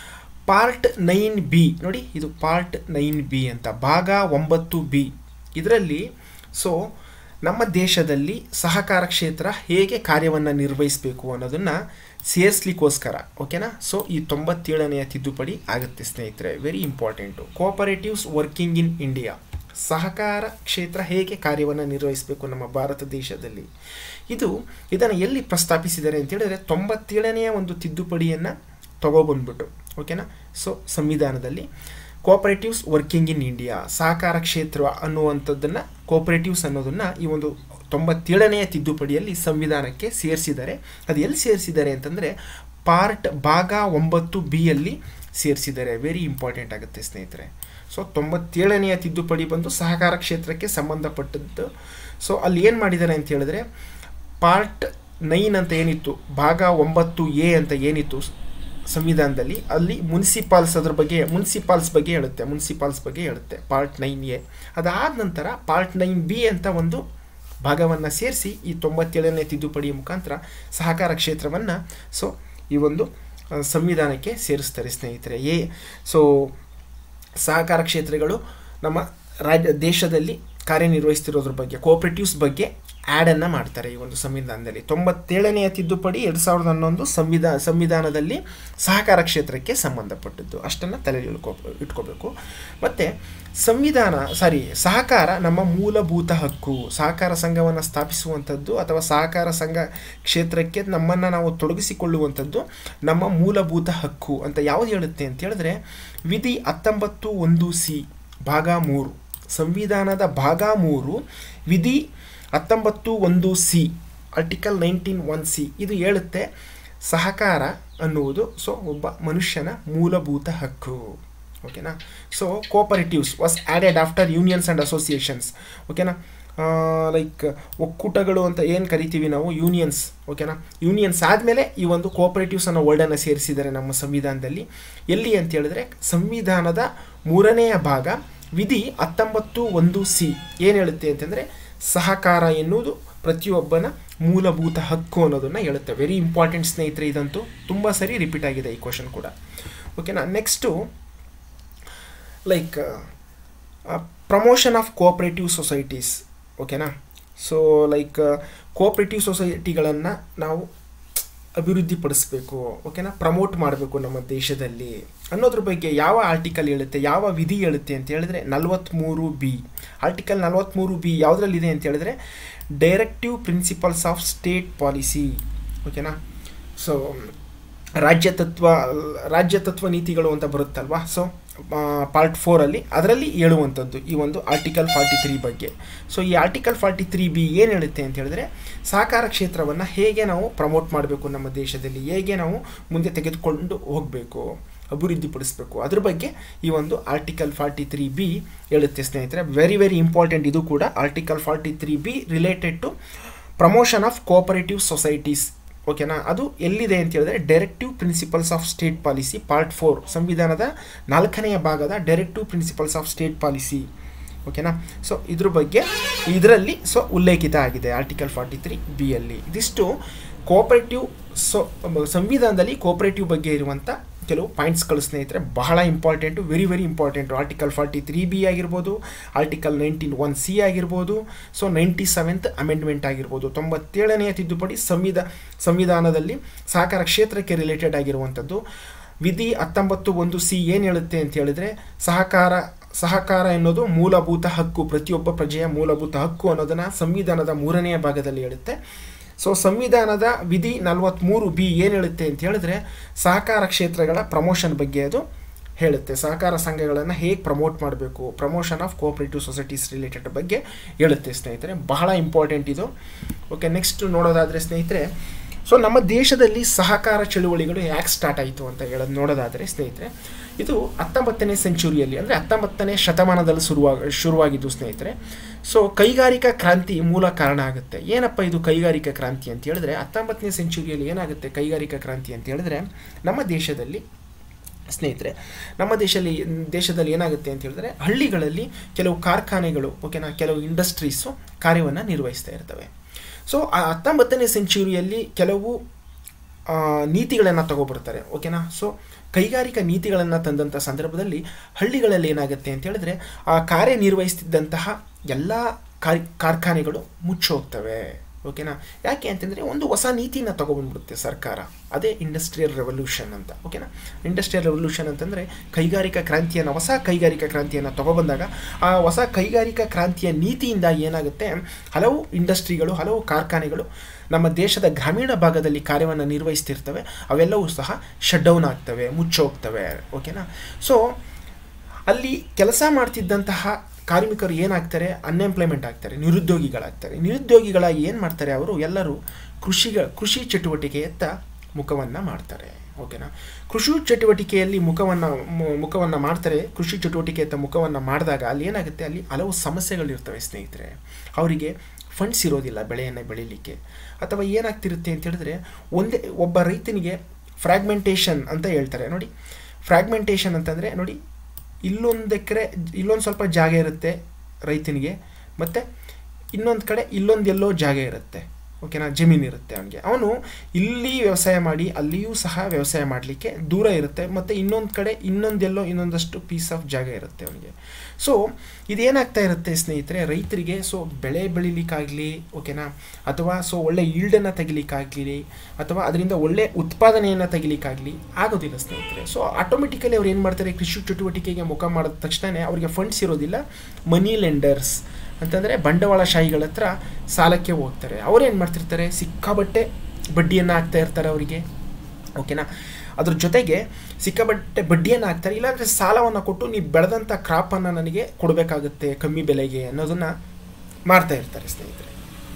ಪಾರ್ಟ್ ನೈನ್ ಬಿ ನೋಡಿ ಇದು ಪಾರ್ಟ್ ನೈನ್ ಬಿ ಅಂತ ಭಾಗ ಒಂಬತ್ತು ಬಿ ಇದರಲ್ಲಿ ಸೊ ನಮ್ಮ ದೇಶದಲ್ಲಿ ಸಹಕಾರ ಕ್ಷೇತ್ರ ಹೇಗೆ ಕಾರ್ಯವನ್ನು ನಿರ್ವಹಿಸಬೇಕು ಅನ್ನೋದನ್ನು ಸೇರಿಸ್ಲಿಕ್ಕೋಸ್ಕರ ಓಕೆನಾ ಸೊ ಈ ತೊಂಬತ್ತೇಳನೆಯ ತಿದ್ದುಪಡಿ ಆಗುತ್ತೆ ಸ್ನೇಹಿತರೆ very important cooperatives working in India ಸಹಕಾರ ಕ್ಷೇತ್ರ ಹೇಗೆ ಕಾರ್ಯವನ್ನು ನಿರ್ವಹಿಸಬೇಕು ನಮ್ಮ ಭಾರತ ದೇಶದಲ್ಲಿ ಇದು ಇದನ್ನು ಎಲ್ಲಿ ಪ್ರಸ್ತಾಪಿಸಿದ್ದಾರೆ ಅಂತ ಹೇಳಿದ್ರೆ ತೊಂಬತ್ತೇಳನೆಯ ಒಂದು ತಿದ್ದುಪಡಿಯನ್ನು ತಗೊಬಂದ್ಬಿಟ್ಟು ಓಕೆನಾ ಸೊ ಸಂವಿಧಾನದಲ್ಲಿ ಕೋಆಪರೇಟಿವ್ಸ್ ವರ್ಕಿಂಗ್ ಇನ್ ಇಂಡಿಯಾ ಸಹಕಾರ ಕ್ಷೇತ್ರ ಅನ್ನುವಂಥದ್ದನ್ನು ಕೋಆಪರೇಟಿವ್ಸ್ ಅನ್ನೋದನ್ನು ಈ ಒಂದು ತೊಂಬತ್ತೇಳನೆಯ ತಿದ್ದುಪಡಿಯಲ್ಲಿ ಸಂವಿಧಾನಕ್ಕೆ ಸೇರಿಸಿದ್ದಾರೆ ಅದು ಎಲ್ಲಿ ಸೇರಿಸಿದ್ದಾರೆ ಅಂತಂದರೆ ಪಾರ್ಟ್ ಭಾಗ ಒಂಬತ್ತು ಬಿಯಲ್ಲಿ ಸೇರಿಸಿದ್ದಾರೆ ವೆರಿ ಇಂಪಾರ್ಟೆಂಟ್ ಆಗುತ್ತೆ ಸ್ನೇಹಿತರೆ ಸೊ ತೊಂಬತ್ತೇಳನೆಯ ತಿದ್ದುಪಡಿ ಬಂದು ಸಹಕಾರ ಕ್ಷೇತ್ರಕ್ಕೆ ಸಂಬಂಧಪಟ್ಟದ್ದು ಸೊ ಅಲ್ಲಿ ಏನು ಮಾಡಿದ್ದಾರೆ ಅಂತ ಹೇಳಿದ್ರೆ ಪಾರ್ಟ್ ನೈನ್ ಅಂತ ಏನಿತ್ತು ಭಾಗ ಒಂಬತ್ತು ಎ ಅಂತ ಏನಿತ್ತು ಸಂವಿಧಾನದಲ್ಲಿ ಅಲ್ಲಿ ಮುನ್ಸಿಪಾಲ್ಸ್ ಅದ್ರ ಬಗ್ಗೆ ಮುನ್ಸಿಪಾಲ್ಸ್ ಬಗ್ಗೆ ಹೇಳುತ್ತೆ ಮುನ್ಸಿಪಾಲ್ಸ್ ಬಗ್ಗೆ ಹೇಳುತ್ತೆ ಪಾರ್ಟ್ ನೈನ್ ಎ ಅದಾದ ನಂತರ ಪಾರ್ಟ್ ನೈನ್ ಬಿ ಅಂತ ಒಂದು ಭಾಗವನ್ನು ಸೇರಿಸಿ ಈ ತೊಂಬತ್ತೇಳನೇ ತಿದ್ದುಪಡಿಯ ಮುಖಾಂತರ ಸಹಕಾರ ಕ್ಷೇತ್ರವನ್ನು ಸೊ ಈ ಒಂದು ಸಂವಿಧಾನಕ್ಕೆ ಸೇರಿಸ್ತಾರೆ ಸ್ನೇಹಿತರೆ ಎ ಸೊ ಸಹಕಾರ ಕ್ಷೇತ್ರಗಳು ನಮ್ಮ ರಾಜ್ಯ ದೇಶದಲ್ಲಿ ಕಾರ್ಯನಿರ್ವಹಿಸ್ತಿರೋದ್ರ ಬಗ್ಗೆ ಕೋಆಪರೇಟಿವ್ಸ್ ಬಗ್ಗೆ ಆ್ಯಡನ್ನು ಮಾಡ್ತಾರೆ ಈ ಒಂದು ಸಂವಿಧಾನದಲ್ಲಿ ತೊಂಬತ್ತೇಳನೆಯ ತಿದ್ದುಪಡಿ ಎರಡು ಸಾವಿರದ ಹನ್ನೊಂದು ಸಂವಿಧಾ ಸಂವಿಧಾನದಲ್ಲಿ ಸಹಕಾರ ಕ್ಷೇತ್ರಕ್ಕೆ ಸಂಬಂಧಪಟ್ಟದ್ದು ಅಷ್ಟನ್ನು ತಲೆಯಲ್ಲಿ ಇಟ್ಕೋ ಇಟ್ಕೋಬೇಕು ಮತ್ತು ಸಂವಿಧಾನ ಸಾರಿ ಸಹಕಾರ ನಮ್ಮ ಮೂಲಭೂತ ಹಕ್ಕು ಸಹಕಾರ ಸಂಘವನ್ನು ಸ್ಥಾಪಿಸುವಂಥದ್ದು ಅಥವಾ ಸಹಕಾರ ಸಂಘ ಕ್ಷೇತ್ರಕ್ಕೆ ನಮ್ಮನ್ನು ನಾವು ತೊಡಗಿಸಿಕೊಳ್ಳುವಂಥದ್ದು ನಮ್ಮ ಮೂಲಭೂತ ಹಕ್ಕು ಅಂತ ಯಾವುದು ಹೇಳುತ್ತೆ ಅಂತ ಹೇಳಿದ್ರೆ ವಿಧಿ ಹತ್ತೊಂಬತ್ತು ಒಂದು ಸಿ ಭಾಗ ಮೂರು ಸಂವಿಧಾನದ ಭಾಗ ಮೂರು ವಿಧಿ ಹತ್ತೊಂಬತ್ತು ಒಂದು C article nineteen one C ಇದು ಹೇಳುತ್ತೆ ಸಹಕಾರ ಅನ್ನುವುದು ಸೊ ಒಬ್ಬ ಮನುಷ್ಯನ ಮೂಲಭೂತ ಹಕ್ಕು ಓಕೆನಾ so cooperatives was added after unions and associations ಓಕೆನಾ ಲೈಕ್ ಒಕ್ಕೂಟಗಳು ಅಂತ ಏನು ಕರಿತೀವಿ ನಾವು ಯೂನಿಯನ್ಸ್ ಓಕೆನಾ ಯೂನಿಯನ್ಸ್ ಆದಮೇಲೆ ಈ ಒಂದು ಕೋಪರೇಟಿವ್ಸ್ ಅನ್ನೋ ವರ್ಡನ್ನು ಸೇರಿಸಿದ್ದಾರೆ ನಮ್ಮ ಸಂವಿಧಾನದಲ್ಲಿ ಎಲ್ಲಿ ಅಂತ ಹೇಳಿದ್ರೆ ಸಂವಿಧಾನದ ಮೂರನೆಯ ಭಾಗ ವಿಧಿ ಹತ್ತೊಂಬತ್ತು ಒಂದು ಸಿ ಏನು ಹೇಳುತ್ತೆ ಅಂತಂದರೆ ಸಹಕಾರ ಎನ್ನುವುದು ಪ್ರತಿಯೊಬ್ಬನ ಮೂಲಭೂತ ಹಕ್ಕು ಅನ್ನೋದನ್ನು ಹೇಳುತ್ತೆ ವೆರಿ ಇಂಪಾರ್ಟೆಂಟ್ ಸ್ನೇಹಿತರೆ ಇದಂತೂ ತುಂಬ ಸರಿ ರಿಪೀಟ್ ಆಗಿದೆ ಈ ಕ್ವಶನ್ ಕೂಡ ಓಕೆನಾ next like promotion of cooperative societies ಓಕೆನಾ ಸೊ ಲೈಕ್ ಕೋಆಪರೇಟಿವ್ ಸೊಸೈಟಿಗಳನ್ನು ನಾವು ಅಭಿವೃದ್ಧಿಪಡಿಸ್ಬೇಕು ಓಕೆನಾ ಪ್ರಮೋಟ್ ಮಾಡಬೇಕು ನಮ್ಮ ದೇಶದಲ್ಲಿ ಅನ್ನೋದ್ರ ಬಗ್ಗೆ ಯಾವ ಆರ್ಟಿಕಲ್ ಹೇಳುತ್ತೆ ಯಾವ ವಿಧಿ ಹೇಳುತ್ತೆ ಅಂತ ಹೇಳಿದ್ರೆ ನಲ್ವತ್ತ್ಮೂರು ಬಿ ಆರ್ಟಿಕಲ್ ನಲ್ವತ್ತ್ಮೂರು ಬಿ ಯಾವುದ್ರಲ್ಲಿದೆ ಅಂತ ಹೇಳಿದ್ರೆ directive principles of state policy ಓಕೆನಾ ಸೊ ರಾಜ್ಯ ತತ್ವ ರಾಜ್ಯ ತತ್ವ ನೀತಿಗಳು ಅಂತ ಬರುತ್ತಲ್ವಾ ಸೊ ಪಾರ್ಟ್ ಫೋರಲ್ಲಿ ಅದರಲ್ಲಿ ಹೇಳುವಂಥದ್ದು ಈ ಒಂದು ಆರ್ಟಿಕಲ್ ಫಾರ್ಟಿ ತ್ರೀ ಬಗ್ಗೆ ಸೊ ಈ ಆರ್ಟಿಕಲ್ ಫಾರ್ಟಿ ತ್ರೀ ಬಿ ಏನು ಹೇಳುತ್ತೆ ಅಂತ ಹೇಳಿದ್ರೆ ಸಹಕಾರ ಕ್ಷೇತ್ರವನ್ನು ಹೇಗೆ ನಾವು ಪ್ರಮೋಟ್ ಮಾಡಬೇಕು ನಮ್ಮ ದೇಶದಲ್ಲಿ ಹೇಗೆ ನಾವು ಮುಂದೆ ತೆಗೆದುಕೊಂಡು ಹೋಗಬೇಕು ಅಭಿವೃದ್ಧಿಪಡಿಸಬೇಕು ಅದ್ರ ಬಗ್ಗೆ ಈ ಒಂದು ಆರ್ಟಿಕಲ್ ಫಾರ್ಟಿ ತ್ರೀ ಬಿ ಹೇಳುತ್ತೆ ಸ್ನೇಹಿತರೆ ವೆರಿ ವೆರಿ ಇಂಪಾರ್ಟೆಂಟ್ ಇದು ಕೂಡ article forty three B related to promotion of cooperative societies ಓಕೆನಾ ಅದು ಎಲ್ಲಿದೆ ಅಂತ ಹೇಳಿದ್ರೆ directive principles of state policy part four ಸಂವಿಧಾನದ ನಾಲ್ಕನೆಯ ಭಾಗದ directive principles of state policy ಓಕೆನಾ ಸೊ ಇದ್ರ ಬಗ್ಗೆ ಇದರಲ್ಲಿ ಸೊ ಉಲ್ಲೇಖಿತ ಆಗಿದೆ ಆರ್ಟಿಕಲ್ ಫಾರ್ಟಿ ತ್ರೀ ಬಿಯಲ್ಲಿ ಇದಿಷ್ಟು ಕೋಆಪರೇಟಿವ್ ಸೊ ಸಂವಿಧಾನದಲ್ಲಿ ಕೋಆಪರೇಟಿವ್ ಬಗ್ಗೆ ಇರುವಂಥ ಕೆಲವು ಪಾಯಿಂಟ್ಸ್ಗಳು ಸ್ನೇಹಿತರೆ ಬಹಳ important very very important article forty three B ಆಗಿರ್ಬೋದು ಆರ್ಟಿಕಲ್ ನೈನ್ಟೀನ್ ಒನ್ ಸಿ ಆಗಿರ್ಬೋದು ಸೊ ನೈಂಟಿ ಸೆವೆಂತ್ ಅಮೆಂಡ್ಮೆಂಟ್ ಆಗಿರ್ಬೋದು ತೊಂಬತ್ತೇಳನೆಯ ತಿದ್ದುಪಡಿ ಸಂವಿಧ ಸಂವಿಧಾನದಲ್ಲಿ ಸಹಕಾರ ಕ್ಷೇತ್ರಕ್ಕೆ ರಿಲೇಟೆಡ್ ಆಗಿರುವಂಥದ್ದು ವಿಧಿ ಹತ್ತೊಂಬತ್ತು ಒಂದು ಸಿ ಏನು ಹೇಳುತ್ತೆ ಅಂತ ಹೇಳಿದ್ರೆ ಸಹಕಾರ ಸಹಕಾರ ಎನ್ನುವುದು ಮೂಲಭೂತ ಹಕ್ಕು ಪ್ರತಿಯೊಬ್ಬ ಪ್ರಜೆಯ ಮೂಲಭೂತ ಹಕ್ಕು ಅನ್ನೋದನ್ನು ಸಂವಿಧಾನದ ಮೂರನೆಯ ಭಾಗದಲ್ಲಿ ಹೇಳುತ್ತೆ ಸೊ ಸಂವಿಧಾನದ ವಿಧಿ ನಲವತ್ತ್ಮೂರು ಬಿ ಏನು ಹೇಳುತ್ತೆ ಅಂತ ಹೇಳಿದ್ರೆ ಸಹಕಾರ ಕ್ಷೇತ್ರಗಳ ಪ್ರಮೋಷನ್ ಬಗ್ಗೆ ಅದು ಹೇಳುತ್ತೆ ಸಹಕಾರ ಸಂಘಗಳನ್ನು ಹೇಗೆ ಪ್ರಮೋಟ್ ಮಾಡಬೇಕು promotion of cooperative societies related ಬಗ್ಗೆ ಹೇಳುತ್ತೆ ಸ್ನೇಹಿತರೆ ಬಹಳ ಇಂಪಾರ್ಟೆಂಟ್ ಇದು ಓಕೆ ನೆಕ್ಸ್ಟ್ ನೋಡೋದಾದರೆ ಸ್ನೇಹಿತರೆ ಸೊ ನಮ್ಮ ದೇಶದಲ್ಲಿ ಸಹಕಾರ ಚಳುವಳಿಗಳು ಯಾಕೆ ಸ್ಟಾರ್ಟ್ ಆಯಿತು ಅಂತ ಹೇಳೋದು ನೋಡೋದಾದರೆ ಸ್ನೇಹಿತರೆ ಇದು ಹತ್ತೊಂಬತ್ತನೇ ಸೆಂಚುರಿಯಲ್ಲಿ ಅಂದರೆ ಹತ್ತೊಂಬತ್ತನೇ ಶತಮಾನದಲ್ಲಿ ಶುರುವಾಗ ಶುರುವಾಗಿದ್ದು ಸ್ನೇಹಿತರೆ ಸೊ ಕೈಗಾರಿಕಾ ಕ್ರಾಂತಿ ಮೂಲ ಕಾರಣ ಆಗುತ್ತೆ ಏನಪ್ಪ ಇದು ಕೈಗಾರಿಕಾ ಕ್ರಾಂತಿ ಅಂತ ಹೇಳಿದ್ರೆ ಹತ್ತೊಂಬತ್ತನೇ ಸೆಂಚುರಿಯಲ್ಲಿ ಏನಾಗುತ್ತೆ ಕೈಗಾರಿಕಾ ಕ್ರಾಂತಿ ಅಂತ ಹೇಳಿದ್ರೆ ನಮ್ಮ ದೇಶದಲ್ಲಿ ಸ್ನೇಹಿತರೆ ನಮ್ಮ ದೇಶದಲ್ಲಿ ದೇಶದಲ್ಲಿ ಏನಾಗುತ್ತೆ ಅಂತ ಹೇಳಿದ್ರೆ ಹಳ್ಳಿಗಳಲ್ಲಿ ಕೆಲವು ಕಾರ್ಖಾನೆಗಳು ಓಕೆನಾ ಕೆಲವು ಇಂಡಸ್ಟ್ರೀಸು ಕಾರ್ಯವನ್ನು ನಿರ್ವಹಿಸ್ತಾ ಇರ್ತವೆ ಸೊ ಆ ಹತ್ತೊಂಬತ್ತನೇ ಸೆಂಚುರಿಯಲ್ಲಿ ಕೆಲವು ನೀತಿಗಳನ್ನು ತಗೊಬರ್ತಾರೆ ಓಕೆನಾ ಸೊ ಕೈಗಾರಿಕಾ ನೀತಿಗಳನ್ನು ತಂದಂಥ ಸಂದರ್ಭದಲ್ಲಿ ಹಳ್ಳಿಗಳಲ್ಲಿ ಏನಾಗುತ್ತೆ ಅಂತ ಹೇಳಿದ್ರೆ ಆ ಕಾರ್ಯನಿರ್ವಹಿಸ್ತಿದ್ದಂತಹ ಎಲ್ಲ ಕಾರ್ ಕಾರ್ಖಾನೆಗಳು ಮುಚ್ಚೋಗ್ತವೆ ಓಕೆನಾ ಯಾಕೆ ಅಂತಂದರೆ ಒಂದು ಹೊಸ ನೀತಿನ ತಗೊಬಂದ್ಬಿಡುತ್ತೆ ಸರ್ಕಾರ ಅದೇ ಇಂಡಸ್ಟ್ರಿಯಲ್ ರೆವಲ್ಯೂಷನ್ ಅಂತ ಓಕೆನಾ ಇಂಡಸ್ಟ್ರಿಯಲ್ ರೆವಲ್ಯೂಷನ್ ಅಂತಂದರೆ ಕೈಗಾರಿಕಾ ಕ್ರಾಂತಿಯನ್ನು ಹೊಸ ಕೈಗಾರಿಕಾ ಕ್ರಾಂತಿಯನ್ನು ತಗೊಬಂದಾಗ ಆ ಹೊಸ ಕೈಗಾರಿಕಾ ಕ್ರಾಂತಿಯ ನೀತಿಯಿಂದ ಏನಾಗುತ್ತೆ ಹಲವು ಇಂಡಸ್ಟ್ರಿಗಳು ಹಲವು ಕಾರ್ಖಾನೆಗಳು ನಮ್ಮ ದೇಶದ ಗ್ರಾಮೀಣ ಭಾಗದಲ್ಲಿ ಕಾರ್ಯವನ್ನು ನಿರ್ವಹಿಸ್ತಿರ್ತವೆ ಅವೆಲ್ಲವೂ ಸಹ ಶಟ್ ಡೌನ್ ಆಗ್ತವೆ ಮುಚ್ಚೋಗ್ತವೆ ಓಕೆನಾ ಸೊ ಅಲ್ಲಿ ಕೆಲಸ ಮಾಡ್ತಿದ್ದಂತಹ ಕಾರ್ಮಿಕರು ಏನಾಗ್ತಾರೆ ಅನ್ಎಂಪ್ಲಾಯ್ಮೆಂಟ್ ಆಗ್ತಾರೆ ನಿರುದ್ಯೋಗಿಗಳಾಗ್ತಾರೆ ನಿರುದ್ಯೋಗಿಗಳಾಗಿ ಏನು ಮಾಡ್ತಾರೆ ಅವರು ಎಲ್ಲರೂ ಕೃಷಿಗ ಕೃಷಿ ಚಟುವಟಿಕೆಯತ್ತ ಮುಖವನ್ನು ಮಾಡ್ತಾರೆ ಓಕೆನಾ ಕೃಷಿ ಚಟುವಟಿಕೆಯಲ್ಲಿ ಮುಖವನ್ನು ಮುಖವನ್ನು ಮಾಡ್ತಾರೆ ಕೃಷಿ ಚಟುವಟಿಕೆಯತ್ತ ಮುಖವನ್ನು ಮಾಡಿದಾಗ ಅಲ್ಲಿ ಏನಾಗುತ್ತೆ ಅಲ್ಲಿ ಹಲವು ಸಮಸ್ಯೆಗಳಿರ್ತವೆ ಸ್ನೇಹಿತರೆ ಅವರಿಗೆ ಫಂಡ್ಸ್ ಇರೋದಿಲ್ಲ ಬೆಳೆಯನ್ನು ಬೆಳೀಲಿಕ್ಕೆ ಅಥವಾ ಏನಾಗ್ತಿರುತ್ತೆ ಅಂತ ಹೇಳಿದ್ರೆ ಒಂದೇ ಒಬ್ಬ ರೈತನಿಗೆ ಫ್ರ್ಯಾಗ್ಮೆಂಟೇಷನ್ ಅಂತ ಹೇಳ್ತಾರೆ ನೋಡಿ ಫ್ರ್ಯಾಗ್ಮೆಂಟೇಷನ್ ಅಂತಂದರೆ ನೋಡಿ ಇಲ್ಲೊಂದು ಎಕರೆ ಇಲ್ಲೊಂದು ಸ್ವಲ್ಪ ಜಾಗ ಇರುತ್ತೆ ರೈತನಿಗೆ ಮತ್ತು ಇನ್ನೊಂದು ಕಡೆ ಇಲ್ಲೊಂದು ಎಲ್ಲೋ ಜಾಗ ಇರುತ್ತೆ ಓಕೆನಾ ಜಮೀನು ಇರುತ್ತೆ ಅವನಿಗೆ ಅವನು ಇಲ್ಲಿ ವ್ಯವಸಾಯ ಮಾಡಿ ಅಲ್ಲಿಯೂ ಸಹ ವ್ಯವಸಾಯ ಮಾಡಲಿಕ್ಕೆ ದೂರ ಇರುತ್ತೆ ಮತ್ತು ಇನ್ನೊಂದು ಕಡೆ ಇನ್ನೊಂದೆಲ್ಲೋ ಇನ್ನೊಂದಷ್ಟು ಪೀಸ್ ಆಫ್ ಜಾಗ ಇರುತ್ತೆ ಅವನಿಗೆ ಸೊ ಇದೇನಾಗ್ತಾ ಇರುತ್ತೆ ಸ್ನೇಹಿತರೆ ರೈತರಿಗೆ ಸೊ ಬೆಳೆ ಬೆಳಿಲಿಕ್ಕಾಗಲಿ ಓಕೆನಾ ಅಥವಾ ಸೊ ಒಳ್ಳೆ ಈಲ್ಡನ್ನು ತೆಗಿಲಿಕ್ಕಾಗಲಿ ಅಥವಾ ಅದರಿಂದ ಒಳ್ಳೆ ಉತ್ಪಾದನೆಯನ್ನು ತೆಗಿಲಿಕ್ಕಾಗಲಿ ಆಗೋದಿಲ್ಲ ಸ್ನೇಹಿತರೆ ಸೊ ಆಟೋಮೆಟಿಕಲಿ ಅವ್ರು ಏನು ಮಾಡ್ತಾರೆ ಕೃಷಿ ಚಟುವಟಿಕೆಗೆ ಮುಖ ಮಾಡಿದ ತಕ್ಷಣ ಅವರಿಗೆ ಫಂಡ್ಸ್ ಇರೋದಿಲ್ಲ ಮನಿ ಲೆಂಡರ್ಸ್ ಅಂತಂದರೆ ಬಂಡವಾಳಶಾಹಿಗಳ ಹತ್ರ ಸಾಲಕ್ಕೆ ಹೋಗ್ತಾರೆ ಅವ್ರು ಏನು ಮಾಡ್ತಿರ್ತಾರೆ ಸಿಕ್ಕಾಬಟ್ಟೆ ಬಡ್ಡಿಯನ್ನು ಹಾಕ್ತಾ ಇರ್ತಾರೆ ಅವರಿಗೆ ಓಕೆನಾ ಅದ್ರ ಜೊತೆಗೆ ಸಿಕ್ಕಾಬಟ್ಟೆ ಬಡ್ಡಿಯನ್ನು ಹಾಕ್ತಾರೆ ಇಲ್ಲಾಂದರೆ ಸಾಲವನ್ನು ಕೊಟ್ಟು ನೀವು ಬೆಳೆದಂಥ ಕ್ರಾಪನ್ನು ನನಗೆ ಕೊಡಬೇಕಾಗುತ್ತೆ ಕಮ್ಮಿ ಬೆಲೆಗೆ ಅನ್ನೋದನ್ನು ಮಾಡ್ತಾ ಇರ್ತಾರೆ ಸ್ನೇಹಿತರೆ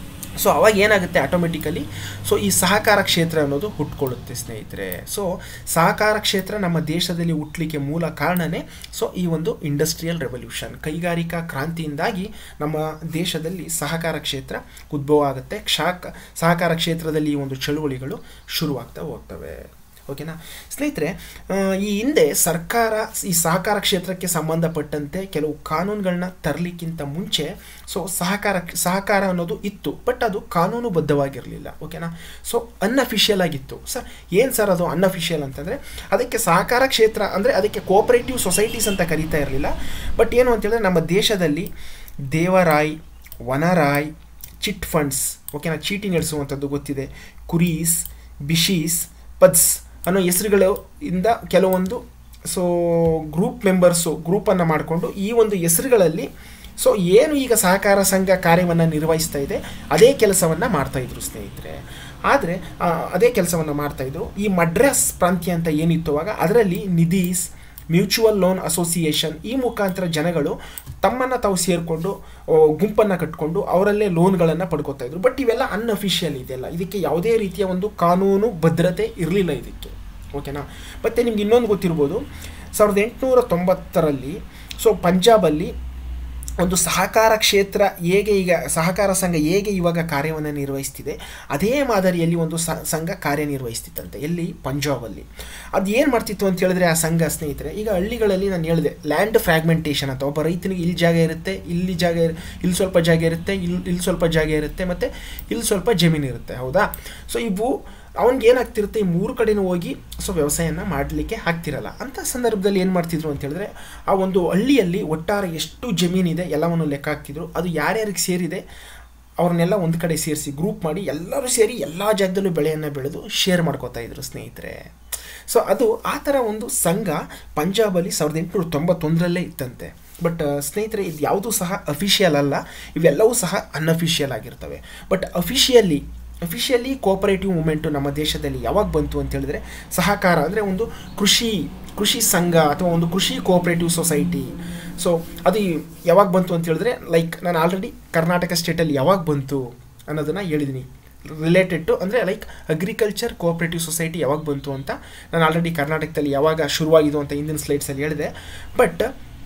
ಸೊ ಅವಾಗ ಏನಾಗುತ್ತೆ ಆಟೋಮೆಟಿಕಲಿ ಸೊ ಈ ಸಹಕಾರ ಕ್ಷೇತ್ರ ಅನ್ನೋದು ಹುಟ್ಕೊಳ್ಳುತ್ತೆ ಸ್ನೇಹಿತರೆ ಸೊ ಸಹಕಾರ ಕ್ಷೇತ್ರ ನಮ್ಮ ದೇಶದಲ್ಲಿ ಹುಟ್ಟಲಿಕ್ಕೆ ಮೂಲ ಕಾರಣನೇ ಸೊ ಈ ಒಂದು ಇಂಡಸ್ಟ್ರಿಯಲ್ ರೆವಲ್ಯೂಷನ್ ಕೈಗಾರಿಕಾ ಕ್ರಾಂತಿಯಿಂದಾಗಿ ನಮ್ಮ ದೇಶದಲ್ಲಿ ಸಹಕಾರ ಕ್ಷೇತ್ರ ಉದ್ಭವ ಆಗುತ್ತೆ ಕ್ಷಾಕ ಸಹಕಾರ ಕ್ಷೇತ್ರದಲ್ಲಿ ಈ ಒಂದು ಚಳುವಳಿಗಳು ಶುರುವಾಗ್ತಾ ಹೋಗ್ತವೆ ಓಕೆನಾ ಸ್ನೇಹಿತರೆ ಈ ಹಿಂದೆ ಸರ್ಕಾರ ಈ ಸಹಕಾರ ಕ್ಷೇತ್ರಕ್ಕೆ ಸಂಬಂಧಪಟ್ಟಂತೆ ಕೆಲವು ಕಾನೂನುಗಳನ್ನ ತರಲಿಕ್ಕಿಂತ ಮುಂಚೆ ಸೊ ಸಹಕಾರ ಸಹಕಾರ ಅನ್ನೋದು ಇತ್ತು ಬಟ್ ಅದು ಕಾನೂನುಬದ್ಧವಾಗಿರಲಿಲ್ಲ ಓಕೆನಾ ಸೊ ಅನ್ಅಫಿಷಿಯಲ್ ಆಗಿತ್ತು ಸರ್ ಏನು ಸರ್ ಅದು ಅನ್ಅಫಿಷಿಯಲ್ ಅಂತಂದರೆ ಅದಕ್ಕೆ ಸಹಕಾರ ಕ್ಷೇತ್ರ ಅಂದರೆ ಅದಕ್ಕೆ ಕೋಆಪರೇಟಿವ್ ಸೊಸೈಟೀಸ್ ಅಂತ ಕರೀತಾ ಇರಲಿಲ್ಲ ಬಟ್ ಏನು ಅಂತೇಳಿದ್ರೆ ನಮ್ಮ ದೇಶದಲ್ಲಿ ದೇವರಾಯ್ ವನರಾಯ್ ಚಿಟ್ ಫಂಡ್ಸ್ ಓಕೆನಾ ಚೀಟಿ ನಡೆಸುವಂಥದ್ದು ಗೊತ್ತಿದೆ ಕುರೀಸ್ ಬಿಶೀಸ್ ಪದ್ಸ್ ಅನ್ನೋ ಹೆಸರುಗಳು ಇಂದ ಕೆಲವೊಂದು ಸೊ ಗ್ರೂಪ್ ಮೆಂಬರ್ಸು ಗ್ರೂಪನ್ನು ಮಾಡಿಕೊಂಡು ಈ ಒಂದು ಹೆಸರುಗಳಲ್ಲಿ ಸೊ ಏನು ಈಗ ಸಹಕಾರ ಸಂಘ ಕಾರ್ಯವನ್ನು ನಿರ್ವಹಿಸ್ತಾ ಇದೆ ಅದೇ ಕೆಲಸವನ್ನು ಮಾಡ್ತಾಯಿದ್ರು ಸ್ನೇಹಿತರೆ ಆದರೆ ಅದೇ ಕೆಲಸವನ್ನು ಮಾಡ್ತಾಯಿದ್ರು ಈ ಮಡ್ರಾಸ್ ಪ್ರಾಂತ್ಯ ಅಂತ ಏನಿತ್ತು ಅವಾಗ ಅದರಲ್ಲಿ ನಿಧೀಸ್ ಮ್ಯೂಚುವಲ್ ಲೋನ್ ಅಸೋಸಿಯೇಷನ್ ಈ ಮುಖಾಂತರ ಜನಗಳು ತಮ್ಮನ್ನು ತಾವು ಸೇರಿಕೊಂಡು ಗುಂಪನ್ನು ಕಟ್ಕೊಂಡು ಅವರಲ್ಲೇ ಲೋನ್ಗಳನ್ನು ಪಡ್ಕೋತಾ ಇದ್ರು ಬಟ್ ಇವೆಲ್ಲ ಅನ್ಅಫಿಷಿಯಲ್ ಇದೆಲ್ಲ ಇದಕ್ಕೆ ಯಾವುದೇ ರೀತಿಯ ಒಂದು ಕಾನೂನು ಭದ್ರತೆ ಇರಲಿಲ್ಲ ಇದಕ್ಕೆ ಓಕೆನಾ ಮತ್ತು ನಿಮ್ಗೆ ಇನ್ನೊಂದು ಗೊತ್ತಿರ್ಬೋದು ಸಾವಿರದ ಎಂಟುನೂರ ತೊಂಬತ್ತರಲ್ಲಿ ಸೊ ಪಂಜಾಬಲ್ಲಿ ಒಂದು ಸಹಕಾರ ಕ್ಷೇತ್ರ ಹೇಗೆ ಈಗ ಸಹಕಾರ ಸಂಘ ಹೇಗೆ ಇವಾಗ ಕಾರ್ಯವನ್ನು ನಿರ್ವಹಿಸ್ತಿದೆ ಅದೇ ಮಾದರಿಯಲ್ಲಿ ಒಂದು ಸಂಘ ಕಾರ್ಯನಿರ್ವಹಿಸ್ತಿತ್ತಂತೆ ಎಲ್ಲಿ ಪಂಜಾಬಲ್ಲಿ ಅದು ಏನು ಮಾಡ್ತಿತ್ತು ಅಂತ ಹೇಳಿದ್ರೆ ಆ ಸಂಘ ಸ್ನೇಹಿತರೆ ಈಗ ಹಳ್ಳಿಗಳಲ್ಲಿ ನಾನು ಹೇಳಿದೆ ಲ್ಯಾಂಡ್ ಫ್ರ್ಯಾಗ್ಮೆಂಟೇಷನ್ ಅಂತ ಒಬ್ಬ ರೈತನಿಗೆ ಇಲ್ಲಿ ಜಾಗ ಇರುತ್ತೆ ಇಲ್ಲಿ ಜಾಗ ಇಲ್ಲಿ ಸ್ವಲ್ಪ ಜಾಗ ಇರುತ್ತೆ ಇಲ್ಲಿ ಇಲ್ಲಿ ಸ್ವಲ್ಪ ಜಾಗ ಇರುತ್ತೆ ಮತ್ತು ಇಲ್ಲಿ ಸ್ವಲ್ಪ ಜಮೀನು ಇರುತ್ತೆ ಹೌದಾ ಸೊ ಇವು ಅವನಿಗೆ ಏನಾಗ್ತಿರುತ್ತೆ ಈ ಮೂರು ಕಡೆನೂ ಹೋಗಿ ಸೊ ವ್ಯವಸಾಯನ ಮಾಡಲಿಕ್ಕೆ ಆಗ್ತಿರಲ್ಲ ಅಂಥ ಸಂದರ್ಭದಲ್ಲಿ ಏನು ಮಾಡ್ತಿದ್ರು ಅಂತ ಹೇಳಿದ್ರೆ ಆ ಒಂದು ಹಳ್ಳಿಯಲ್ಲಿ ಒಟ್ಟಾರೆ ಎಷ್ಟು ಜಮೀನಿದೆ ಎಲ್ಲವನ್ನು ಲೆಕ್ಕ ಹಾಕ್ತಿದ್ರು ಅದು ಯಾರ್ಯಾರಿಗೆ ಸೇರಿದೆ ಅವ್ರನ್ನೆಲ್ಲ ಒಂದು ಕಡೆ ಸೇರಿಸಿ ಗ್ರೂಪ್ ಮಾಡಿ ಎಲ್ಲರೂ ಸೇರಿ ಎಲ್ಲ ಜಾಗದಲ್ಲೂ ಬೆಳೆಯನ್ನು ಬೆಳೆದು ಶೇರ್ ಮಾಡ್ಕೋತಾ ಇದ್ರು ಸ್ನೇಹಿತರೆ ಸೊ ಅದು ಆ ಥರ ಒಂದು ಸಂಘ ಪಂಜಾಬಲ್ಲಿ ಸಾವಿರದ ಎಂಟುನೂರ ತೊಂಬತ್ತೊಂದರಲ್ಲೇ ಇತ್ತಂತೆ ಬಟ್ ಸ್ನೇಹಿತರೆ ಇದು ಯಾವುದೂ ಸಹ ಅಫಿಷಿಯಲ್ ಅಲ್ಲ ಇವೆಲ್ಲವೂ ಸಹ ಅನ್ಅಫಿಷಿಯಲ್ ಆಗಿರ್ತವೆ but officially officially cooperative movement ನಮ್ಮ ದೇಶದಲ್ಲಿ ಯಾವಾಗ ಬಂತು ಅಂತ ಹೇಳಿದ್ರೆ ಸಹಕಾರ ಅಂದರೆ ಒಂದು ಕೃಷಿ ಕೃಷಿ ಸಂಘ ಅಥವಾ ಒಂದು ಕೃಷಿ ಕೋಆಪರೇಟಿವ್ ಸೊಸೈಟಿ ಸೊ ಅದು ಯಾವಾಗ ಬಂತು ಅಂತ ಹೇಳಿದ್ರೆ ಲೈಕ್ ನಾನು ಆಲ್ರೆಡಿ ಕರ್ನಾಟಕ ಸ್ಟೇಟಲ್ಲಿ ಯಾವಾಗ ಬಂತು ಅನ್ನೋದನ್ನು ಹೇಳಿದ್ದೀನಿ ರಿಲೇಟೆಡ್ ಟು ಅಂದರೆ ಲೈಕ್ ಅಗ್ರಿಕಲ್ಚರ್ ಕೋಆಪರೇಟಿವ್ ಸೊಸೈಟಿ ಯಾವಾಗ ಬಂತು ಅಂತ ನಾನು ಆಲ್ರೆಡಿ ಕರ್ನಾಟಕದಲ್ಲಿ ಯಾವಾಗ ಶುರುವಾಗಿದ್ದು ಅಂತ ಹಿಂದಿನ ಸ್ಲೈಡ್ಸಲ್ಲಿ ಹೇಳಿದೆ ಬಟ್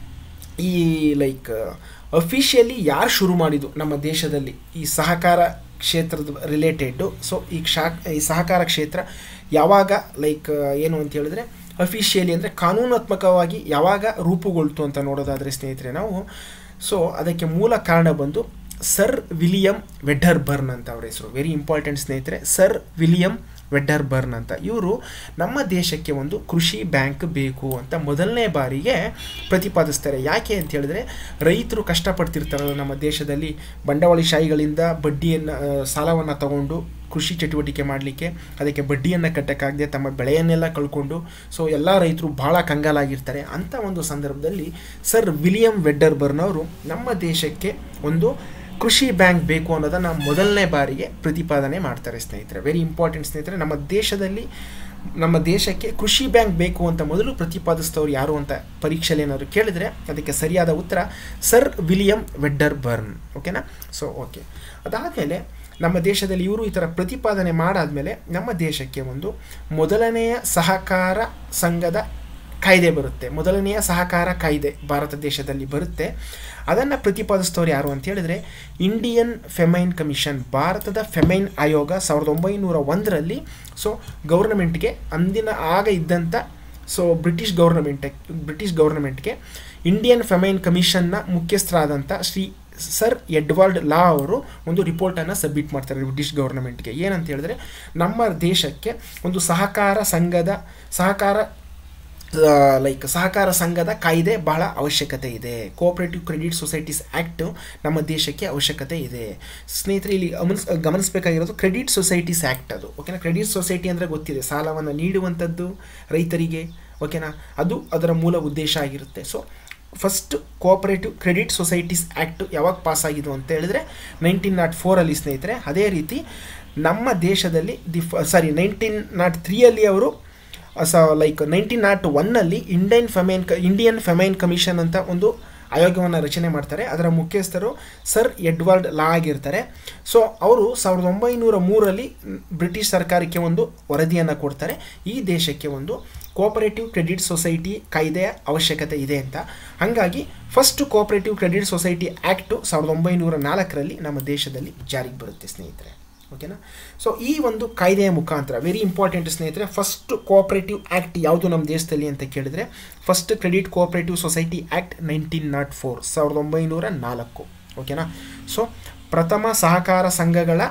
ಈ ಲೈಕ್ ಅಫಿಷಿಯಲಿ ಯಾರು ಶುರು ಮಾಡಿದ್ದು ನಮ್ಮ ದೇಶದಲ್ಲಿ ಈ ಸಹಕಾರ ಕ್ಷೇತ್ರದ ರಿಲೇಟೆಡ್ಡು ಸೊ ಈ ಕ್ಷಾ ಈ ಸಹಕಾರ ಕ್ಷೇತ್ರ ಯಾವಾಗ ಲೈಕ್ ಏನು ಅಂತ ಹೇಳಿದ್ರೆ ಅಫಿಷಿಯಲಿ ಅಂದರೆ ಕಾನೂನಾತ್ಮಕವಾಗಿ ಯಾವಾಗ ರೂಪುಗೊಳ್ತು ಅಂತ ನೋಡೋದಾದರೆ ಸ್ನೇಹಿತರೆ ನಾವು ಸೊ ಅದಕ್ಕೆ ಮೂಲ ಕಾರಣ ಬಂದು ಸರ್ ವಿಲಿಯಂ ವೆಡ್ಡರ್ ಬರ್ನ್ ಅಂತ ಅವ್ರ ಹೆಸರು ವೆರಿ ಇಂಪಾರ್ಟೆಂಟ್ ಸ್ನೇಹಿತರೆ ಸರ್ ವಿಲಿಯಂ ವೆಡ್ಡರ್ ಬರ್ನ್ ಅಂತ ಇವರು ನಮ್ಮ ದೇಶಕ್ಕೆ ಒಂದು ಕೃಷಿ ಬ್ಯಾಂಕ್ ಬೇಕು ಅಂತ ಮೊದಲನೇ ಬಾರಿಗೆ ಪ್ರತಿಪಾದಿಸ್ತಾರೆ ಯಾಕೆ ಅಂತ ಹೇಳಿದ್ರೆ ರೈತರು ಕಷ್ಟಪಡ್ತಿರ್ತಾರಲ್ಲ ನಮ್ಮ ದೇಶದಲ್ಲಿ ಬಂಡವಾಳಶಾಹಿಗಳಿಂದ ಬಡ್ಡಿಯನ್ನು ಸಾಲವನ್ನು ತಗೊಂಡು ಕೃಷಿ ಚಟುವಟಿಕೆ ಮಾಡಲಿಕ್ಕೆ ಅದಕ್ಕೆ ಬಡ್ಡಿಯನ್ನು ಕಟ್ಟಕ್ಕಾಗದೆ ತಮ್ಮ ಬೆಳೆಯನ್ನೆಲ್ಲ ಕಳ್ಕೊಂಡು ಸೊ ಎಲ್ಲ ರೈತರು ಭಾಳ ಕಂಗಾಲಾಗಿರ್ತಾರೆ ಅಂಥ ಒಂದು ಸಂದರ್ಭದಲ್ಲಿ ಸರ್ ವಿಲಿಯಂ ವೆಡ್ಡರ್ ಬರ್ನ್ ಅವರು ನಮ್ಮ ದೇಶಕ್ಕೆ ಒಂದು ಕೃಷಿ ಬ್ಯಾಂಕ್ ಬೇಕು ಅನ್ನೋದನ್ನು ಮೊದಲನೇ ಬಾರಿಗೆ ಪ್ರತಿಪಾದನೆ ಮಾಡ್ತಾರೆ ಸ್ನೇಹಿತರೆ ವೆರಿ ಇಂಪಾರ್ಟೆಂಟ್ ಸ್ನೇಹಿತರೆ ನಮ್ಮ ದೇಶದಲ್ಲಿ ನಮ್ಮ ದೇಶಕ್ಕೆ ಕೃಷಿ ಬ್ಯಾಂಕ್ ಬೇಕು ಅಂತ ಮೊದಲು ಪ್ರತಿಪಾದಿಸಿದವರು ಯಾರು ಅಂತ ಪರೀಕ್ಷೆಯಲ್ಲಿ ಏನಾದ್ರು ಕೇಳಿದರೆ ಅದಕ್ಕೆ ಸರಿಯಾದ ಉತ್ತರ ಸರ್ ವಿಲಿಯಂ ವೆಡ್ಡರ್ ಬರ್ನ್ ಓಕೆನಾ ಸೊ ಓಕೆ ಅದಾದಮೇಲೆ ನಮ್ಮ ದೇಶದಲ್ಲಿ ಇವರು ಈ ಥರ ಪ್ರತಿಪಾದನೆ ಮಾಡಾದಮೇಲೆ ನಮ್ಮ ದೇಶಕ್ಕೆ ಒಂದು ಮೊದಲನೆಯ ಸಹಕಾರ ಸಂಘದ ಕಾಯ್ದೆ ಬರುತ್ತೆ ಮೊದಲನೆಯ ಸಹಕಾರ ಕಾಯ್ದೆ ಭಾರತ ದೇಶದಲ್ಲಿ ಬರುತ್ತೆ ಅದನ್ನು ಪ್ರತಿಪಾದಿಸಿದವರು ಯಾರು ಅಂತ ಹೇಳಿದ್ರೆ ಇಂಡಿಯನ್ ಫೆಮೈನ್ ಕಮಿಷನ್ ಭಾರತದ ಫೆಮೈನ್ ಆಯೋಗ ಸಾವಿರದ ಒಂಬೈನೂರ ಒಂದರಲ್ಲಿ ಸೊ ಗೌರ್ನಮೆಂಟ್ಗೆ ಅಂದಿನ ಆಗ ಇದ್ದಂಥ ಸೊ ಬ್ರಿಟಿಷ್ ಗೌರ್ನಮೆಂಟ್ ಬ್ರಿಟಿಷ್ ಗೌರ್ನಮೆಂಟ್ಗೆ ಇಂಡಿಯನ್ ಫೆಮೈನ್ ಕಮಿಷನ್ನ ಮುಖ್ಯಸ್ಥರಾದಂಥ ಶ್ರೀ ಸರ್ ಎಡ್ವರ್ಡ್ ಲಾ ಅವರು ಒಂದು ರಿಪೋರ್ಟನ್ನು ಸಬ್ಮಿಟ್ ಮಾಡ್ತಾರೆ ಬ್ರಿಟಿಷ್ ಗೌರ್ನಮೆಂಟ್ಗೆ ಏನಂತ ಹೇಳಿದ್ರೆ ನಮ್ಮ ದೇಶಕ್ಕೆ ಒಂದು ಸಹಕಾರ ಸಂಘದ ಸಹಕಾರ ಲೈಕ್ ಸಹಕಾರ ಸಂಘದ ಕಾಯ್ದೆ ಬಹಳ ಅವಶ್ಯಕತೆ ಇದೆ ಕೋಆಪರೇಟಿವ್ ಕ್ರೆಡಿಟ್ ಸೊಸೈಟೀಸ್ ಆ್ಯಕ್ಟ್ ನಮ್ಮ ದೇಶಕ್ಕೆ ಅವಶ್ಯಕತೆ ಇದೆ ಸ್ನೇಹಿತರೆ ಇಲ್ಲಿ ಗಮನಿಸ್ ಗಮನಿಸಬೇಕಾಗಿರೋದು ಕ್ರೆಡಿಟ್ ಸೊಸೈಟೀಸ್ ಆ್ಯಕ್ಟ್ ಅದು ಓಕೆನಾ ಕ್ರೆಡಿಟ್ ಸೊಸೈಟಿ ಅಂದರೆ ಗೊತ್ತಿದೆ ಸಾಲವನ್ನು ನೀಡುವಂಥದ್ದು ರೈತರಿಗೆ ಓಕೆನಾ ಅದು ಅದರ ಮೂಲ ಉದ್ದೇಶ ಆಗಿರುತ್ತೆ so first cooperative credit societies act ಯಾವಾಗ ಪಾಸ್ ಆಗಿದ್ದು ಅಂತ ಹೇಳಿದ್ರೆ ನೈನ್ಟೀನ್ ನಾಟ್ ಫೋರಲ್ಲಿ ಸ್ನೇಹಿತರೆ ಅದೇ ರೀತಿ ನಮ್ಮ ದೇಶದಲ್ಲಿ ದಿ ಸಾರಿ ನೈನ್ಟೀನ್ ನಾಟ್ ತ್ರೀಯಲ್ಲಿ ಅವರು ಸ ಲೈಕ್ ನೈನ್ಟೀನ್ ನಾಟ್ ಒನ್ನಲ್ಲಿ ಇಂಡಿಯನ್ ಫೆಮೈನ್ ಕ ಇಂಡಿಯನ್ ಫೆಮೈನ್ ಕಮಿಷನ್ ಅಂತ ಒಂದು ಆಯೋಗವನ್ನು ರಚನೆ ಮಾಡ್ತಾರೆ ಅದರ ಮುಖ್ಯಸ್ಥರು ಸರ್ ಎಡ್ವರ್ಡ್ ಲಾ ಆಗಿರ್ತಾರೆ ಸೊ ಅವರು ಸಾವಿರದ ಒಂಬೈನೂರ ಮೂರರಲ್ಲಿ ಬ್ರಿಟಿಷ್ ಸರ್ಕಾರಕ್ಕೆ ಒಂದು ವರದಿಯನ್ನು ಕೊಡ್ತಾರೆ ಈ ದೇಶಕ್ಕೆ ಒಂದು ಕೋಆಪರೇಟಿವ್ ಕ್ರೆಡಿಟ್ ಸೊಸೈಟಿ ಕಾಯ್ದೆಯ ಅವಶ್ಯಕತೆ ಇದೆ ಅಂತ ಹಾಗಾಗಿ first cooperative credit society act ಸಾವಿರದ ಒಂಬೈನೂರ ನಾಲ್ಕರಲ್ಲಿ ನಮ್ಮ ದೇಶದಲ್ಲಿ ಜಾರಿಗೆ ಬರುತ್ತೆ ಸ್ನೇಹಿತರೆ ಓಕೆನಾ ಸೊ ಈ ಒಂದು ಕಾಯ್ದೆಯ ಮುಖಾಂತರ ವೆರಿ ಇಂಪಾರ್ಟೆಂಟ್ ಸ್ನೇಹಿತರೆ ಫಸ್ಟ್ ಕೋಆಪರೇಟಿವ್ ಆ್ಯಕ್ಟ್ ಯಾವುದು ನಮ್ಮ ದೇಶದಲ್ಲಿ ಅಂತ ಕೇಳಿದರೆ first credit cooperative society act nineteen nought four ಸಾವಿರದ ಒಂಬೈನೂರ ನಾಲ್ಕು ಓಕೆನಾ ಸೊ ಪ್ರಥಮ ಸಹಕಾರ ಸಂಘಗಳ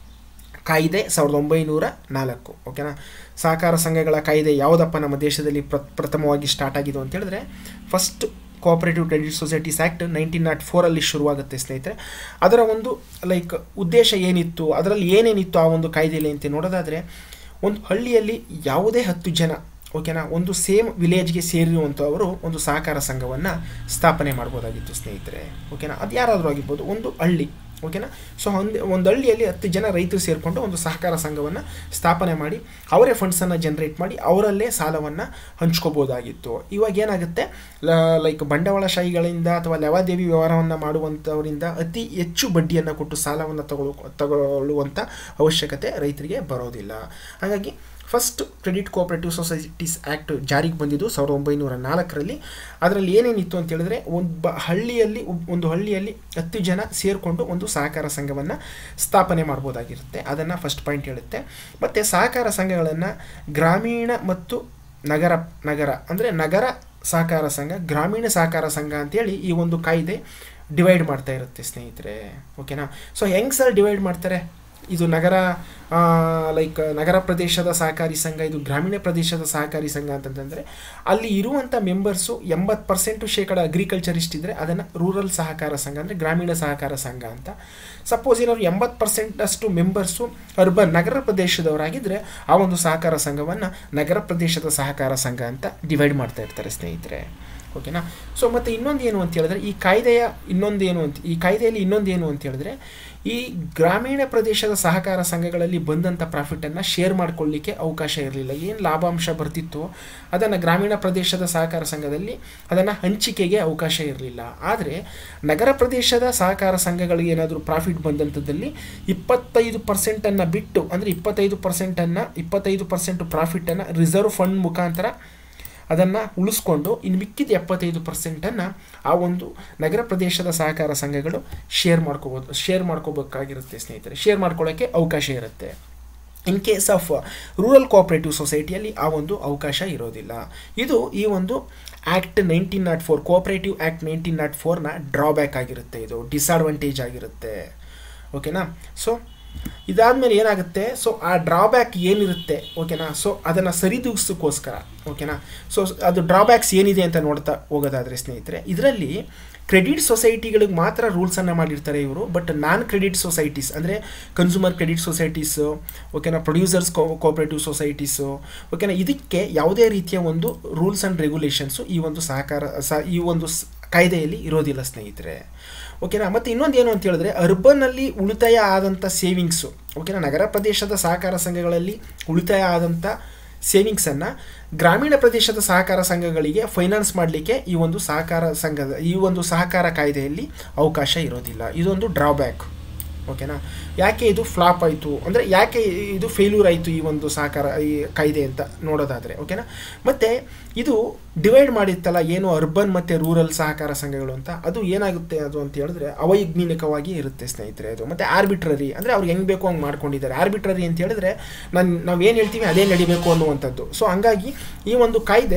ಕಾಯ್ದೆ ಸಾವಿರದ ಒಂಬೈನೂರ ನಾಲ್ಕು ಓಕೆನಾ ಸಹಕಾರ ಸಂಘಗಳ ಕಾಯ್ದೆ ಯಾವುದಪ್ಪ ನಮ್ಮ ದೇಶದಲ್ಲಿ ಪ್ರ ಪ್ರಥಮವಾಗಿ ಸ್ಟಾರ್ಟ್ ಆಗಿದ್ದು ಅಂತ ಹೇಳಿದ್ರೆ first cooperative credit societies act nineteen nought ಫೋರಲ್ಲಿ ಶುರುವಾಗುತ್ತೆ ಸ್ನೇಹಿತರೆ ಅದರ ಒಂದು ಲೈಕ್ ಉದ್ದೇಶ ಏನಿತ್ತು ಅದರಲ್ಲಿ ಏನೇನಿತ್ತು ಆ ಒಂದು ಕಾಯ್ದೆಯಲ್ಲಿ ಅಂತ ನೋಡೋದಾದರೆ ಒಂದು ಹಳ್ಳಿಯಲ್ಲಿ ಯಾವುದೇ ಹತ್ತು ಜನ ಓಕೆನಾ ಒಂದು ಸೇಮ್ ವಿಲೇಜ್ಗೆ ಸೇರಿರುವಂಥವರು ಒಂದು ಸಹಕಾರ ಸಂಘವನ್ನು ಸ್ಥಾಪನೆ ಮಾಡ್ಬೋದಾಗಿತ್ತು ಸ್ನೇಹಿತರೆ ಓಕೆನಾ ಅದು ಯಾರಾದರೂ ಆಗಿರ್ಬೋದು ಒಂದು ಹಳ್ಳಿ ಓಕೆನಾ ಸೊ ಒಂದು ಒಂದು ಹಳ್ಳಿಯಲ್ಲಿ ಹತ್ತು ಜನ ರೈತರು ಸೇರಿಕೊಂಡು ಒಂದು ಸಹಕಾರ ಸಂಘವನ್ನು ಸ್ಥಾಪನೆ ಮಾಡಿ ಅವರೇ ಫಂಡ್ಸನ್ನು ಜನ್ರೇಟ್ ಮಾಡಿ ಅವರಲ್ಲೇ ಸಾಲವನ್ನು ಹಂಚ್ಕೋಬೋದಾಗಿತ್ತು ಇವಾಗ ಏನಾಗುತ್ತೆ ಲೈಕ್ ಬಂಡವಾಳಶಾಹಿಗಳಿಂದ ಅಥವಾ ಲೆವಾದೇವಿ ವ್ಯವಹಾರವನ್ನು ಮಾಡುವಂಥವರಿಂದ ಅತಿ ಹೆಚ್ಚು ಬಡ್ಡಿಯನ್ನು ಕೊಟ್ಟು ಸಾಲವನ್ನು ತಗೊಳ್ಳೋ ತಗೊಳ್ಳುವಂಥ ಅವಶ್ಯಕತೆ ರೈತರಿಗೆ ಬರೋದಿಲ್ಲ ಹಾಗಾಗಿ first credit cooperative societies act ಜಾರಿಗೆ ಬಂದಿದ್ದು ಸಾವಿರದ ಒಂಬೈನೂರ ನಾಲ್ಕರಲ್ಲಿ ಅದರಲ್ಲಿ ಏನೇನಿತ್ತು ಅಂತ ಹೇಳಿದ್ರೆ ಒಬ್ಬ ಹಳ್ಳಿಯಲ್ಲಿ ಒಂದು ಹಳ್ಳಿಯಲ್ಲಿ ಹತ್ತು ಜನ ಸೇರಿಕೊಂಡು ಒಂದು ಸಹಕಾರ ಸಂಘವನ್ನು ಸ್ಥಾಪನೆ ಮಾಡ್ಬೋದಾಗಿರುತ್ತೆ ಅದನ್ನು ಫಸ್ಟ್ ಪಾಯಿಂಟ್ ಹೇಳುತ್ತೆ ಮತ್ತು ಸಹಕಾರ ಸಂಘಗಳನ್ನು ಗ್ರಾಮೀಣ ಮತ್ತು ನಗರ ನಗರ ಅಂದರೆ ನಗರ ಸಹಕಾರ ಸಂಘ ಗ್ರಾಮೀಣ ಸಹಕಾರ ಸಂಘ ಅಂತೇಳಿ ಈ ಒಂದು ಕಾಯ್ದೆ ಡಿವೈಡ್ ಮಾಡ್ತಾ ಇರುತ್ತೆ ಸ್ನೇಹಿತರೆ ಓಕೆನಾ ಸೊ ಹೆಂಗೆ ಸರ್ ಡಿವೈಡ್ ಮಾಡ್ತಾರೆ ಇದು ನಗರ ಲೈಕ್ ನಗರ ಪ್ರದೇಶದ ಸಹಕಾರಿ ಸಂಘ ಇದು ಗ್ರಾಮೀಣ ಪ್ರದೇಶದ ಸಹಕಾರಿ ಸಂಘ ಅಂತಂತಂದರೆ ಅಲ್ಲಿ ಇರುವಂಥ ಮೆಂಬರ್ಸು ಎಂಬತ್ತು ಪರ್ಸೆಂಟು ಶೇಕಡ ಅಗ್ರಿಕಲ್ಚರಿಸ್ಟ್ ಇದ್ದರೆ ಅದನ್ನು ರೂರಲ್ ಸಹಕಾರ ಸಂಘ ಅಂದರೆ ಗ್ರಾಮೀಣ ಸಹಕಾರ ಸಂಘ ಅಂತ ಸಪೋಸ್ ಏನಾದ್ರು ಎಂಬತ್ತು ಪರ್ಸೆಂಟಷ್ಟು ಮೆಂಬರ್ಸು ಅರ್ಬನ್ ನಗರ ಪ್ರದೇಶದವರಾಗಿದ್ದರೆ ಆ ಒಂದು ಸಹಕಾರ ಸಂಘವನ್ನು ನಗರ ಪ್ರದೇಶದ ಸಹಕಾರ ಸಂಘ ಅಂತ ಡಿವೈಡ್ ಮಾಡ್ತಾ ಇರ್ತಾರೆ ಸ್ನೇಹಿತರೆ ಓಕೆನಾ ಸೊ ಮತ್ತು ಇನ್ನೊಂದು ಏನು ಅಂತ ಹೇಳಿದ್ರೆ ಈ ಕಾಯ್ದೆಯ ಇನ್ನೊಂದು ಏನು ಅಂತ ಈ ಕಾಯ್ದೆಯಲ್ಲಿ ಇನ್ನೊಂದು ಏನು ಅಂತ ಹೇಳಿದ್ರೆ ಈ ಗ್ರಾಮೀಣ ಪ್ರದೇಶದ ಸಹಕಾರ ಸಂಘಗಳಲ್ಲಿ ಬಂದಂಥ ಪ್ರಾಫಿಟನ್ನು ಶೇರ್ ಮಾಡ್ಕೊಳ್ಳಿಕ್ಕೆ ಅವಕಾಶ ಇರಲಿಲ್ಲ ಏನು ಲಾಭಾಂಶ ಬರ್ತಿತ್ತು ಅದನ್ನು ಗ್ರಾಮೀಣ ಪ್ರದೇಶದ ಸಹಕಾರ ಸಂಘದಲ್ಲಿ ಅದನ್ನು ಹಂಚಿಕೆಗೆ ಅವಕಾಶ ಇರಲಿಲ್ಲ ಆದರೆ ನಗರ ಪ್ರದೇಶದ ಸಹಕಾರ ಸಂಘಗಳಿಗೆ ಏನಾದರೂ ಪ್ರಾಫಿಟ್ ಬಂದಂಥದ್ದಲ್ಲಿ ಇಪ್ಪತ್ತೈದು ಪರ್ಸೆಂಟನ್ನು ಬಿಟ್ಟು ಅಂದರೆ ಇಪ್ಪತ್ತೈದು ಪರ್ಸೆಂಟನ್ನು ಇಪ್ಪತ್ತೈದು ಪರ್ಸೆಂಟ್ ಪ್ರಾಫಿಟನ್ನು ರಿಸರ್ವ್ ಫಂಡ್ ಮುಖಾಂತರ ಅದನ್ನು ಉಳಿಸ್ಕೊಂಡು ಇನ್ನು ಮಿಕ್ಕಿದ ಎಪ್ಪತ್ತೈದು ಪರ್ಸೆಂಟನ್ನು ಆ ಒಂದು ನಗರ ಪ್ರದೇಶದ ಸಹಕಾರ ಸಂಘಗಳು ಶೇರ್ ಮಾಡ್ಕೋಬೋದು ಶೇರ್ ಮಾಡ್ಕೋಬೇಕಾಗಿರುತ್ತೆ ಸ್ನೇಹಿತರೆ ಶೇರ್ ಮಾಡ್ಕೊಳ್ಳೋಕ್ಕೆ ಅವಕಾಶ ಇರುತ್ತೆ in case of rural cooperative ಸೊಸೈಟಿಯಲ್ಲಿ ಆ ಒಂದು ಅವಕಾಶ ಇರೋದಿಲ್ಲ ಇದು ಈ ಒಂದು act nineteen nought four cooperative act nineteen nought ಫೋರ್ನ ಡ್ರಾಬ್ಯಾಕ್ ಆಗಿರುತ್ತೆ ಇದು ಡಿಸ್ಅಡ್ವಾಂಟೇಜ್ ಆಗಿರುತ್ತೆ ಓಕೆನಾ ಸೊ ಇದಾದಮೇಲೆ ಏನಾಗುತ್ತೆ ಸೊ ಆ ಡ್ರಾಬ್ಯಾಕ್ ಏನಿರುತ್ತೆ ಓಕೆನಾ ಸೊ ಅದನ್ನು ಸರಿದೂಗಿಸೋಕ್ಕೋಸ್ಕರ ಓಕೆನಾ ಸೊ ಅದು ಡ್ರಾಬ್ಯಾಕ್ಸ್ ಏನಿದೆ ಅಂತ ನೋಡ್ತಾ ಹೋಗೋದಾದರೆ ಸ್ನೇಹಿತರೆ ಇದರಲ್ಲಿ ಕ್ರೆಡಿಟ್ ಸೊಸೈಟಿಗಳಿಗೆ ಮಾತ್ರ ರೂಲ್ಸನ್ನು ಮಾಡಿರ್ತಾರೆ ಇವರು ಬಟ್ ನಾನ್ ಕ್ರೆಡಿಟ್ ಸೊಸೈಟೀಸ್ ಅಂದರೆ ಕನ್ಸ್ಯೂಮರ್ ಕ್ರೆಡಿಟ್ ಸೊಸೈಟೀಸು ಓಕೆನಾ ಪ್ರೊಡ್ಯೂಸರ್ಸ್ ಕೋ ಕೋಆಪ್ರೇಟಿವ್ ಸೊಸೈಟೀಸು ಓಕೆನಾ ಇದಕ್ಕೆ ಯಾವುದೇ ರೀತಿಯ ಒಂದು ರೂಲ್ಸ್ ಆ್ಯಂಡ್ ರೆಗ್ಯುಲೇಷನ್ಸು ಈ ಒಂದು ಸಹಕಾರ ಸ ಈ ಒಂದು ಕಾಯ್ದೆಯಲ್ಲಿ ಇರೋದಿಲ್ಲ ಸ್ನೇಹಿತರೆ ಓಕೆನಾ ಮತ್ತು ಇನ್ನೊಂದು ಏನು ಅಂತ ಹೇಳಿದ್ರೆ ಅರ್ಬನ್ನಲ್ಲಿ ಉಳಿತಾಯ ಆದಂಥ ಸೇವಿಂಗ್ಸು ಓಕೆನಾ ನಗರ ಪ್ರದೇಶದ ಸಹಕಾರ ಸಂಘಗಳಲ್ಲಿ ಉಳಿತಾಯ ಆದಂಥ ಸೇವಿಂಗ್ಸನ್ನು ಗ್ರಾಮೀಣ ಪ್ರದೇಶದ ಸಹಕಾರ ಸಂಘಗಳಿಗೆ ಫೈನಾನ್ಸ್ ಮಾಡಲಿಕ್ಕೆ ಈ ಒಂದು ಸಹಕಾರ ಸಂಘದ ಈ ಒಂದು ಸಹಕಾರ ಕಾಯ್ದೆಯಲ್ಲಿ ಅವಕಾಶ ಇರೋದಿಲ್ಲ ಇದೊಂದು ಡ್ರಾಬ್ಯಾಕ್ ಓಕೆನಾ ಯಾಕೆ ಇದು ಫ್ಲಾಪ್ ಆಯಿತು ಅಂದರೆ ಯಾಕೆ ಇದು ಫೇಲ್ಯೂರ್ ಆಯಿತು ಈ ಒಂದು ಸಹಕಾರ ಈ ಕಾಯ್ದೆ ಅಂತ ನೋಡೋದಾದರೆ ಓಕೆನಾ ಮತ್ತು ಇದು ಡಿವೈಡ್ ಮಾಡಿತ್ತಲ್ಲ ಏನು ಅರ್ಬನ್ ಮತ್ತು ರೂರಲ್ ಸಹಕಾರ ಸಂಘಗಳು ಅಂತ ಅದು ಏನಾಗುತ್ತೆ ಅದು ಅಂತ ಹೇಳಿದ್ರೆ ಅವೈಜ್ಞಾನಿಕವಾಗಿ ಇರುತ್ತೆ ಸ್ನೇಹಿತರೆ ಅದು ಮತ್ತು ಆರ್ಬಿಟ್ರರಿ ಅಂದರೆ ಅವ್ರು ಹೆಂಗೆ ಬೇಕೋ ಹಂಗೆ ಮಾಡ್ಕೊಂಡಿದ್ದಾರೆ ಆರ್ಬಿಟ್ರರಿ ಅಂತ ಹೇಳಿದ್ರೆ ನಾನು ನಾವು ಏನು ಹೇಳ್ತೀವಿ ಅದೇ ನಡಿಬೇಕು ಅನ್ನುವಂಥದ್ದು ಸೊ ಹಂಗಾಗಿ ಈ ಒಂದು ಕಾಯ್ದೆ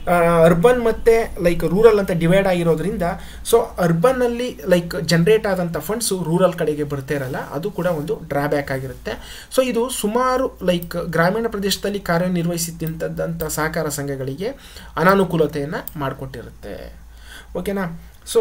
ಅರ್ಬನ್ ಮತ್ತು ಲೈಕ್ ರೂರಲ್ ಅಂತ ಡಿವೈಡ್ ಆಗಿರೋದ್ರಿಂದ ಸೊ ಅರ್ಬನ್ನಲ್ಲಿ ಲೈಕ್ ಜನ್ರೇಟ್ ಆದಂಥ ಫಂಡ್ಸು ರೂರಲ್ ಕಡೆಗೆ ಬರ್ತಾ ಇರಲ್ಲ ಅದು ಕೂಡ ಒಂದು ಡ್ರಾಬ್ಯಾಕ್ ಆಗಿರುತ್ತೆ ಸೊ ಇದು ಸುಮಾರು ಲೈಕ್ ಗ್ರಾಮೀಣ ಪ್ರದೇಶದಲ್ಲಿ ಕಾರ್ಯನಿರ್ವಹಿಸುತ್ತಿದ್ದಂಥ ಸಹಕಾರ ಸಂಘಗಳಿಗೆ ಅನಾನುಕೂಲತೆಯನ್ನು ಮಾಡಿಕೊಟ್ಟಿರುತ್ತೆ ಓಕೆನಾ ಸೊ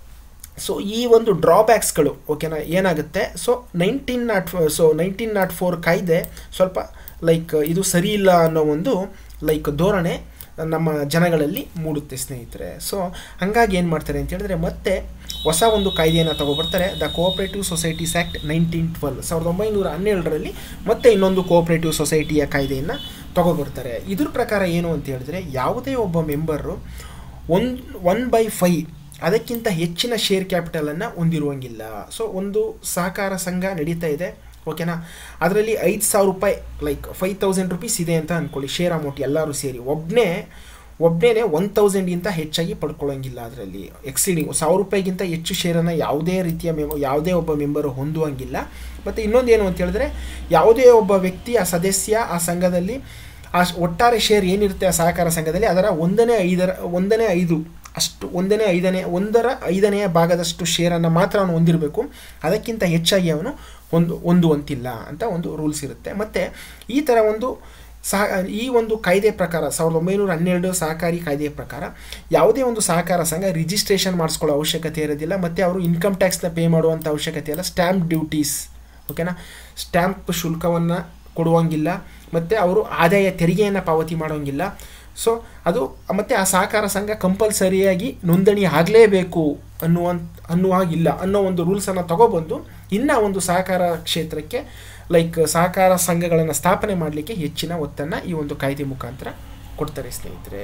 ಸೊ ಈ ಒಂದು ಡ್ರಾಬ್ಯಾಕ್ಸ್ಗಳು ಓಕೆನಾ ಏನಾಗುತ್ತೆ so nineteen nought so nineteen nought four ಕಾಯ್ದೆ ಸ್ವಲ್ಪ ಲೈಕ್ ಇದು ಸರಿ ಇಲ್ಲ ಅನ್ನೋ ಒಂದು ಲೈಕ್ ಧೋರಣೆ ನಮ್ಮ ಜನಗಳಲ್ಲಿ ಮೂಡುತ್ತೆ ಸ್ನೇಹಿತರೆ ಸೊ ಹಾಗಾಗಿ ಏನು ಮಾಡ್ತಾರೆ ಅಂತ ಹೇಳಿದ್ರೆ ಮತ್ತೆ ಹೊಸ ಒಂದು ಕಾಯ್ದೆಯನ್ನು ತಗೊಬರ್ತಾರೆ the cooperative societies act nineteen twelve ಸಾವಿರದ ಒಂಬೈನೂರ ಹನ್ನೆರಡರಲ್ಲಿ ಮತ್ತೆ ಇನ್ನೊಂದು ಕೋಆಪ್ರೇಟಿವ್ ಸೊಸೈಟಿಯ ಕಾಯ್ದೆಯನ್ನು ತಗೊಬರ್ತಾರೆ ಇದ್ರ ಪ್ರಕಾರ ಏನು ಅಂತ ಹೇಳಿದ್ರೆ ಯಾವುದೇ ಒಬ್ಬ member one one by five ಅದಕ್ಕಿಂತ ಹೆಚ್ಚಿನ ಶೇರ್ ಕ್ಯಾಪಿಟಲನ್ನು ಹೊಂದಿರುವಂಗಿಲ್ಲ ಸೊ ಒಂದು ಸಹಕಾರ ಸಂಘ ನಡೀತಾ ಇದೆ ಓಕೆನಾ ಅದರಲ್ಲಿ ಐದು ಸಾವಿರ ರೂಪಾಯಿ ಲೈಕ್ ಫೈವ್ ತೌಸಂಡ್ ರುಪೀಸ್ ಇದೆ ಅಂತ ಅಂದ್ಕೊಳ್ಳಿ ಶೇರ್ ಅಮೌಂಟ್ ಎಲ್ಲರೂ ಸೇರಿ ಒಬ್ಬನೇ ಒಬ್ಬನೇ ಒನ್ ತೌಸಂಡ್ಗಿಂತ ಹೆಚ್ಚಾಗಿ ಪಡ್ಕೊಳ್ಳೋಂಗಿಲ್ಲ ಅದರಲ್ಲಿ ಎಕ್ಸಿಡಿಂಗ್ ಸಾವಿರ ರೂಪಾಯಿಗಿಂತ ಹೆಚ್ಚು ಶೇರನ್ನು ಯಾವುದೇ ರೀತಿಯ ಮೆಮ್ ಯಾವುದೇ ಒಬ್ಬ ಮೆಂಬರು ಹೊಂದುವಂಗಿಲ್ಲ ಮತ್ತು ಇನ್ನೊಂದು ಏನು ಅಂತ ಹೇಳಿದ್ರೆ ಯಾವುದೇ ಒಬ್ಬ ವ್ಯಕ್ತಿ ಆ ಸದಸ್ಯ ಆ ಸಂಘದಲ್ಲಿ ಆ ಒಟ್ಟಾರೆ ಶೇರ್ ಏನಿರುತ್ತೆ ಆ ಸಹಕಾರ ಸಂಘದಲ್ಲಿ ಅದರ ಒಂದನೇ ಐದರ ಒಂದನೇ ಐದು ಅಷ್ಟು ಒಂದನೇ ಐದನೇ ಒಂದರ ಐದನೆಯ ಭಾಗದಷ್ಟು ಶೇರನ್ನು ಮಾತ್ರ ಅವನು ಹೊಂದಿರಬೇಕು ಅದಕ್ಕಿಂತ ಹೆಚ್ಚಾಗಿ ಅವನು ಒಂದು ಹೊಂದುವಂತಿಲ್ಲ ಅಂತ ಒಂದು ರೂಲ್ಸ್ ಇರುತ್ತೆ ಮತ್ತು ಈ ಥರ ಒಂದು ಸಹ ಈ ಒಂದು ಕಾಯ್ದೆ ಪ್ರಕಾರ ಸಾವಿರದ ಒಂಬೈನೂರ ಹನ್ನೆರಡು ಸಹಕಾರಿ ಕಾಯ್ದೆಯ ಪ್ರಕಾರ ಯಾವುದೇ ಒಂದು ಸಹಕಾರ ಸಂಘ ರಿಜಿಸ್ಟ್ರೇಷನ್ ಮಾಡಿಸ್ಕೊಳ್ಳೋ ಅವಶ್ಯಕತೆ ಇರೋದಿಲ್ಲ ಮತ್ತು ಅವರು ಇನ್ಕಮ್ ಟ್ಯಾಕ್ಸ್ನ ಪೇ ಮಾಡುವಂಥ ಅವಶ್ಯಕತೆ ಇಲ್ಲ ಸ್ಟ್ಯಾಂಪ್ ಡ್ಯೂಟೀಸ್ ಓಕೆನಾ ಸ್ಟ್ಯಾಂಪ್ ಶುಲ್ಕವನ್ನು ಕೊಡುವಂಗಿಲ್ಲ ಮತ್ತು ಅವರು ಆದಾಯ ತೆರಿಗೆಯನ್ನು ಪಾವತಿ ಮಾಡೋಂಗಿಲ್ಲ ಸೊ ಅದು ಮತ್ತು ಆ ಸಹಕಾರ ಸಂಘ ಕಂಪಲ್ಸರಿಯಾಗಿ ನೋಂದಣಿ ಆಗಲೇಬೇಕು ಅನ್ನುವಂಥ ಅನ್ನುವಾಗಿಲ್ಲ ಅನ್ನೋ ಒಂದು ರೂಲ್ಸನ್ನು ತಗೊಬಂದು ಇನ್ನು ಒಂದು ಸಹಕಾರ ಕ್ಷೇತ್ರಕ್ಕೆ ಲೈಕ್ ಸಹಕಾರ ಸಂಘಗಳನ್ನು ಸ್ಥಾಪನೆ ಮಾಡಲಿಕ್ಕೆ ಹೆಚ್ಚಿನ ಒತ್ತನ್ನು ಈ ಒಂದು ಕಾಯ್ದೆ ಮುಖಾಂತರ ಕೊಡ್ತಾರೆ ಸ್ನೇಹಿತರೆ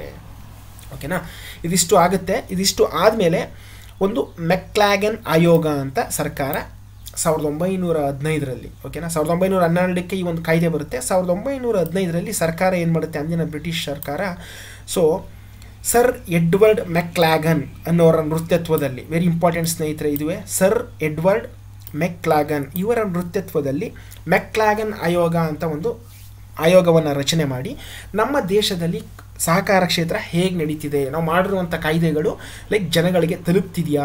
ಓಕೆನಾ ಇದಿಷ್ಟು ಆಗುತ್ತೆ ಇದಿಷ್ಟು ಆದಮೇಲೆ ಒಂದು ಮೆಕ್ಲಾಗನ್ ಆಯೋಗ ಅಂತ ಸರ್ಕಾರ ಸಾವಿರದ ಒಂಬೈನೂರ ಹದಿನೈದರಲ್ಲಿ ಓಕೆನಾ ಸಾವಿರದ ಒಂಬೈನೂರ ಹನ್ನೆರಡಕ್ಕೆ ಈ ಒಂದು ಕಾಯ್ದೆ ಬರುತ್ತೆ ಸಾವಿರದ ಒಂಬೈನೂರ ಹದಿನೈದರಲ್ಲಿ ಸರ್ಕಾರ ಏನು ಮಾಡುತ್ತೆ ಅಂದಿನ ಬ್ರಿಟಿಷ್ ಸರ್ಕಾರ ಸೊ ಸರ್ ಎಡ್ವರ್ಡ್ ಮೆಕ್ಲಾಗನ್ ಅನ್ನೋರ ನೃತ್ಯತ್ವದಲ್ಲಿ ವೆರಿ ಇಂಪಾರ್ಟೆಂಟ್ ಸ್ನೇಹಿತರೆ ಇದುವೆ ಸರ್ ಎಡ್ವರ್ಡ್ ಮೆಕ್ಲಾಗನ್ ಇವರ ನೃತ್ಯತ್ವದಲ್ಲಿ ಮೆಕ್ಲಾಗನ್ ಆಯೋಗ ಅಂತ ಒಂದು ಆಯೋಗವನ್ನು ರಚನೆ ಮಾಡಿ ನಮ್ಮ ದೇಶದಲ್ಲಿ ಸಹಕಾರ ಕ್ಷೇತ್ರ ಹೇಗೆ ನಡೀತಿದೆ ನಾವು ಮಾಡಿರುವಂಥ ಕಾಯ್ದೆಗಳು ಲೈಕ್ ಜನಗಳಿಗೆ ತಲುಪ್ತಿದೆಯಾ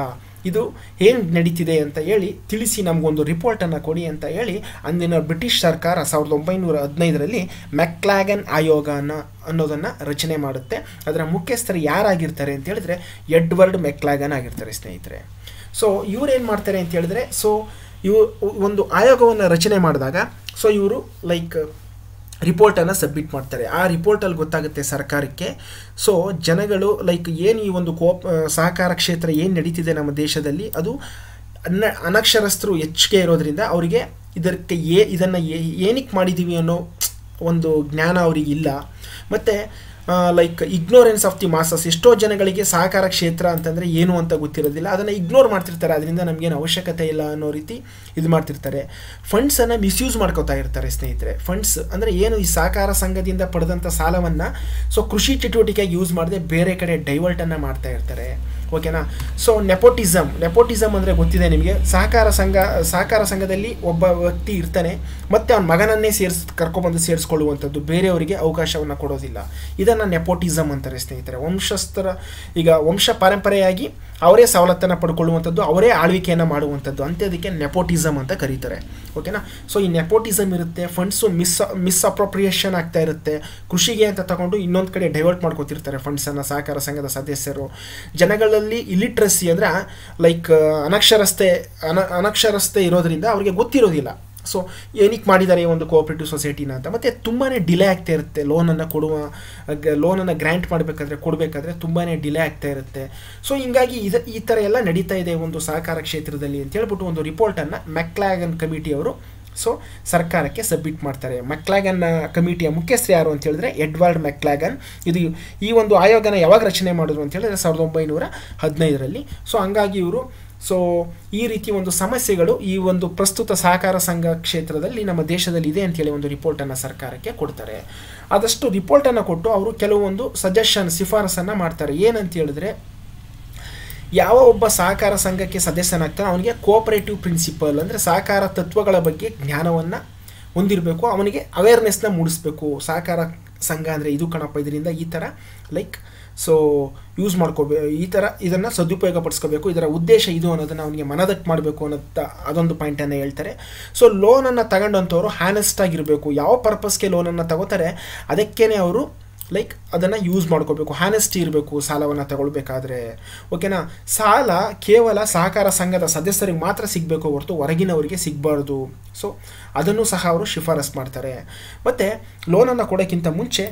ಇದು ಹೆಂಗೆ ನಡೀತಿದೆ ಅಂತ ಹೇಳಿ ತಿಳಿಸಿ ನಮಗೊಂದು ರಿಪೋರ್ಟನ್ನು ಕೊಡಿ ಅಂತ ಹೇಳಿ ಅಂದಿನ ಬ್ರಿಟಿಷ್ ಸರ್ಕಾರ ಸಾವಿರದ ಒಂಬೈನೂರ ಹದಿನೈದರಲ್ಲಿ ಮೆಕ್ಲಾಗನ್ ಆಯೋಗನ ಅನ್ನೋದನ್ನು ರಚನೆ ಮಾಡುತ್ತೆ ಅದರ ಮುಖ್ಯಸ್ಥರು ಯಾರಾಗಿರ್ತಾರೆ ಅಂತ ಹೇಳಿದ್ರೆ ಎಡ್ವರ್ಡ್ ಮೆಕ್ಲಾಗನ್ ಆಗಿರ್ತಾರೆ ಸ್ನೇಹಿತರೆ ಸೊ ಇವ್ರು ಏನು ಮಾಡ್ತಾರೆ ಅಂತ ಹೇಳಿದ್ರೆ ಸೊ ಇವು ಒಂದು ಆಯೋಗವನ್ನು ರಚನೆ ಮಾಡಿದಾಗ ಸೊ ಇವರು ಲೈಕ್ ರಿಪೋರ್ಟನ್ನು ಸಬ್ಮಿಟ್ ಮಾಡ್ತಾರೆ ಆ ರಿಪೋರ್ಟಲ್ಲಿ ಗೊತ್ತಾಗುತ್ತೆ ಸರ್ಕಾರಕ್ಕೆ ಸೊ ಜನಗಳು ಲೈಕ್ ಏನು ಈ ಒಂದು ಕೋಪ್ ಸಹಕಾರ ಕ್ಷೇತ್ರ ಏನು ನಡೀತಿದೆ ನಮ್ಮ ದೇಶದಲ್ಲಿ ಅದು ಅನ್ನ ಅನಕ್ಷರಸ್ಥರು ಹೆಚ್ಚಿಗೆ ಇರೋದ್ರಿಂದ ಅವರಿಗೆ ಇದಕ್ಕೆ ಏ ಇದನ್ನು ಏನಕ್ಕೆ ಮಾಡಿದ್ದೀವಿ ಅನ್ನೋ ಒಂದು ಜ್ಞಾನ ಅವರಿಗಿಲ್ಲ ಮತ್ತು like ignorance of the masses ಎಷ್ಟೋ ಜನಗಳಿಗೆ ಸಹಕಾರ ಕ್ಷೇತ್ರ ಅಂತಂದರೆ ಏನು ಅಂತ ಗೊತ್ತಿರೋದಿಲ್ಲ ಅದನ್ನು ಇಗ್ನೋರ್ ಮಾಡ್ತಿರ್ತಾರೆ ಅದರಿಂದ ನಮಗೇನು ಅವಶ್ಯಕತೆ ಇಲ್ಲ ಅನ್ನೋ ರೀತಿ ಇದು ಮಾಡ್ತಿರ್ತಾರೆ ಫಂಡ್ಸನ್ನು ಮಿಸ್ಯೂಸ್ ಮಾಡ್ಕೋತಾ ಇರ್ತಾರೆ ಸ್ನೇಹಿತರೆ ಫಂಡ್ಸ್ ಅಂದರೆ ಏನು ಈ ಸಹಕಾರ ಸಂಘದಿಂದ ಪಡೆದಂಥ ಸಾಲವನ್ನು ಸೊ ಕೃಷಿ ಚಟುವಟಿಕೆಗೆ ಯೂಸ್ ಮಾಡದೆ ಬೇರೆ ಕಡೆ ಡೈವರ್ಟನ್ನು ಮಾಡ್ತಾ ಇರ್ತಾರೆ ಓಕೆನಾ ಸೊ ನೆಪೋಟಿಸಮ್ ನೆಪೋಟಿಸಮ್ ಅಂದರೆ ಗೊತ್ತಿದೆ ನಿಮಗೆ ಸಹಕಾರ ಸಂಘ ಸಹಕಾರ ಸಂಘದಲ್ಲಿ ಒಬ್ಬ ವ್ಯಕ್ತಿ ಇರ್ತಾನೆ ಮತ್ತು ಅವನ ಮಗನನ್ನೇ ಸೇರಿಸ್ ಕರ್ಕೊಬಂದು ಸೇರಿಸ್ಕೊಳ್ಳುವಂಥದ್ದು ಬೇರೆಯವರಿಗೆ ಅವಕಾಶವನ್ನು ಕೊಡೋದಿಲ್ಲ ಇದನ್ನು ನೆಪೋಟಿಸಮ್ ಅಂತಾರೆ ಸ್ನೇಹಿತರೆ ವಂಶಸ್ಥರ ಈಗ ವಂಶ ಪರಂಪರೆಯಾಗಿ ಅವರೇ ಸವಲತ್ತನ್ನು ಪಡ್ಕೊಳ್ಳುವಂಥದ್ದು ಅವರೇ ಆಳ್ವಿಕೆಯನ್ನು ಮಾಡುವಂಥದ್ದು ಅಂತ್ಯದಕ್ಕೆ ನೆಪೋಟಿಸಮ್ ಅಂತ ಕರೀತಾರೆ ಓಕೆನಾ ಸೊ ಈ ನೆಪೋಟಿಸಮ್ ಇರುತ್ತೆ ಫಂಡ್ಸು ಮಿಸ್ ಮಿಸ್ ಅಪ್ರೋಪ್ರಿಯೇಷನ್ ಆಗ್ತಾ ಇರುತ್ತೆ ಕೃಷಿಗೆ ಅಂತ ತಗೊಂಡು ಇನ್ನೊಂದು ಕಡೆ ಡೈವರ್ಟ್ ಮಾಡ್ಕೋತಿರ್ತಾರೆ ಫಂಡ್ಸನ್ನು ಸಹಕಾರ ಸಂಘದ ಸದಸ್ಯರು ಜನಗಳಲ್ಲಿ ಇಲಿಟ್ರಸಿ ಅಂದರೆ ಲೈಕ್ ಅನಕ್ಷರಸ್ತೆ ಅನ ಅನಕ್ಷರಸ್ತೆ ಇರೋದ್ರಿಂದ ಅವರಿಗೆ ಗೊತ್ತಿರೋದಿಲ್ಲ ಸೊ ಏನಕ್ಕೆ ಮಾಡಿದ್ದಾರೆ ಈ ಒಂದು ಕೋಆಪ್ರೇಟಿವ್ ಸೊಸೈಟಿನ ಅಂತ ಮತ್ತು ತುಂಬಾ ಡಿಲೇ ಆಗ್ತಾ ಇರುತ್ತೆ ಲೋನನ್ನು ಕೊಡುವ ಲೋನನ್ನು ಗ್ರ್ಯಾಂಟ್ ಮಾಡಬೇಕಾದ್ರೆ ಕೊಡಬೇಕಾದ್ರೆ ತುಂಬಾ ಡಿಲೇ ಆಗ್ತಾ ಇರುತ್ತೆ ಸೊ ಹಿಂಗಾಗಿ ಇದು ಈ ಥರ ಎಲ್ಲ ನಡೀತಾ ಇದೆ ಒಂದು ಸಹಕಾರ ಕ್ಷೇತ್ರದಲ್ಲಿ ಅಂತ ಹೇಳ್ಬಿಟ್ಟು ಒಂದು ರಿಪೋರ್ಟನ್ನು ಮೆಕ್ಲಾಗನ್ ಕಮಿಟಿಯವರು ಸೊ ಸರ್ಕಾರಕ್ಕೆ ಸಬ್ಮಿಟ್ ಮಾಡ್ತಾರೆ ಮೆಕ್ಲಾಗನ್ ಕಮಿಟಿಯ ಮುಖ್ಯಸ್ಥರು ಯಾರು ಅಂತ ಹೇಳಿದ್ರೆ ಎಡ್ವರ್ಡ್ ಮೆಕ್ಲಾಗನ್ ಇದು ಈ ಒಂದು ಆಯೋಗನ ಯಾವಾಗ ರಚನೆ ಮಾಡಿದ್ರು ಅಂತ ಹೇಳಿದ್ರೆ ಸಾವಿರದ ಒಂಬೈನೂರ ಹದಿನೈದರಲ್ಲಿ ಸೊ ಹಂಗಾಗಿ ಇವರು ಸೊ ಈ ರೀತಿ ಒಂದು ಸಮಸ್ಯೆಗಳು ಈ ಒಂದು ಪ್ರಸ್ತುತ ಸಹಕಾರ ಸಂಘ ಕ್ಷೇತ್ರದಲ್ಲಿ ನಮ್ಮ ದೇಶದಲ್ಲಿ ಇದೆ ಅಂತೇಳಿ ಒಂದು ರಿಪೋರ್ಟನ್ನು ಸರ್ಕಾರಕ್ಕೆ ಕೊಡ್ತಾರೆ ಆದಷ್ಟು ರಿಪೋರ್ಟನ್ನು ಕೊಟ್ಟು ಅವರು ಕೆಲವೊಂದು ಸಜೆಷನ್ ಶಿಫಾರಸನ್ನು ಮಾಡ್ತಾರೆ ಏನಂತ ಹೇಳಿದ್ರೆ ಯಾವ ಒಬ್ಬ ಸಹಕಾರ ಸಂಘಕ್ಕೆ ಸದಸ್ಯನಾಗ್ತಾನೆ ಅವನಿಗೆ ಕೋಆಪರೇಟಿವ್ ಪ್ರಿನ್ಸಿಪಲ್ ಅಂದರೆ ಸಹಕಾರ ತತ್ವಗಳ ಬಗ್ಗೆ ಜ್ಞಾನವನ್ನು ಹೊಂದಿರಬೇಕು ಅವನಿಗೆ ಅವೇರ್ನೆಸ್ನ ಮೂಡಿಸ್ಬೇಕು ಸಹಕಾರ ಸಂಘ ಅಂದರೆ ಇದು ಕಣಪ್ಪ ಇದರಿಂದ ಈ ಥರ ಲೈಕ್ ಸೊ ಯೂಸ್ ಮಾಡ್ಕೋಬೇ ಈ ಥರ ಇದನ್ನು ಸದುಪಯೋಗ ಪಡಿಸ್ಕೋಬೇಕು ಇದರ ಉದ್ದೇಶ ಇದು ಅನ್ನೋದನ್ನು ಅವನಿಗೆ ಮನದಟ್ಟು ಮಾಡಬೇಕು ಅನ್ನೋ ಅದೊಂದು ಪಾಯಿಂಟನ್ನು ಹೇಳ್ತಾರೆ ಸೊ ಲೋನನ್ನು ತಗೊಂಡಂಥವ್ರು ಹ್ಯಾನೆಸ್ಟ್ ಆಗಿರಬೇಕು ಯಾವ ಪರ್ಪಸ್ಗೆ ಲೋನನ್ನು ತಗೋತಾರೆ ಅದಕ್ಕೇ ಅವರು ಲೈಕ್ ಅದನ್ನು ಯೂಸ್ ಮಾಡ್ಕೋಬೇಕು ಹ್ಯಾನೆಸ್ಟಿ ಇರಬೇಕು ಸಾಲವನ್ನು ತಗೊಳ್ಬೇಕಾದ್ರೆ ಓಕೆನಾ ಸಾಲ ಕೇವಲ ಸಹಕಾರ ಸಂಘದ ಸದಸ್ಯರಿಗೆ ಮಾತ್ರ ಸಿಗಬೇಕು ಹೊರತು ಹೊರಗಿನವರಿಗೆ ಸಿಗಬಾರ್ದು ಸೊ ಅದನ್ನು ಸಹ ಅವರು ಶಿಫಾರಸ್ ಮಾಡ್ತಾರೆ ಮತ್ತು ಲೋನನ್ನು ಕೊಡೋಕ್ಕಿಂತ ಮುಂಚೆ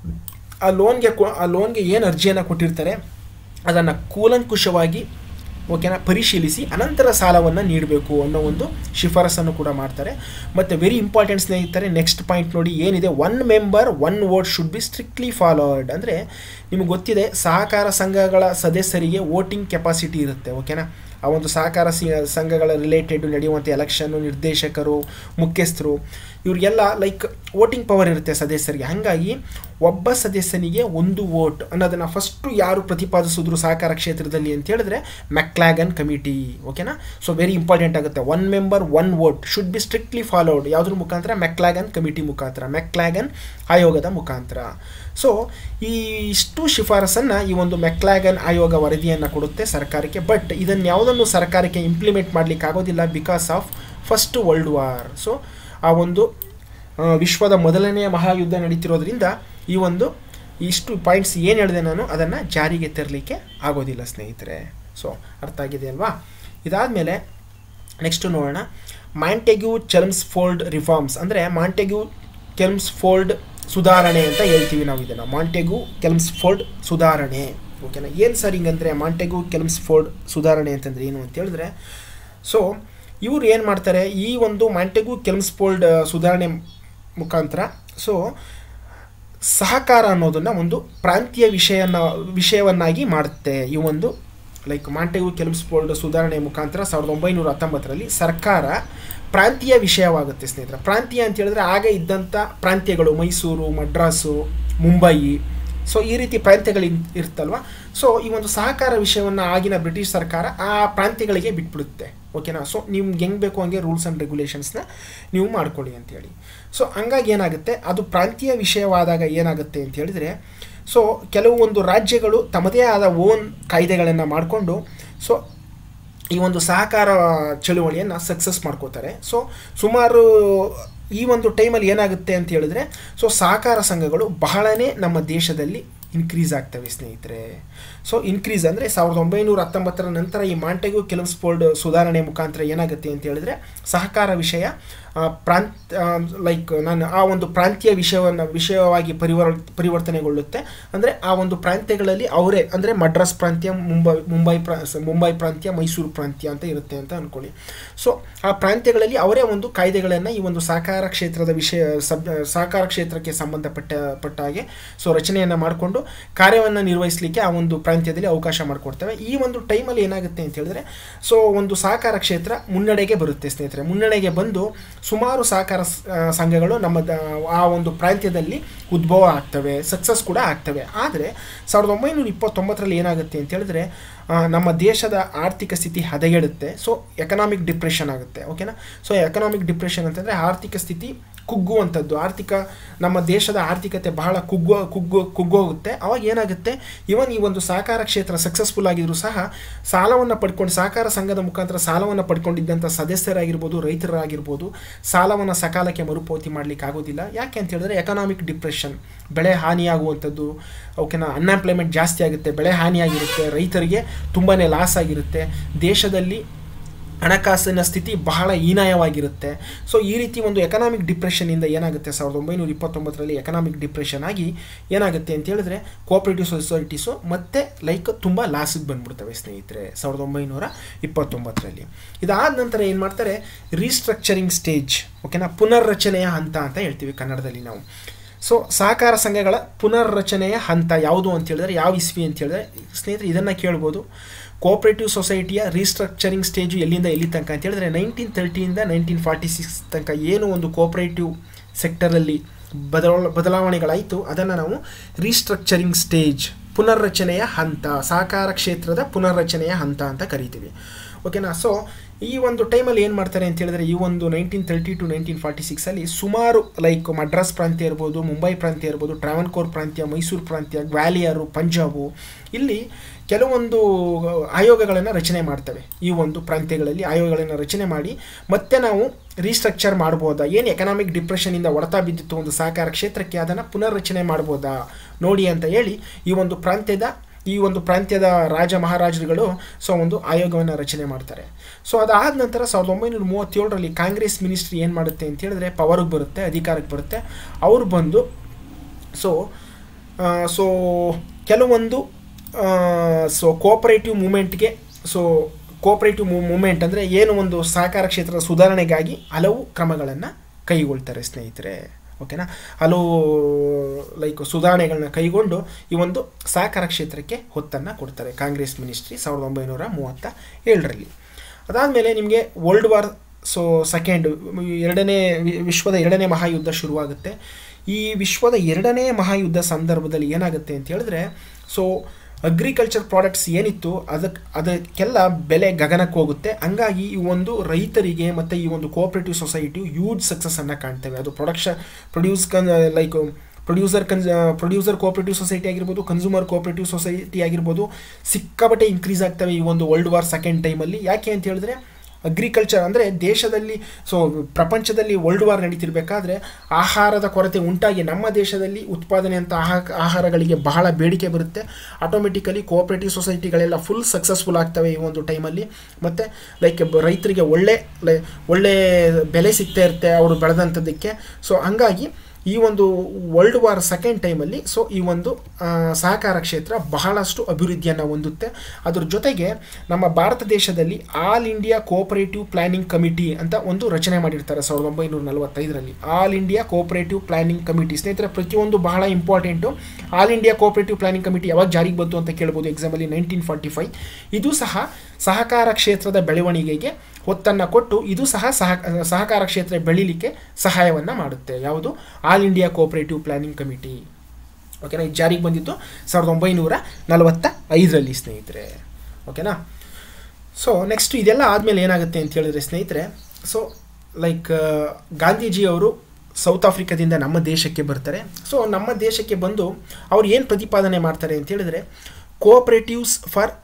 ಆ ಲೋನ್ಗೆ ಕೊ ಆ ಲೋನ್ಗೆ ಏನು ಅರ್ಜಿಯನ್ನು ಕೊಟ್ಟಿರ್ತಾರೆ ಅದನ್ನು ಕೂಲಂಕುಷವಾಗಿ ಓಕೆನಾ ಪರಿಶೀಲಿಸಿ ಅನಂತರ ಸಾಲವನ್ನು ನೀಡಬೇಕು ಅನ್ನೋ ಒಂದು ಶಿಫಾರಸನ್ನು ಕೂಡ ಮಾಡ್ತಾರೆ ಮತ್ತು ವೆರಿ ಇಂಪಾರ್ಟೆಂಟ್ ಸ್ನೇಹಿತರೆ ನೆಕ್ಸ್ಟ್ ಪಾಯಿಂಟ್ ನೋಡಿ ಏನಿದೆ one member one vote should be strictly followed ಅಂದರೆ ನಿಮಗೆ ಗೊತ್ತಿದೆ ಸಹಕಾರ ಸಂಘಗಳ ಸದಸ್ಯರಿಗೆ ವೋಟಿಂಗ್ ಕೆಪಾಸಿಟಿ ಇರುತ್ತೆ ಓಕೆನಾ ಆ ಒಂದು ಸಹಕಾರ ಸಂಘಗಳ ರಿಲೇಟೆಡ್ ನಡೆಯುವಂಥ ಎಲೆಕ್ಷನ್ನು ನಿರ್ದೇಶಕರು ಮುಖ್ಯಸ್ಥರು ಇವರಿಗೆಲ್ಲ ಲೈಕ್ ವೋಟಿಂಗ್ ಪವರ್ ಇರುತ್ತೆ ಸದಸ್ಯರಿಗೆ ಹಾಗಾಗಿ ಒಬ್ಬ ಸದಸ್ಯನಿಗೆ ಒಂದು ವೋಟ್ ಅನ್ನೋದನ್ನು ಫಸ್ಟು ಯಾರು ಪ್ರತಿಪಾದಿಸಿದ್ರು ಸಹಕಾರ ಕ್ಷೇತ್ರದಲ್ಲಿ ಅಂತ ಹೇಳಿದ್ರೆ ಮೆಕ್ಲಾಗನ್ ಕಮಿಟಿ ಓಕೆನಾ ಸೊ ವೆರಿ ಇಂಪಾರ್ಟೆಂಟ್ ಆಗುತ್ತೆ one member one vote should be strictly followed ಯಾವುದ್ರ ಮುಖಾಂತರ ಮೆಕ್ಲಾಗನ್ ಕಮಿಟಿ ಮುಖಾಂತರ ಮೆಕ್ಲಾಗನ್ ಆಯೋಗದ ಮುಖಾಂತರ ಸೊ ಈ ಇಷ್ಟು ಶಿಫಾರಸನ್ನು ಈ ಒಂದು ಮೆಕ್ಲಾಗನ್ ಆಯೋಗ ವರದಿಯನ್ನು ಕೊಡುತ್ತೆ ಸರ್ಕಾರಕ್ಕೆ ಬಟ್ ಇದನ್ನು ಯಾವುದನ್ನು ಸರ್ಕಾರಕ್ಕೆ ಇಂಪ್ಲಿಮೆಂಟ್ ಮಾಡಲಿಕ್ಕೆ ಆಗೋದಿಲ್ಲ because of first world war so ಆ ಒಂದು ವಿಶ್ವದ ಮೊದಲನೆಯ ಮಹಾಯುದ್ಧ ನಡೀತಿರೋದ್ರಿಂದ ಈ ಒಂದು ಇಷ್ಟು ಪಾಯಿಂಟ್ಸ್ ಏನು ಹೇಳಿದೆ ನಾನು ಅದನ್ನು ಜಾರಿಗೆ ತರಲಿಕ್ಕೆ ಆಗೋದಿಲ್ಲ ಸ್ನೇಹಿತರೆ ಸೊ ಅರ್ಥ ಆಗಿದೆ ಅಲ್ವಾ ಇದಾದಮೇಲೆ ನೆಕ್ಸ್ಟು ನೋಡೋಣ ಮಾಂಟೆಗ್ಯೂ ಚೆಲ್ಮ್ಸ್ ಫೋಲ್ಡ್ ರಿಫಾರ್ಮ್ಸ್ ಅಂದರೆ ಮಾಂಟೆಗ್ಯೂ ಕೆಲ್ಮ್ಸ್ ಫೋಲ್ಡ್ ಸುಧಾರಣೆ ಅಂತ ಹೇಳ್ತೀವಿ ನಾವು ಇದನ್ನು ಮಾಂಟೆಗು ಕೆಲ್ಮ್ಸ್ ಫೋಲ್ಡ್ ಸುಧಾರಣೆ ಓಕೆನಾ ಏನು ಸರ್ ಹಿಂಗಂದರೆ ಮಾಂಟೆಗು ಕೆಲ್ಮ್ಸ್ ಫೋಲ್ಡ್ ಸುಧಾರಣೆ ಅಂತಂದರೆ ಏನು ಅಂತ ಹೇಳಿದ್ರೆ ಸೊ ಇವ್ರು ಏನು ಮಾಡ್ತಾರೆ ಈ ಒಂದು ಮಾಂಟೆಗು ಕೆಲ್ಮ್ಸ್ ಫೋಲ್ಡ್ ಸುಧಾರಣೆ ಮುಖಾಂತರ ಸೊ ಸಹಕಾರ ಅನ್ನೋದನ್ನು ಒಂದು ಪ್ರಾಂತೀಯ ವಿಷಯನ ವಿಷಯವನ್ನಾಗಿ ಮಾಡುತ್ತೆ ಈ ಒಂದು ಲೈಕ್ ಮಾಂಟೆಗು ಕೆಲ್ಮ್ಸ್ ಫೋಲ್ಡ್ ಸುಧಾರಣೆ ಮುಖಾಂತರ ಸಾವಿರದ ಒಂಬೈನೂರ ಹತ್ತೊಂಬತ್ತರಲ್ಲಿ ಸರ್ಕಾರ ಪ್ರಾಂತೀಯ ವಿಷಯವಾಗುತ್ತೆ ಸ್ನೇಹಿತರೆ ಪ್ರಾಂತೀಯ ಅಂತ ಹೇಳಿದ್ರೆ ಆಗ ಇದ್ದಂಥ ಪ್ರಾಂತ್ಯಗಳು ಮೈಸೂರು ಮಡ್ರಾಸು ಮುಂಬಯಿ ಸೊ ಈ ರೀತಿ ಪ್ರಾಂತ್ಯಗಳು ಇರ್ತಲ್ವ ಸೊ ಈ ಒಂದು ಸಹಕಾರ ವಿಷಯವನ್ನು ಆಗಿನ ಬ್ರಿಟಿಷ್ ಸರ್ಕಾರ ಆ ಪ್ರಾಂತ್ಯಗಳಿಗೆ ಬಿಟ್ಬಿಡುತ್ತೆ ಓಕೆನಾ ಸೊ ನಿಮ್ಗೆ ಹೆಂಗೆ ಬೇಕು ಹಂಗೆ ರೂಲ್ಸ್ ಆ್ಯಂಡ್ ರೆಗ್ಯುಲೇಷನ್ಸ್ನ ನೀವು ಮಾಡ್ಕೊಳ್ಳಿ ಅಂತೇಳಿ ಸೊ ಹಂಗಾಗಿ ಏನಾಗುತ್ತೆ ಅದು ಪ್ರಾಂತೀಯ ವಿಷಯವಾದಾಗ ಏನಾಗುತ್ತೆ ಅಂತ ಹೇಳಿದರೆ ಸೊ ಕೆಲವೊಂದು ರಾಜ್ಯಗಳು ತಮ್ಮದೇ ಆದ ಓನ್ ಕಾಯ್ದೆಗಳನ್ನು ಮಾಡಿಕೊಂಡು ಸೊ ಈ ಒಂದು ಸಹಕಾರ ಚಳುವಳಿಯನ್ನು ಸಕ್ಸಸ್ ಮಾಡ್ಕೋತಾರೆ ಸೊ ಸುಮಾರು ಈ ಒಂದು ಟೈಮಲ್ಲಿ ಏನಾಗುತ್ತೆ ಅಂತ ಹೇಳಿದ್ರೆ ಸೊ ಸಹಕಾರ ಸಂಘಗಳು ಬಹಳನೇ ನಮ್ಮ ದೇಶದಲ್ಲಿ ಇನ್ಕ್ರೀಸ್ ಆಗ್ತವೆ ಸ್ನೇಹಿತರೆ ಸೊ ಇನ್ಕ್ರೀಸ್ ಅಂದರೆ ಸಾವಿರದ ಒಂಬೈನೂರ ಹತ್ತೊಂಬತ್ತರ ನಂತರ ಈ ಮಾಂಟೆಗೂ ಕೆಲವು ಸ್ಪೋರ್ಡ್ ಸುಧಾರಣೆ ಮುಖಾಂತರ ಏನಾಗುತ್ತೆ ಅಂತ ಹೇಳಿದ್ರೆ ಸಹಕಾರ ವಿಷಯ ಆ, ಪ್ರಾಂತ್ ಲೈಕ್ ನಾನು ಆ ಒಂದು ಪ್ರಾಂತೀಯ ವಿಷಯವನ್ನು ವಿಷಯವಾಗಿ ಪರಿವರ್ ಪರಿವರ್ತನೆಗೊಳ್ಳುತ್ತೆ ಅಂದರೆ ಆ ಒಂದು ಪ್ರಾಂತ್ಯಗಳಲ್ಲಿ ಅವರೇ ಅಂದರೆ ಮಡ್ರಾಸ್ ಪ್ರಾಂತ್ಯ ಮುಂಬೈ ಮುಂಬೈ ಪ್ರಾ ಸ- ಮುಂಬೈ ಪ್ರಾಂತ್ಯ ಮೈಸೂರು ಪ್ರಾಂತ್ಯ ಅಂತ ಇರುತ್ತೆ ಅಂತ ಅಂದ್ಕೊಳ್ಳಿ ಸೊ ಆ ಪ್ರಾಂತ್ಯಗಳಲ್ಲಿ ಅವರೇ ಒಂದು ಕಾಯ್ದೆಗಳನ್ನು ಈ ಒಂದು ಸಹಕಾರ ಕ್ಷೇತ್ರದ ವಿಷಯ ಸಬ್ ಸಹಕಾರ ಕ್ಷೇತ್ರಕ್ಕೆ ಸಂಬಂಧಪಟ್ಟ ಪಟ್ಟ ಹಾಗೆ ಸೊ ರಚನೆಯನ್ನು ಮಾಡಿಕೊಂಡು ಕಾರ್ಯವನ್ನು ನಿರ್ವಹಿಸಲಿಕ್ಕೆ ಆ ಒಂದು ಪ್ರಾಂತ್ಯದಲ್ಲಿ ಅವಕಾಶ ಮಾಡಿಕೊಡ್ತವೆ ಈ ಒಂದು ಟೈಮಲ್ಲಿ ಏನಾಗುತ್ತೆ ಅಂತ ಹೇಳಿದ್ರೆ ಸೊ ಒಂದು ಸಹಕಾರ ಕ್ಷೇತ್ರ ಮುನ್ನಡೆಗೆ ಬರುತ್ತೆ ಸ್ನೇಹಿತರೆ ಮುನ್ನಡೆಗೆ ಬಂದು ಸುಮಾರು ಸಹಕಾರ ಸ- ಆ, ಸಂಘಗಳು ನಮ್ಮ ದ- ಆ ಒಂದು ಪ್ರಾಂತ್ಯದಲ್ಲಿ ಉದ್ಭವ ಆಗ್ತವೆ ಸಕ್ಸಸ್ ಕೂಡ ಆಗ್ತವೆ ಆದರೆ ಸಾವಿರದ ಒಂಬೈನೂರ ಇಪ್ಪತ್ತೊಂಬತ್ತರಲ್ಲಿ ಏನಾಗುತ್ತೆ ಅಂತ ಹೇಳಿದ್ರೆ ಆ, ನಮ್ಮ ದೇಶದ ಆರ್ಥಿಕ ಸ್ಥಿತಿ ಹದಗೆಡುತ್ತೆ ಸೊ ಎಕನಾಮಿಕ್ ಡಿಪ್ರೆಷನ್ ಆಗುತ್ತೆ ಓಕೆನಾ ಸೊ ಎಕನಾಮಿಕ್ ಡಿಪ್ರೆಷನ್ ಅಂತಂದರೆ ಆರ್ಥಿಕ ಸ್ಥಿತಿ ಕುಗ್ಗುವಂಥದ್ದು ಆರ್ಥಿಕ ನಮ್ಮ ದೇಶದ ಆರ್ಥಿಕತೆ ಬಹಳ ಕುಗ್ಗೋ ಕುಗ್ಗು ಕುಗ್ಗೋಗುತ್ತೆ ಅವಾಗ ಏನಾಗುತ್ತೆ ಇವನ್ ಈ ಒಂದು ಸಹಕಾರ ಕ್ಷೇತ್ರ ಸಕ್ಸಸ್ಫುಲ್ ಆಗಿದ್ರು ಸಹ ಸಾಲವನ್ನು ಪಡ್ಕೊಂಡು ಸಹಕಾರ ಸಂಘದ ಮುಖಾಂತರ ಸಾಲವನ್ನು ಪಡ್ಕೊಂಡಿದ್ದಂಥ ಸದಸ್ಯರಾಗಿರ್ಬೋದು ರೈತರಾಗಿರ್ಬೋದು ಸಾಲವನ್ನು ಸಕಾಲಕ್ಕೆ ಮರುಪಾವತಿ ಮಾಡಲಿಕ್ಕೆ ಆಗೋದಿಲ್ಲ ಯಾಕೆ ಅಂತ ಹೇಳಿದ್ರೆ ಎಕನಾಮಿಕ್ ಡಿಪ್ರೆಷನ್ ಬೆಳೆ ಹಾನಿಯಾಗುವಂಥದ್ದು ಓಕೆನಾ ಅನ್ಎಂಪ್ಲಾಯ್ಮೆಂಟ್ ಜಾಸ್ತಿ ಆಗುತ್ತೆ ಬೆಳೆ ಹಾನಿಯಾಗಿರುತ್ತೆ ರೈತರಿಗೆ ತುಂಬಾ ಲಾಸ್ ಆಗಿರುತ್ತೆ ದೇಶದಲ್ಲಿ ಹಣಕಾಸಿನ ಸ್ಥಿತಿ ಬಹಳ ಹೀನಾಯವಾಗಿರುತ್ತೆ ಸೊ ಈ ರೀತಿ ಒಂದು ಎಕನಾಮಿಕ್ ಡಿಪ್ರೆಷನ್ನಿಂದ ಏನಾಗುತ್ತೆ ಸಾವಿರದ ಒಂಬೈನೂರ ಇಪ್ಪತ್ತೊಂಬತ್ತರಲ್ಲಿ ಎಕನಾಮಿಕ್ ಡಿಪ್ರೆಷನ್ ಆಗಿ ಏನಾಗುತ್ತೆ ಅಂತ ಹೇಳಿದ್ರೆ ಕೋಆಪರೇಟಿವ್ ಸೊಸೈಟೀಸು ಮತ್ತೆ ಲೈಕ್ ತುಂಬ ಲಾಸಿಗೆ ಬಂದ್ಬಿಡ್ತವೆ ಸ್ನೇಹಿತರೆ ಸಾವಿರದ ಒಂಬೈನೂರ ಇಪ್ಪತ್ತೊಂಬತ್ತರಲ್ಲಿ ಇದಾದ ನಂತರ ಏನು ಮಾಡ್ತಾರೆ ರೀಸ್ಟ್ರಕ್ಚರಿಂಗ್ ಸ್ಟೇಜ್ ಓಕೆನಾ ಪುನರ್ರಚನೆಯ ಹಂತ ಅಂತ ಹೇಳ್ತೀವಿ ಕನ್ನಡದಲ್ಲಿ ನಾವು ಸೊ ಸಹಕಾರ ಸಂಘಗಳ ಪುನರ್ರಚನೆಯ ಹಂತ ಯಾವುದು ಅಂತ ಹೇಳಿದ್ರೆ ಯಾವ ಇಸ್ವಿ ಅಂತ ಹೇಳಿದ್ರೆ ಸ್ನೇಹಿತರೆ ಇದನ್ನು ಕೇಳ್ಬೋದು ಕೋಆಪರೇಟಿವ್ ಸೊಸೈಟಿಯ ರೀಸ್ಟ್ರಕ್ಚರಿಂಗ್ ಸ್ಟೇಜು ಎಲ್ಲಿಂದ ಎಲ್ಲಿ ತನಕ ಅಂತ ಹೇಳಿದ್ರೆ ನೈನ್ಟೀನ್ ತರ್ಟಿಯಿಂದ ನೈನ್ಟೀನ್ ಫಾರ್ಟಿ ಸಿಕ್ಸ್ ತನಕ ಏನು ಒಂದು ಕೋಆಪರೇಟಿವ್ ಸೆಕ್ಟರಲ್ಲಿ ಬದಲ ಬದಲಾವಣೆಗಳಾಯಿತು ಅದನ್ನು ನಾವು ರೀಸ್ಟ್ರಕ್ಚರಿಂಗ್ ಸ್ಟೇಜ್ ಪುನರ್ರಚನೆಯ ಹಂತ ಸಹಕಾರ ಕ್ಷೇತ್ರದ ಪುನರ್ರಚನೆಯ ಹಂತ ಅಂತ ಕರಿತೀವಿ ಓಕೆನಾ ಸೊ ಈ ಒಂದು ಟೈಮಲ್ಲಿ ಏನು ಮಾಡ್ತಾರೆ ಅಂತ ಹೇಳಿದ್ರೆ ಈ ಒಂದು nineteen thirty two nineteen forty ಸಿಕ್ಸಲ್ಲಿ ಸುಮಾರು ಲೈಕ್ ಮಡ್ರಾಸ್ ಪ್ರಾಂತ್ಯ ಇರ್ಬೋದು ಮುಂಬೈ ಪ್ರಾಂತ್ಯ ಇರ್ಬೋದು ಟ್ರಾವನ್ಕೋರ್ ಪ್ರಾಂತ್ಯ ಮೈಸೂರು ಪ್ರಾಂತ್ಯ ಗ್ವಾಲಿಯರು ಪಂಜಾಬು ಇಲ್ಲಿ ಕೆಲವೊಂದು ಆಯೋಗಗಳನ್ನು ರಚನೆ ಮಾಡ್ತವೆ ಈ ಒಂದು ಪ್ರಾಂತ್ಯಗಳಲ್ಲಿ ಆಯೋಗಗಳನ್ನು ರಚನೆ ಮಾಡಿ ಮತ್ತೆ ನಾವು ರೀಸ್ಟ್ರಕ್ಚರ್ ಮಾಡ್ಬೋದಾ ಏನು ಎಕನಾಮಿಕ್ ಡಿಪ್ರೆಷನಿಂದ ಹೊಡೆತ ಬಿದ್ದಿತ್ತು ಒಂದು ಸಹಕಾರ ಕ್ಷೇತ್ರಕ್ಕೆ ಅದನ್ನು ಪುನರ್ರಚನೆ ಮಾಡ್ಬೋದಾ ನೋಡಿ ಅಂತ ಹೇಳಿ ಈ ಒಂದು ಪ್ರಾಂತ್ಯದ ಈ ಒಂದು ಪ್ರಾಂತ್ಯದ ರಾಜ ಮಹಾರಾಜರುಗಳು ಸೊ ಒಂದು ಆಯೋಗವನ್ನು ರಚನೆ ಮಾಡ್ತಾರೆ ಸೊ ಅದಾದ ನಂತರ ಸಾವಿರದ ಒಂಬೈನೂರ ಮೂವತ್ತೇಳರಲ್ಲಿ ಕಾಂಗ್ರೆಸ್ ಮಿನಿಸ್ಟ್ರಿ ಏನು ಮಾಡುತ್ತೆ ಅಂತ ಹೇಳಿದ್ರೆ ಪವರ್ಗೆ ಬರುತ್ತೆ ಅಧಿಕಾರಕ್ಕೆ ಬರುತ್ತೆ ಅವರು ಬಂದು ಸೊ ಸೊ ಕೆಲವೊಂದು ಸೊ ಕೋಆಪರೇಟಿವ್ ಮೂಮೆಂಟ್ಗೆ ಸೊ ಕೋಆಪರೇಟಿವ್ ಮೂಮೆಂಟ್ ಅಂದರೆ ಏನು ಒಂದು ಸಹಕಾರ ಕ್ಷೇತ್ರದ ಸುಧಾರಣೆಗಾಗಿ ಹಲವು ಕ್ರಮಗಳನ್ನು ಕೈಗೊಳ್ತಾರೆ ಸ್ನೇಹಿತರೆ ಓಕೆನಾ ಹಲವು ಲೈಕ್ ಸುಧಾರಣೆಗಳನ್ನ ಕೈಗೊಂಡು ಈ ಒಂದು ಸಹಕಾರ ಕ್ಷೇತ್ರಕ್ಕೆ ಹೊತ್ತನ್ನು ಕೊಡ್ತಾರೆ ಕಾಂಗ್ರೆಸ್ ಮಿನಿಸ್ಟ್ರಿ ಸಾವಿರದ ಒಂಬೈನೂರ ಮೂವತ್ತ ಏಳರಲ್ಲಿ ಅದಾದಮೇಲೆ ನಿಮಗೆ ವರ್ಲ್ಡ್ ವಾರ್ ಸೊ ಸೆಕೆಂಡ್ ಎರಡನೇ ವಿ- ವಿಶ್ವದ ಎರಡನೇ ಮಹಾಯುದ್ಧ ಶುರುವಾಗುತ್ತೆ ಈ ವಿಶ್ವದ ಎರಡನೇ ಮಹಾಯುದ್ಧ ಸಂದರ್ಭದಲ್ಲಿ ಏನಾಗುತ್ತೆ ಅಂತ ಹೇಳಿದ್ರೆ ಸೊ ಅಗ್ರಿಕಲ್ಚರ್ ಪ್ರಾಡಕ್ಟ್ಸ್ ಏನಿತ್ತು ಅದಕ್ಕೆ ಅದಕ್ಕೆಲ್ಲ ಬೆಲೆ ಗಗನಕ್ಕೆ ಹೋಗುತ್ತೆ ಹಂಗಾಗಿ ಈ ಒಂದು ರೈತರಿಗೆ ಮತ್ತು ಈ ಒಂದು ಕೋಆಪರೇಟಿವ್ ಸೊಸೈಟಿಯು ಯೂಜ್ ಸಕ್ಸಸ್ಸನ್ನು ಕಾಣ್ತೇವೆ ಅದು ಪ್ರೊಡಕ್ಷನ್ ಪ್ರೊಡ್ಯೂಸ್ ಕನ್ ಲೈಕ್ ಪ್ರೊಡ್ಯೂಸರ್ ಕನ್ಸ್ ಪ್ರೊಡ್ಯೂಸರ್ ಕೋಆಪರೇಟಿವ್ ಸೊಸೈಟಿ ಆಗಿರ್ಬೋದು ಕನ್ಸ್ಯೂಮರ್ ಕೋಆಪರೇಟಿವ್ ಸೊಸೈಟಿ ಆಗಿರ್ಬೋದು ಸಿಕ್ಕಾಪಟ್ಟೆ ಇನ್ಕ್ರೀಸ್ ಆಗ್ತವೆ ಈ ಒಂದು ವರ್ಲ್ಡ್ ವಾರ್ ಸೆಕೆಂಡ್ ಟೈಮಲ್ಲಿ ಯಾಕೆ ಅಂತ ಹೇಳಿದ್ರೆ ಅಗ್ರಿಕಲ್ಚರ್ ಅಂದರೆ ದೇಶದಲ್ಲಿ ಸೊ ಪ್ರಪಂಚದಲ್ಲಿ ವರ್ಲ್ಡ್ ವಾರ್ ನಡೀತಿರ್ಬೇಕಾದ್ರೆ ಆಹಾರದ ಕೊರತೆ ಉಂಟಾಗಿ ನಮ್ಮ ದೇಶದಲ್ಲಿ ಉತ್ಪಾದನೆ ಅಂತ ಆಹಾ ಆಹಾರಗಳಿಗೆ ಬಹಳ ಬೇಡಿಕೆ ಬರುತ್ತೆ ಆಟೋಮೆಟಿಕಲಿ ಕೋಆಪರೇಟಿವ್ ಸೊಸೈಟಿಗಳೆಲ್ಲ ಫುಲ್ ಸಕ್ಸಸ್ಫುಲ್ ಆಗ್ತವೆ ಈ ಒಂದು ಟೈಮಲ್ಲಿ ಮತ್ತು ಲೈಕ್ ರೈತರಿಗೆ ಒಳ್ಳೆ ಲೈ ಒಳ್ಳೆ ಬೆಲೆ ಸಿಗ್ತಾ ಇರುತ್ತೆ ಅವರು ಬೆಳೆದಂಥದ್ದಕ್ಕೆ ಸೊ ಹಂಗಾಗಿ ಈ ಒಂದು ವರ್ಲ್ಡ್ ವಾರ್ ಸೆಕೆಂಡ್ ಟೈಮಲ್ಲಿ ಸೊ ಈ ಒಂದು ಆ, ಸಹಕಾರ ಕ್ಷೇತ್ರ ಬಹಳಷ್ಟು ಅಭಿವೃದ್ಧಿಯನ್ನು ಹೊಂದುತ್ತೆ ಅದ್ರ ಜೊತೆಗೆ ನಮ್ಮ ಭಾರತ ದೇಶದಲ್ಲಿ all India cooperative planning committee ಅಂತ ಒಂದು ರಚನೆ ಮಾಡಿರ್ತಾರೆ ಸಾವಿರದ ಒಂಬೈನೂರ ನಲವತ್ತೈದರಲ್ಲಿ all India cooperative planning committee ಸ್ನೇಹಿತರೆ ಪ್ರತಿಯೊಂದು ಬಹಳ important all India cooperative planning committee ಯಾವಾಗ ಜಾರಿಗೆ ಬಂತು ಅಂತ ಕೇಳ್ಬೋದು ಎಕ್ಸಾಮಲ್ಲಿ ನೈನ್ಟೀನ್ ಫಾರ್ಟಿ ಫೈವ್ ಇದು ಸಹ ಸಹಕಾರ ಕ್ಷೇತ್ರದ ಬೆಳವಣಿಗೆಗೆ ಒತ್ತನ್ನು ಕೊಟ್ಟು ಇದು ಸಹ ಸಹ ಸಹಕಾರ ಕ್ಷೇತ್ರ ಬೆಳೀಲಿಕ್ಕೆ ಸಹಾಯವನ್ನು ಮಾಡುತ್ತೆ ಯಾವುದು all India cooperative planning committee ಓಕೆನಾ ಇದು ಜಾರಿಗೆ ಬಂದಿದ್ದು ಸಾವಿರದ ಒಂಬೈನೂರ ನಲವತ್ತ ಐದರಲ್ಲಿ ಸ್ನೇಹಿತರೆ ಓಕೆನಾ ಸೊ ನೆಕ್ಸ್ಟ್ ಇದೆಲ್ಲ ಆದಮೇಲೆ ಏನಾಗುತ್ತೆ ಅಂತ ಹೇಳಿದ್ರೆ ಸ್ನೇಹಿತರೆ ಸೊ ಲೈಕ್ ಗಾಂಧೀಜಿ ಅವರು ಸೌತ್ ಆಫ್ರಿಕಾದಿಂದ ನಮ್ಮ ದೇಶಕ್ಕೆ ಬರ್ತಾರೆ ಸೊ ನಮ್ಮ ದೇಶಕ್ಕೆ ಬಂದು ಅವ್ರು ಏನು ಪ್ರತಿಪಾದನೆ ಮಾಡ್ತಾರೆ ಅಂತ ಹೇಳಿದ್ರೆ ಕೋಆಪರೇಟಿವ್ಸ್ ಫಾರ್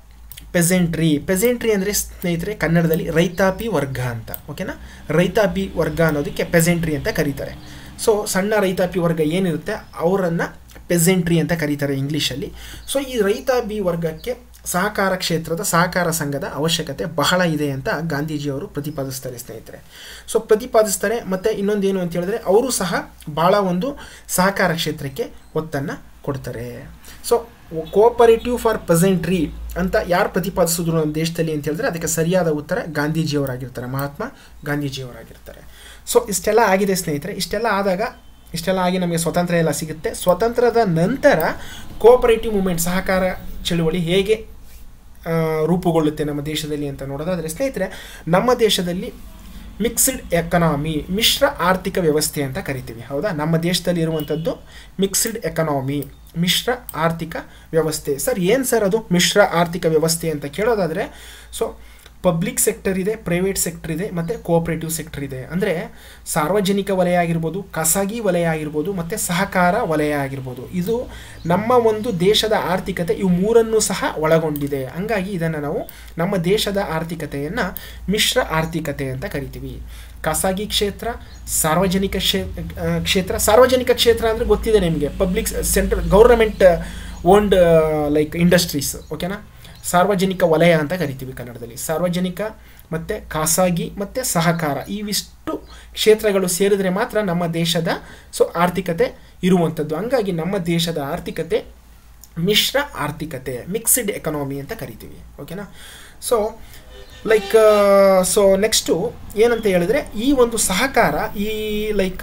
ಪೆಸೆಂಟ್ರಿ ಪೆಸೆಂಟ್ರಿ ಅಂದರೆ ಸ್ನೇಹಿತರೆ ಕನ್ನಡದಲ್ಲಿ ರೈತಾಪಿ ವರ್ಗ ಅಂತ ಓಕೆನಾ ರೈತಾಪಿ ವರ್ಗ ಅನ್ನೋದಕ್ಕೆ ಪೆಸೆಂಟ್ರಿ ಅಂತ ಕರೀತಾರೆ ಸೊ ಸಣ್ಣ ರೈತಾಪಿ ವರ್ಗ ಏನಿರುತ್ತೆ ಅವರನ್ನು ಪೆಸೆಂಟ್ರಿ ಅಂತ ಕರೀತಾರೆ ಇಂಗ್ಲೀಷಲ್ಲಿ ಸೊ ಈ ರೈತಾಪಿ ವರ್ಗಕ್ಕೆ ಸಹಕಾರ ಕ್ಷೇತ್ರದ ಸಹಕಾರ ಸಂಘದ ಅವಶ್ಯಕತೆ ಬಹಳ ಇದೆ ಅಂತ ಗಾಂಧೀಜಿಯವರು ಪ್ರತಿಪಾದಿಸ್ತಾರೆ ಸ್ನೇಹಿತರೆ ಸೊ ಪ್ರತಿಪಾದಿಸ್ತಾರೆ ಮತ್ತು ಇನ್ನೊಂದೇನು ಅಂತ ಹೇಳಿದ್ರೆ ಅವರು ಸಹ ಭಾಳ ಒಂದು ಸಹಕಾರ ಕ್ಷೇತ್ರಕ್ಕೆ ಒತ್ತನ್ನು ಕೊಡ್ತಾರೆ ಸೊ ಕೋಪರೇಟಿವ್ ಫಾರ್ ಪೆಸೆಂಟ್ರಿ ಅಂತ ಯಾರು ಪ್ರತಿಪಾದಿಸಿದ್ರು ನಮ್ಮ ದೇಶದಲ್ಲಿ ಅಂತ ಹೇಳಿದ್ರೆ ಅದಕ್ಕೆ ಸರಿಯಾದ ಉತ್ತರ ಗಾಂಧೀಜಿಯವರಾಗಿರ್ತಾರೆ ಮಹಾತ್ಮ ಗಾಂಧೀಜಿಯವರಾಗಿರ್ತಾರೆ ಸೊ ಇಷ್ಟೆಲ್ಲ ಆಗಿದೆ ಸ್ನೇಹಿತರೆ ಇಷ್ಟೆಲ್ಲ ಆದಾಗ ಇಷ್ಟೆಲ್ಲ ಆಗಿ ನಮಗೆ ಸ್ವಾತಂತ್ರ್ಯ ಎಲ್ಲ ಸಿಗುತ್ತೆ ಸ್ವತಂತ್ರದ ನಂತರ ಕೋಪರೇಟಿವ್ ಮೂಮೆಂಟ್ ಸಹಕಾರ ಚಳುವಳಿ ಹೇಗೆ ಆ, ರೂಪುಗೊಳ್ಳುತ್ತೆ ನಮ್ಮ ದೇಶದಲ್ಲಿ ಅಂತ ನೋಡೋದಾದರೆ ಸ್ನೇಹಿತರೆ ನಮ್ಮ ದೇಶದಲ್ಲಿ ಮಿಕ್ಸ್ಡ್ ಎಕನಾಮಿ ಮಿಶ್ರ ಆರ್ಥಿಕ ವ್ಯವಸ್ಥೆ ಅಂತ ಕರಿತೀವಿ ಹೌದಾ ನಮ್ಮ ದೇಶದಲ್ಲಿ ಇರುವಂಥದ್ದು ಮಿಕ್ಸ್ಡ್ ಎಕನಾಮಿ ಮಿಶ್ರ ಆರ್ಥಿಕ ವ್ಯವಸ್ಥೆ ಸರ್ ಏನು ಸರ್ ಅದು ಮಿಶ್ರ ಆರ್ಥಿಕ ವ್ಯವಸ್ಥೆ ಅಂತ ಕೇಳೋದಾದರೆ ಸೊ ಪಬ್ಲಿಕ್ ಸೆಕ್ಟರ್ ಇದೆ ಪ್ರೈವೇಟ್ ಸೆಕ್ಟರ್ ಇದೆ ಮತ್ತು ಕೋಆಪರೇಟಿವ್ ಸೆಕ್ಟರ್ ಇದೆ ಅಂದರೆ ಸಾರ್ವಜನಿಕ ವಲಯ ಆಗಿರ್ಬೋದು ಖಾಸಗಿ ವಲಯ ಆಗಿರ್ಬೋದು ಮತ್ತು ಸಹಕಾರ ವಲಯ ಆಗಿರ್ಬೋದು ಇದು ನಮ್ಮ ಒಂದು ದೇಶದ ಆರ್ಥಿಕತೆ ಇವು ಮೂರನ್ನು ಸಹ ಒಳಗೊಂಡಿದೆ ಹಂಗಾಗಿ ಇದನ್ನು ನಾವು ನಮ್ಮ ದೇಶದ ಆರ್ಥಿಕತೆಯನ್ನು ಮಿಶ್ರ ಆರ್ಥಿಕತೆ ಅಂತ ಕರಿತೀವಿ ಖಾಸಗಿ ಕ್ಷೇತ್ರ ಸಾರ್ವಜನಿಕ ಕ್ಷೇ ಆ, ಕ್ಷೇತ್ರ ಸಾರ್ವಜನಿಕ ಕ್ಷೇತ್ರ ಅಂದರೆ ಗೊತ್ತಿದೆ ನಿಮಗೆ public central government owned like industries ಓಕೆನಾ ಸಾರ್ವಜನಿಕ ವಲಯ ಅಂತ ಕರಿತೀವಿ ಕನ್ನಡದಲ್ಲಿ ಸಾರ್ವಜನಿಕ ಮತ್ತು ಖಾಸಗಿ ಮತ್ತು ಸಹಕಾರ ಇವಿಷ್ಟು ಕ್ಷೇತ್ರಗಳು ಸೇರಿದ್ರೆ ಮಾತ್ರ ನಮ್ಮ ದೇಶದ ಸೊ ಆರ್ಥಿಕತೆ ಇರುವಂಥದ್ದು ಹಂಗಾಗಿ ನಮ್ಮ ದೇಶದ ಆರ್ಥಿಕತೆ ಮಿಶ್ರ ಆರ್ಥಿಕತೆ ಮಿಕ್ಸ್ಡ್ ಎಕನಾಮಿ ಅಂತ ಕರಿತೀವಿ ಓಕೆನಾ ಸೊ ಲೈಕ್ ಸೊ ನೆಕ್ಸ್ಟು ಏನಂತ ಹೇಳಿದ್ರೆ ಈ ಒಂದು ಸಹಕಾರ ಈ ಲೈಕ್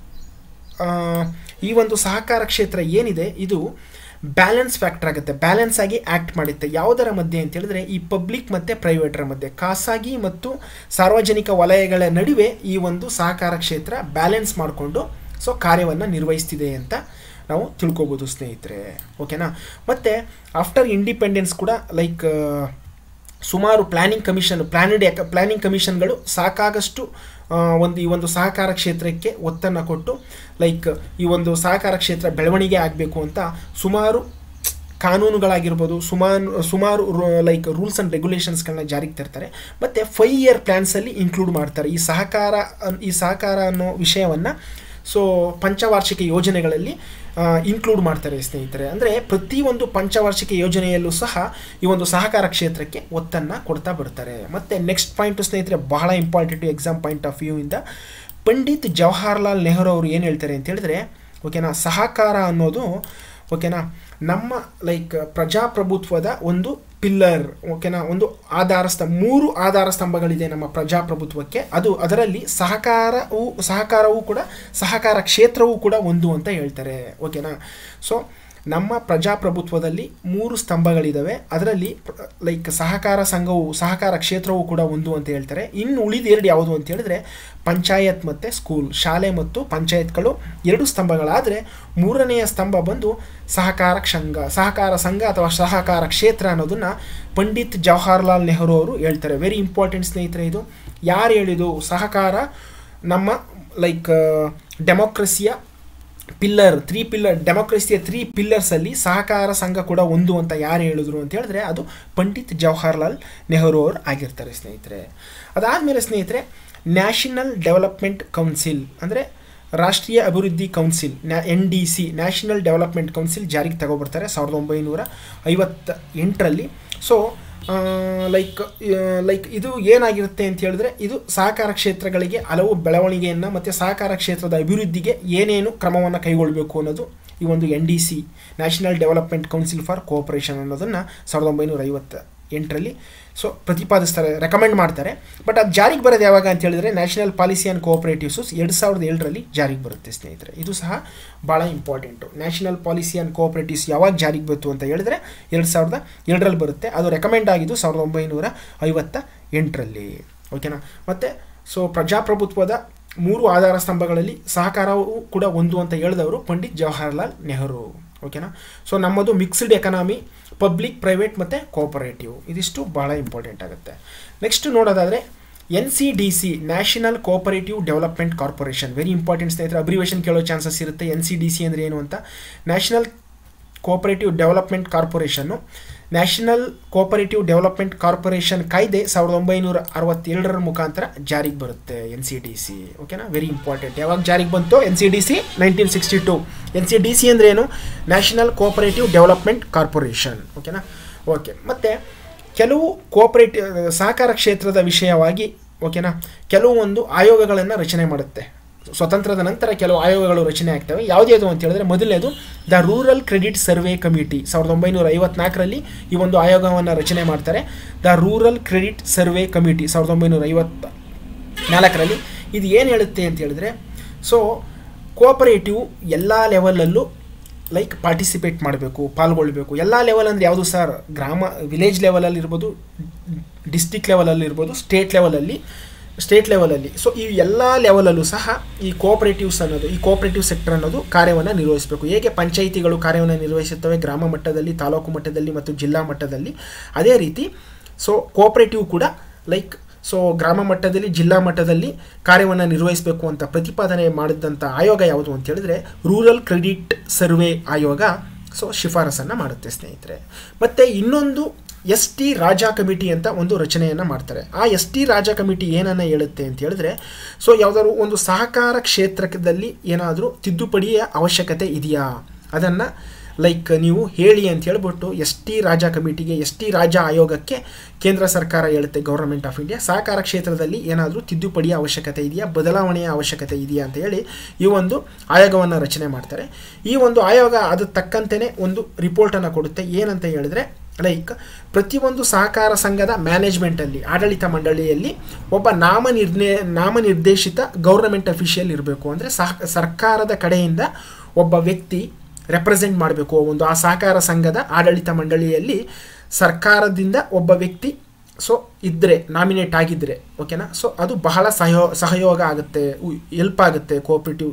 ಈ ಒಂದು ಸಹಕಾರ ಕ್ಷೇತ್ರ ಏನಿದೆ ಇದು ಬ್ಯಾಲೆನ್ಸ್ ಫ್ಯಾಕ್ಟರ್ ಆಗುತ್ತೆ ಬ್ಯಾಲೆನ್ಸ್ ಆಗಿ ಆ್ಯಕ್ಟ್ ಮಾಡುತ್ತೆ ಯಾವುದರ ಮಧ್ಯೆ ಅಂತ ಹೇಳಿದ್ರೆ ಈ ಪಬ್ಲಿಕ್ ಮತ್ತು ಪ್ರೈವೇಟರ ಮಧ್ಯೆ ಖಾಸಗಿ ಮತ್ತು ಸಾರ್ವಜನಿಕ ವಲಯಗಳ ನಡುವೆ ಈ ಒಂದು ಸಹಕಾರ ಕ್ಷೇತ್ರ ಬ್ಯಾಲೆನ್ಸ್ ಮಾಡಿಕೊಂಡು ಸೊ ಕಾರ್ಯವನ್ನು ನಿರ್ವಹಿಸ್ತಿದೆ ಅಂತ ನಾವು ತಿಳ್ಕೊಬೋದು ಸ್ನೇಹಿತರೆ ಓಕೆನಾ ಮತ್ತು ಆಫ್ಟರ್ ಇಂಡಿಪೆಂಡೆನ್ಸ್ ಕೂಡ ಲೈಕ್ ಸುಮಾರು ಪ್ಲ್ಯಾನಿಂಗ್ ಕಮಿಷನ್ ಪ್ಲ್ಯಾನಿಡ್ ಯಾಕ ಪ್ಲ್ಯಾನಿಂಗ್ ಕಮಿಷನ್ಗಳು ಸಾಕಾಗಷ್ಟು ಆ, ಒಂದು ಈ ಒಂದು ಸಹಕಾರ ಕ್ಷೇತ್ರಕ್ಕೆ ಒತ್ತನ್ನು ಕೊಟ್ಟು ಲೈಕ್ ಈ ಒಂದು ಸಹಕಾರ ಕ್ಷೇತ್ರ ಬೆಳವಣಿಗೆ ಆಗಬೇಕು ಅಂತ ಸುಮಾರು ಕಾನೂನುಗಳಾಗಿರ್ಬೋದು ಸುಮಾರು ಸುಮಾರು ಲೈಕ್ ರೂಲ್ಸ್ ಆ್ಯಂಡ್ ರೆಗ್ಯುಲೇಷನ್ಸ್ಗಳನ್ನ ಜಾರಿಗೆ ತರ್ತಾರೆ ಮತ್ತು ಫೈವ್ ಇಯರ್ ಪ್ಲ್ಯಾನ್ಸಲ್ಲಿ ಇನ್ಕ್ಲೂಡ್ ಮಾಡ್ತಾರೆ ಈ ಸಹಕಾರ ಅನ್- ಈ ಸಹಕಾರ ಅನ್ನೋ ವಿಷಯವನ್ನು ಸೊ ಪಂಚವಾರ್ಷಿಕ ಯೋಜನೆಗಳಲ್ಲಿ ಇನ್ಕ್ಲೂಡ್ ಮಾಡ್ತಾರೆ ಸ್ನೇಹಿತರೆ ಅಂದರೆ ಪ್ರತಿಯೊಂದು ಪಂಚವಾರ್ಷಿಕ ಯೋಜನೆಯಲ್ಲೂ ಸಹ ಈ ಒಂದು ಸಹಕಾರ ಕ್ಷೇತ್ರಕ್ಕೆ ಒತ್ತನ್ನು ಕೊಡ್ತಾ ಬರ್ತಾರೆ ಮತ್ತು ನೆಕ್ಸ್ಟ್ ಪಾಯಿಂಟು ಸ್ನೇಹಿತರೆ ಬಹಳ important exam point of view ಇಂದ ಪಂಡಿತ್ ಜವಾಹರ್ಲಾಲ್ ನೆಹರು ಅವರು ಏನು ಹೇಳ್ತಾರೆ ಅಂತ ಹೇಳಿದ್ರೆ ಓಕೆನಾ ಸಹಕಾರ ಅನ್ನೋದು ಓಕೆನಾ ನಮ್ಮ ಲೈಕ್ ಪ್ರಜಾಪ್ರಭುತ್ವದ ಒಂದು ಪಿಲ್ಲರ್ ಓಕೆನಾ ಒಂದು ಆಧಾರ ಸ್ತಂಭ ಮೂರು ಆಧಾರ ಸ್ತಂಭಗಳಿದೆ ನಮ್ಮ ಪ್ರಜಾಪ್ರಭುತ್ವಕ್ಕೆ ಅದು ಅದರಲ್ಲಿ ಸಹಕಾರವು ಸಹಕಾರವೂ ಕೂಡ ಸಹಕಾರ ಕ್ಷೇತ್ರವೂ ಕೂಡ ಒಂದು ಅಂತ ಹೇಳ್ತಾರೆ ಓಕೆನಾ ಸೊ ನಮ್ಮ ಪ್ರಜಾಪ್ರಭುತ್ವದಲ್ಲಿ ಮೂರು ಸ್ತಂಭಗಳಿದ್ದಾವೆ ಅದರಲ್ಲಿ ಲೈಕ್ ಸಹಕಾರ ಸಂಘವು ಸಹಕಾರ ಕ್ಷೇತ್ರವೂ ಕೂಡ ಒಂದು ಅಂತ ಹೇಳ್ತಾರೆ ಇನ್ನು ಉಳಿದ ಎರಡು ಯಾವುದು ಅಂತ ಹೇಳಿದ್ರೆ ಪಂಚಾಯತ್ ಮತ್ತು ಸ್ಕೂಲ್ ಶಾಲೆ ಮತ್ತು ಪಂಚಾಯತ್ಗಳು ಎರಡು ಸ್ತಂಭಗಳಾದರೆ ಮೂರನೆಯ ಸ್ತಂಭ ಬಂದು ಸಹಕಾರ ಸಂಘ ಸಹಕಾರ ಸಂಘ ಅಥವಾ ಸಹಕಾರ ಕ್ಷೇತ್ರ ಅನ್ನೋದನ್ನು ಪಂಡಿತ್ ಜವಾಹರ್ಲಾಲ್ ನೆಹರು ಅವರು ಹೇಳ್ತಾರೆ ವೆರಿ ಇಂಪಾರ್ಟೆಂಟ್ ಸ್ನೇಹಿತರೆ ಇದು ಯಾರು ಹೇಳಿದು ಸಹಕಾರ ನಮ್ಮ ಲೈಕ್ ಡೆಮೋಕ್ರಸಿಯ ಪಿಲ್ಲರ್ ತ್ರೀ ಪಿಲ್ಲರ್ ಡೆಮೋಕ್ರಸಿಯ ತ್ರೀ ಪಿಲ್ಲರ್ಸಲ್ಲಿ ಸಹಕಾರ ಸಂಘ ಕೂಡ ಒಂದು ಅಂತ ಯಾರು ಹೇಳಿದ್ರು ಅಂತ ಹೇಳಿದ್ರೆ ಅದು ಪಂಡಿತ್ ಜವಾಹರ್ಲಾಲ್ ನೆಹರು ಅವರು ಆಗಿರ್ತಾರೆ ಸ್ನೇಹಿತರೆ ಅದಾದಮೇಲೆ ಸ್ನೇಹಿತರೆ ನ್ಯಾಷನಲ್ ಡೆವಲಪ್ಮೆಂಟ್ ಕೌನ್ಸಿಲ್ ಅಂದರೆ ರಾಷ್ಟ್ರೀಯ ಅಭಿವೃದ್ಧಿ ಕೌನ್ಸಿಲ್ ನ್ಯಾ N D C national development council ಜಾರಿಗೆ ತಗೊಬರ್ತಾರೆ ಸಾವಿರದ ಒಂಬೈನೂರ ಐವತ್ತ ಎಂಟರಲ್ಲಿ ಸೊ ಲೈಕ್ ಲೈಕ್ ಇದು ಏನಾಗಿರುತ್ತೆ ಅಂತ ಹೇಳಿದ್ರೆ ಇದು ಸಹಕಾರ ಕ್ಷೇತ್ರಗಳಿಗೆ ಹಲವು ಬೆಳವಣಿಗೆಯನ್ನು ಮತ್ತು ಸಹಕಾರ ಕ್ಷೇತ್ರದ ಅಭಿವೃದ್ಧಿಗೆ ಏನೇನು ಕ್ರಮವನ್ನು ಕೈಗೊಳ್ಳಬೇಕು ಅನ್ನೋದು ಈ ಒಂದು N D C national development council for cooperation ಅನ್ನೋದನ್ನು ಸಾವಿರದ ಒಂಬೈನೂರ ಐವತ್ತ ಎಂಟರಲ್ಲಿ ಸೊ ಪ್ರತಿಪಾದಿಸ್ತಾರೆ ರೆಕಮೆಂಡ್ ಮಾಡ್ತಾರೆ ಬಟ್ ಅದು ಜಾರಿಗೆ ಬರೋದು ಯಾವಾಗ ಅಂತ ಹೇಳಿದ್ರೆ ನ್ಯಾಷನಲ್ ಪಾಲಿಸಿ ಆ್ಯಂಡ್ ಕೋಆಪರೇಟಿವ್ಸು ಎರಡು ಸಾವಿರದ ಏಳರಲ್ಲಿ ಜಾರಿಗೆ ಬರುತ್ತೆ ಸ್ನೇಹಿತರೆ ಇದು ಸಹ ಭಾಳ important national policy and cooperatives ಯಾವಾಗ ಜಾರಿಗೆ ಬಂತು ಅಂತ ಹೇಳಿದ್ರೆ ಎರಡು ಸಾವಿರದ ಏಳರಲ್ಲಿ ಬರುತ್ತೆ ಅದು ರೆಕಮೆಂಡ್ ಆಗಿದ್ದು ಸಾವಿರದ ಒಂಬೈನೂರ ಐವತ್ತ ಎಂಟರಲ್ಲಿ ಓಕೆನಾ ಮತ್ತು ಸೊ ಪ್ರಜಾಪ್ರಭುತ್ವದ ಮೂರು ಆಧಾರ ಸ್ತಂಭಗಳಲ್ಲಿ ಸಹಕಾರವೂ ಕೂಡ ಒಂದು ಅಂತ ಹೇಳಿದವರು ಪಂಡಿತ್ ಜವಾಹರ್ಲಾಲ್ ನೆಹರು ಓಕೆನಾ ಸೊ ನಮ್ಮದು ಮಿಕ್ಸ್ಡ್ ಎಕನಾಮಿ ಪಬ್ಲಿಕ್ ಪ್ರೈವೇಟ್ ಮತ್ತು ಕೋಆಪರೇಟಿವ್ ಇದಿಷ್ಟು ಭಾಳ ಇಂಪಾರ್ಟೆಂಟ್ ಆಗುತ್ತೆ ನೆಕ್ಸ್ಟ್ ನೋಡೋದಾದರೆ N C D C national cooperative development corporation very important ಸ್ನೇಹಿತರೆ ಅಬ್ರಿವೇಷನ್ ಕೇಳೋ ಚಾನ್ಸಸ್ ಇರುತ್ತೆ ಎನ್ ಸಿ ಡಿ ಸಿ ಅಂದರೆ ಏನು ಅಂತ ನ್ಯಾಷನಲ್ ಕೋಆಪರೇಟಿವ್ ಡೆವಲಪ್ಮೆಂಟ್ ಕಾರ್ಪೊರೇಷನ್ನು ನ್ಯಾಷನಲ್ ಕೋಪರೇಟಿವ್ ಡೆವಲಪ್ಮೆಂಟ್ ಕಾರ್ಪೊರೇಷನ್ ಕಾಯ್ದೆ ಸಾವಿರದ ಒಂಬೈನೂರ ಅರವತ್ತೇಳರ ಮುಖಾಂತರ ಜಾರಿಗೆ ಬರುತ್ತೆ ಎನ್ ಸಿ ಡಿ ಸಿ ಓಕೆನಾ ವೆರಿ ಇಂಪಾರ್ಟೆಂಟ್ ಯಾವಾಗ ಜಾರಿಗೆ ಬಂತು N C D C nineteen sixty to N C D C ಅಂದರೆ ಏನು ನ್ಯಾಷನಲ್ ಕೋಪರೇಟಿವ್ ಡೆವಲಪ್ಮೆಂಟ್ ಕಾರ್ಪೊರೇಷನ್ ಓಕೆನಾ ಓಕೆ ಮತ್ತು ಕೆಲವು ಕೋಪರೇಟಿವ್ ಸಹಕಾರ ಕ್ಷೇತ್ರದ ವಿಷಯವಾಗಿ ಓಕೆನಾ ಕೆಲವೊಂದು ಆಯೋಗಗಳನ್ನು ರಚನೆ ಮಾಡುತ್ತೆ ಸ್ವತಂತ್ರದ ನಂತರ ಕೆಲವು ಆಯೋಗಗಳು ರಚನೆ ಆಗ್ತವೆ ಯಾವುದ್ಯಾವುದು ಅಂತ ಹೇಳಿದ್ರೆ ಮೊದಲನೇದು the rural credit survey committee ಸಾವಿರದ ಒಂಬೈನೂರ ಐವತ್ನಾಲ್ಕರಲ್ಲಿ ಈ ಒಂದು ಆಯೋಗವನ್ನು ರಚನೆ ಮಾಡ್ತಾರೆ the rural credit survey committee ಸಾವಿರದ ಒಂಬೈನೂರ ಐವತ್ತ ನಾಲ್ಕರಲ್ಲಿ ಇದು ಏನು ಹೇಳುತ್ತೆ ಅಂತ ಹೇಳಿದ್ರೆ ಸೊ ಕೋಆಪರೇಟಿವ್ ಎಲ್ಲ ಲೆವೆಲಲ್ಲೂ ಲೈಕ್ ಪಾರ್ಟಿಸಿಪೇಟ್ ಮಾಡಬೇಕು ಪಾಲ್ಗೊಳ್ಬೇಕು ಎಲ್ಲ ಲೆವೆಲ್ ಅಂದರೆ ಯಾವುದು ಸರ್ ಗ್ರಾಮ ವಿಲೇಜ್ ಲೆವೆಲಲ್ಲಿ ಇರ್ಬೋದು ಡಿಸ್ಟಿಕ್ ಲೆವೆಲಲ್ಲಿ ಇರ್ಬೋದು ಸ್ಟೇಟ್ ಲೆವೆಲಲ್ಲಿ ಸ್ಟೇಟ್ ಲೆವೆಲಲ್ಲಿ ಸೊ ಈ ಎಲ್ಲ ಲೆವೆಲಲ್ಲೂ ಸಹ ಈ ಕೋಆಪರೇಟಿವ್ಸ್ ಅನ್ನೋದು ಈ ಕೋಆಪರೇಟಿವ್ ಸೆಕ್ಟರ್ ಅನ್ನೋದು ಕಾರ್ಯವನ್ನು ನಿರ್ವಹಿಸಬೇಕು ಹೇಗೆ ಪಂಚಾಯಿತಿಗಳು ಕಾರ್ಯವನ್ನು ನಿರ್ವಹಿಸುತ್ತವೆ ಗ್ರಾಮ ಮಟ್ಟದಲ್ಲಿ ತಾಲೂಕು ಮಟ್ಟದಲ್ಲಿ ಮತ್ತು ಜಿಲ್ಲಾ ಮಟ್ಟದಲ್ಲಿ ಅದೇ ರೀತಿ ಸೊ ಕೋಆಪರೇಟಿವ್ ಕೂಡ ಲೈಕ್ ಸೊ ಗ್ರಾಮ ಮಟ್ಟದಲ್ಲಿ ಜಿಲ್ಲಾ ಮಟ್ಟದಲ್ಲಿ ಕಾರ್ಯವನ್ನು ನಿರ್ವಹಿಸಬೇಕು ಅಂತ ಪ್ರತಿಪಾದನೆ ಮಾಡಿದಂಥ ಆಯೋಗ ಯಾವುದು ಅಂತ ಹೇಳಿದ್ರೆ ರೂರಲ್ ಕ್ರೆಡಿಟ್ ಸರ್ವೆ ಆಯೋಗ ಸೊ ಶಿಫಾರಸನ್ನು ಮಾಡುತ್ತೆ ಸ್ನೇಹಿತರೆ ಮತ್ತು ಇನ್ನೊಂದು ಎಸ್ ಟಿ ರಾಜಾ ಕಮಿಟಿ ಅಂತ ಒಂದು ರಚನೆಯನ್ನು ಮಾಡ್ತಾರೆ ಆ ಎಸ್ ಟಿ ರಾಜಾ ಕಮಿಟಿ ಏನನ್ನು ಹೇಳುತ್ತೆ ಅಂತ ಹೇಳಿದ್ರೆ ಸೊ ಯಾವುದಾದ್ರು ಒಂದು ಸಹಕಾರ ಕ್ಷೇತ್ರದಲ್ಲಿ ಏನಾದರೂ ತಿದ್ದುಪಡಿಯ ಅವಶ್ಯಕತೆ ಇದೆಯಾ ಅದನ್ನು ಲೈಕ್ ನೀವು ಹೇಳಿ ಅಂತ ಹೇಳ್ಬಿಟ್ಟು ಎಸ್ ಟಿ ರಾಜಾ ಕಮಿಟಿಗೆ ಎಸ್ ಟಿ ರಾಜಾ ಆಯೋಗಕ್ಕೆ ಕೇಂದ್ರ ಸರ್ಕಾರ ಹೇಳುತ್ತೆ ಗೌರ್ಮೆಂಟ್ ಆಫ್ ಇಂಡಿಯಾ ಸಹಕಾರ ಕ್ಷೇತ್ರದಲ್ಲಿ ಏನಾದರೂ ತಿದ್ದುಪಡಿಯ ಅವಶ್ಯಕತೆ ಇದೆಯಾ ಬದಲಾವಣೆಯ ಅವಶ್ಯಕತೆ ಇದೆಯಾ ಅಂತ ಹೇಳಿ ಈ ಒಂದು ಆಯೋಗವನ್ನು ರಚನೆ ಮಾಡ್ತಾರೆ ಈ ಒಂದು ಆಯೋಗ ಅದು ತಕ್ಕಂತೆಯೇ ಒಂದು ರಿಪೋರ್ಟನ್ನು ಕೊಡುತ್ತೆ ಏನಂತ ಹೇಳಿದ್ರೆ ಲೈಕ್ ಪ್ರತಿಯೊಂದು ಸಹಕಾರ ಸಂಘದ ಮ್ಯಾನೇಜ್ಮೆಂಟಲ್ಲಿ ಆಡಳಿತ ಮಂಡಳಿಯಲ್ಲಿ ಒಬ್ಬ ನಾಮನಿರ್ಣಯ ನಾಮನಿರ್ದೇಶಿತ ಗೌರ್ಮೆಂಟ್ ಅಫಿಷಿಯಲ್ ಇರಬೇಕು ಅಂದರೆ ಸಹ ಸರ್ಕಾರದ ಕಡೆಯಿಂದ ಒಬ್ಬ ವ್ಯಕ್ತಿ ರೆಪ್ರೆಸೆಂಟ್ ಮಾಡಬೇಕು ಒಂದು ಆ ಸಹಕಾರ ಸಂಘದ ಆಡಳಿತ ಮಂಡಳಿಯಲ್ಲಿ ಸರ್ಕಾರದಿಂದ ಒಬ್ಬ ವ್ಯಕ್ತಿ ಸೊ ಇದ್ದರೆ ನಾಮಿನೇಟ್ ಆಗಿದ್ದರೆ ಓಕೆನಾ ಸೊ ಅದು ಬಹಳ ಸಹಯೋ ಸಹಯೋಗ ಆಗುತ್ತೆ ಎಲ್ಪ್ ಆಗುತ್ತೆ ಕೋಆಪರೇಟಿವ್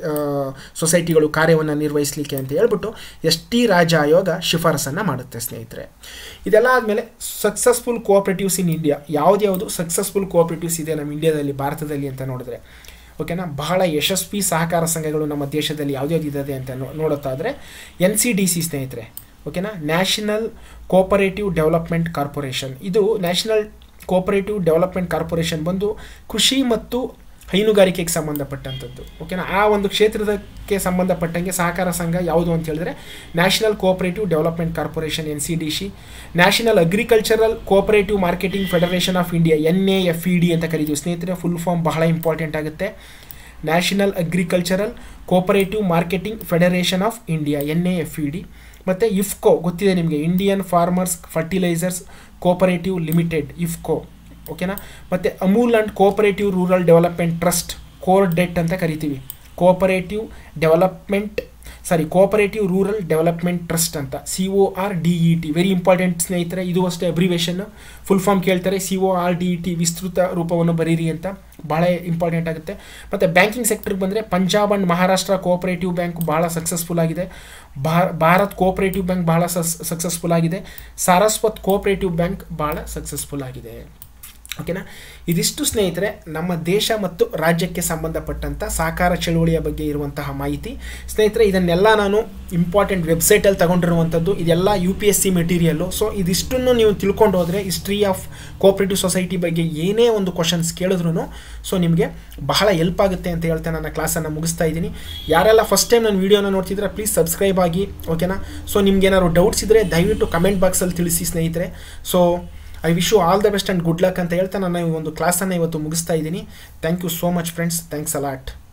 ಸೊಸೈಟಿಗಳು ಕಾರ್ಯವನ್ನು ನಿರ್ವಹಿಸಲಿಕ್ಕೆ ಅಂತ ಹೇಳ್ಬಿಟ್ಟು ಎಸ್ ಟಿ ರಾಜ ಆಯೋಗ ಶಿಫಾರಸನ್ನು ಮಾಡುತ್ತೆ ಸ್ನೇಹಿತರೆ ಇದೆಲ್ಲ ಆದಮೇಲೆ ಸಕ್ಸಸ್ಫುಲ್ ಕೋಆಪರೇಟಿವ್ಸ್ ಇನ್ ಇಂಡಿಯಾ ಯಾವ್ದ್ಯಾವುದು ಸಕ್ಸಸ್ಫುಲ್ ಕೋಆಪರೇಟಿವ್ಸ್ ಇದೆ ನಮ್ಮ ಇಂಡಿಯಾದಲ್ಲಿ ಭಾರತದಲ್ಲಿ ಅಂತ ನೋಡಿದ್ರೆ ಓಕೆನಾ ಬಹಳ ಯಶಸ್ವಿ ಸಹಕಾರ ಸಂಘಗಳು ನಮ್ಮ ದೇಶದಲ್ಲಿ ಯಾವ್ದ್ಯಾವ್ದು ಇದೆ ಅಂತ ನೋ ನೋಡುತ್ತಾದರೆ ಎನ್ ಸಿ ಡಿ ಸಿ ಸ್ನೇಹಿತರೆ ಓಕೆನಾ ನ್ಯಾಷನಲ್ ಕೋಪರೇಟಿವ್ ಡೆವಲಪ್ಮೆಂಟ್ ಕಾರ್ಪೊರೇಷನ್ ಇದು ನ್ಯಾಷನಲ್ ಕೋಪರೇಟಿವ್ ಡೆವಲಪ್ಮೆಂಟ್ ಕಾರ್ಪೊರೇಷನ್ ಬಂದು ಕೃಷಿ ಮತ್ತು ಹೈನುಗಾರಿಕೆಗೆ ಸಂಬಂಧಪಟ್ಟಂಥದ್ದು ಓಕೆನಾ ಆ ಒಂದು ಕ್ಷೇತ್ರದಕ್ಕೆ ಸಂಬಂಧಪಟ್ಟಂಗೆ ಸಹಕಾರ ಸಂಘ ಯಾವುದು ಅಂತ ಹೇಳಿದ್ರೆ national cooperative development corporation N C D C national agricultural cooperative marketing federation of India N A F E D ಅಂತ ಕರಿತೀವಿ ಸ್ನೇಹಿತರೆ ಫುಲ್ ಫಾರ್ಮ್ ಬಹಳ ಇಂಪಾರ್ಟೆಂಟ್ ಆಗುತ್ತೆ national agricultural cooperative marketing federation of India N A F E D ಮತ್ತು ಇಫ್ಕೋ ಗೊತ್ತಿದೆ ನಿಮಗೆ Indian farmers fertilisers cooperative limited IFFCO ಓಕೆನಾ ಮತ್ತು Amul and cooperative rural development trust CORDET ಅಂತ ಕರಿತೀವಿ cooperative development sorry cooperative rural development trust ಅಂತ C O R D E T very important ಸ್ನೇಹಿತರೆ ಇದು ಅಷ್ಟೇ ಅಬ್ರಿವೇಷನ್ ಫುಲ್ ಫಾರ್ಮ್ ಕೇಳ್ತಾರೆ C O R D E T ವಿಸ್ತೃತ ರೂಪವನ್ನು ಬರೀರಿ ಅಂತ ಭಾಳ ಇಂಪಾರ್ಟೆಂಟ್ ಆಗುತ್ತೆ ಮತ್ತು ಬ್ಯಾಂಕಿಂಗ್ ಸೆಕ್ಟರ್ಗೆ ಬಂದರೆ Punjab and Maharashtra cooperative bank ಭಾಳ ಸಕ್ಸಸ್ಫುಲ್ ಆಗಿದೆ ಭಾರತ್ ಕೋಆಪರೇಟಿವ್ ಬ್ಯಾಂಕ್ ಭಾಳ ಸಸ್ ಸಕ್ಸಸ್ಫುಲ್ ಆಗಿದೆ ಸಾರಸ್ವತ್ ಕೋಆಪರೇಟಿವ್ ಬ್ಯಾಂಕ್ ಭಾಳ ಸಕ್ಸಸ್ಫುಲ್ ಆಗಿದೆ ಓಕೆನಾ ಇದಿಷ್ಟು ಸ್ನೇಹಿತರೆ ನಮ್ಮ ದೇಶ ಮತ್ತು ರಾಜ್ಯಕ್ಕೆ ಸಂಬಂಧಪಟ್ಟಂಥ ಸಹಕಾರ ಚಳುವಳಿಯ ಬಗ್ಗೆ ಇರುವಂತಹ ಮಾಹಿತಿ ಸ್ನೇಹಿತರೆ ಇದನ್ನೆಲ್ಲ ನಾನು ಇಂಪಾರ್ಟೆಂಟ್ ವೆಬ್ಸೈಟಲ್ಲಿ ತಗೊಂಡಿರುವಂಥದ್ದು ಇದೆಲ್ಲ U P S C material so ಇದಿಷ್ಟನ್ನು ನೀವು ತಿಳ್ಕೊಂಡು ಹೋದರೆ ಹಿಸ್ಟ್ರಿ ಆಫ್ ಕೋಆಪರೇಟಿವ್ ಸೊಸೈಟಿ ಬಗ್ಗೆ ಏನೇ ಒಂದು ಕ್ವಶನ್ಸ್ ಕೇಳಿದ್ರು ಸೊ ನಿಮಗೆ ಬಹಳ ಹೆಲ್ಪ್ ಆಗುತ್ತೆ ಅಂತ ಹೇಳ್ತಾ ನನ್ನ ಕ್ಲಾಸನ್ನು ಮುಗಿಸ್ತಾ ಇದ್ದೀನಿ ಯಾರೆಲ್ಲ ಫಸ್ಟ್ ಟೈಮ್ ನನ್ನ ವೀಡಿಯೋನ ನೋಡ್ತಿದ್ರೆ ಪ್ಲೀಸ್ ಸಬ್ಸ್ಕ್ರೈಬ್ ಆಗಿ ಓಕೆನಾ ಸೊ ನಿಮ್ಗೆ ಏನಾದ್ರು ಡೌಟ್ಸ್ ಇದ್ದರೆ ದಯವಿಟ್ಟು ಕಮೆಂಟ್ ಬಾಕ್ಸಲ್ಲಿ ತಿಳಿಸಿ ಸ್ನೇಹಿತರೆ so I wish you all the best and good luck ಅಂತ ಹೇಳ್ತಾ ನಾನು ಈ ಒಂದು ಕ್ಲಾಸನ್ನು ಇವತ್ತು ಮುಗಿಸ್ತಾ ಇದ್ದೀನಿ thank you so much friends thanks allot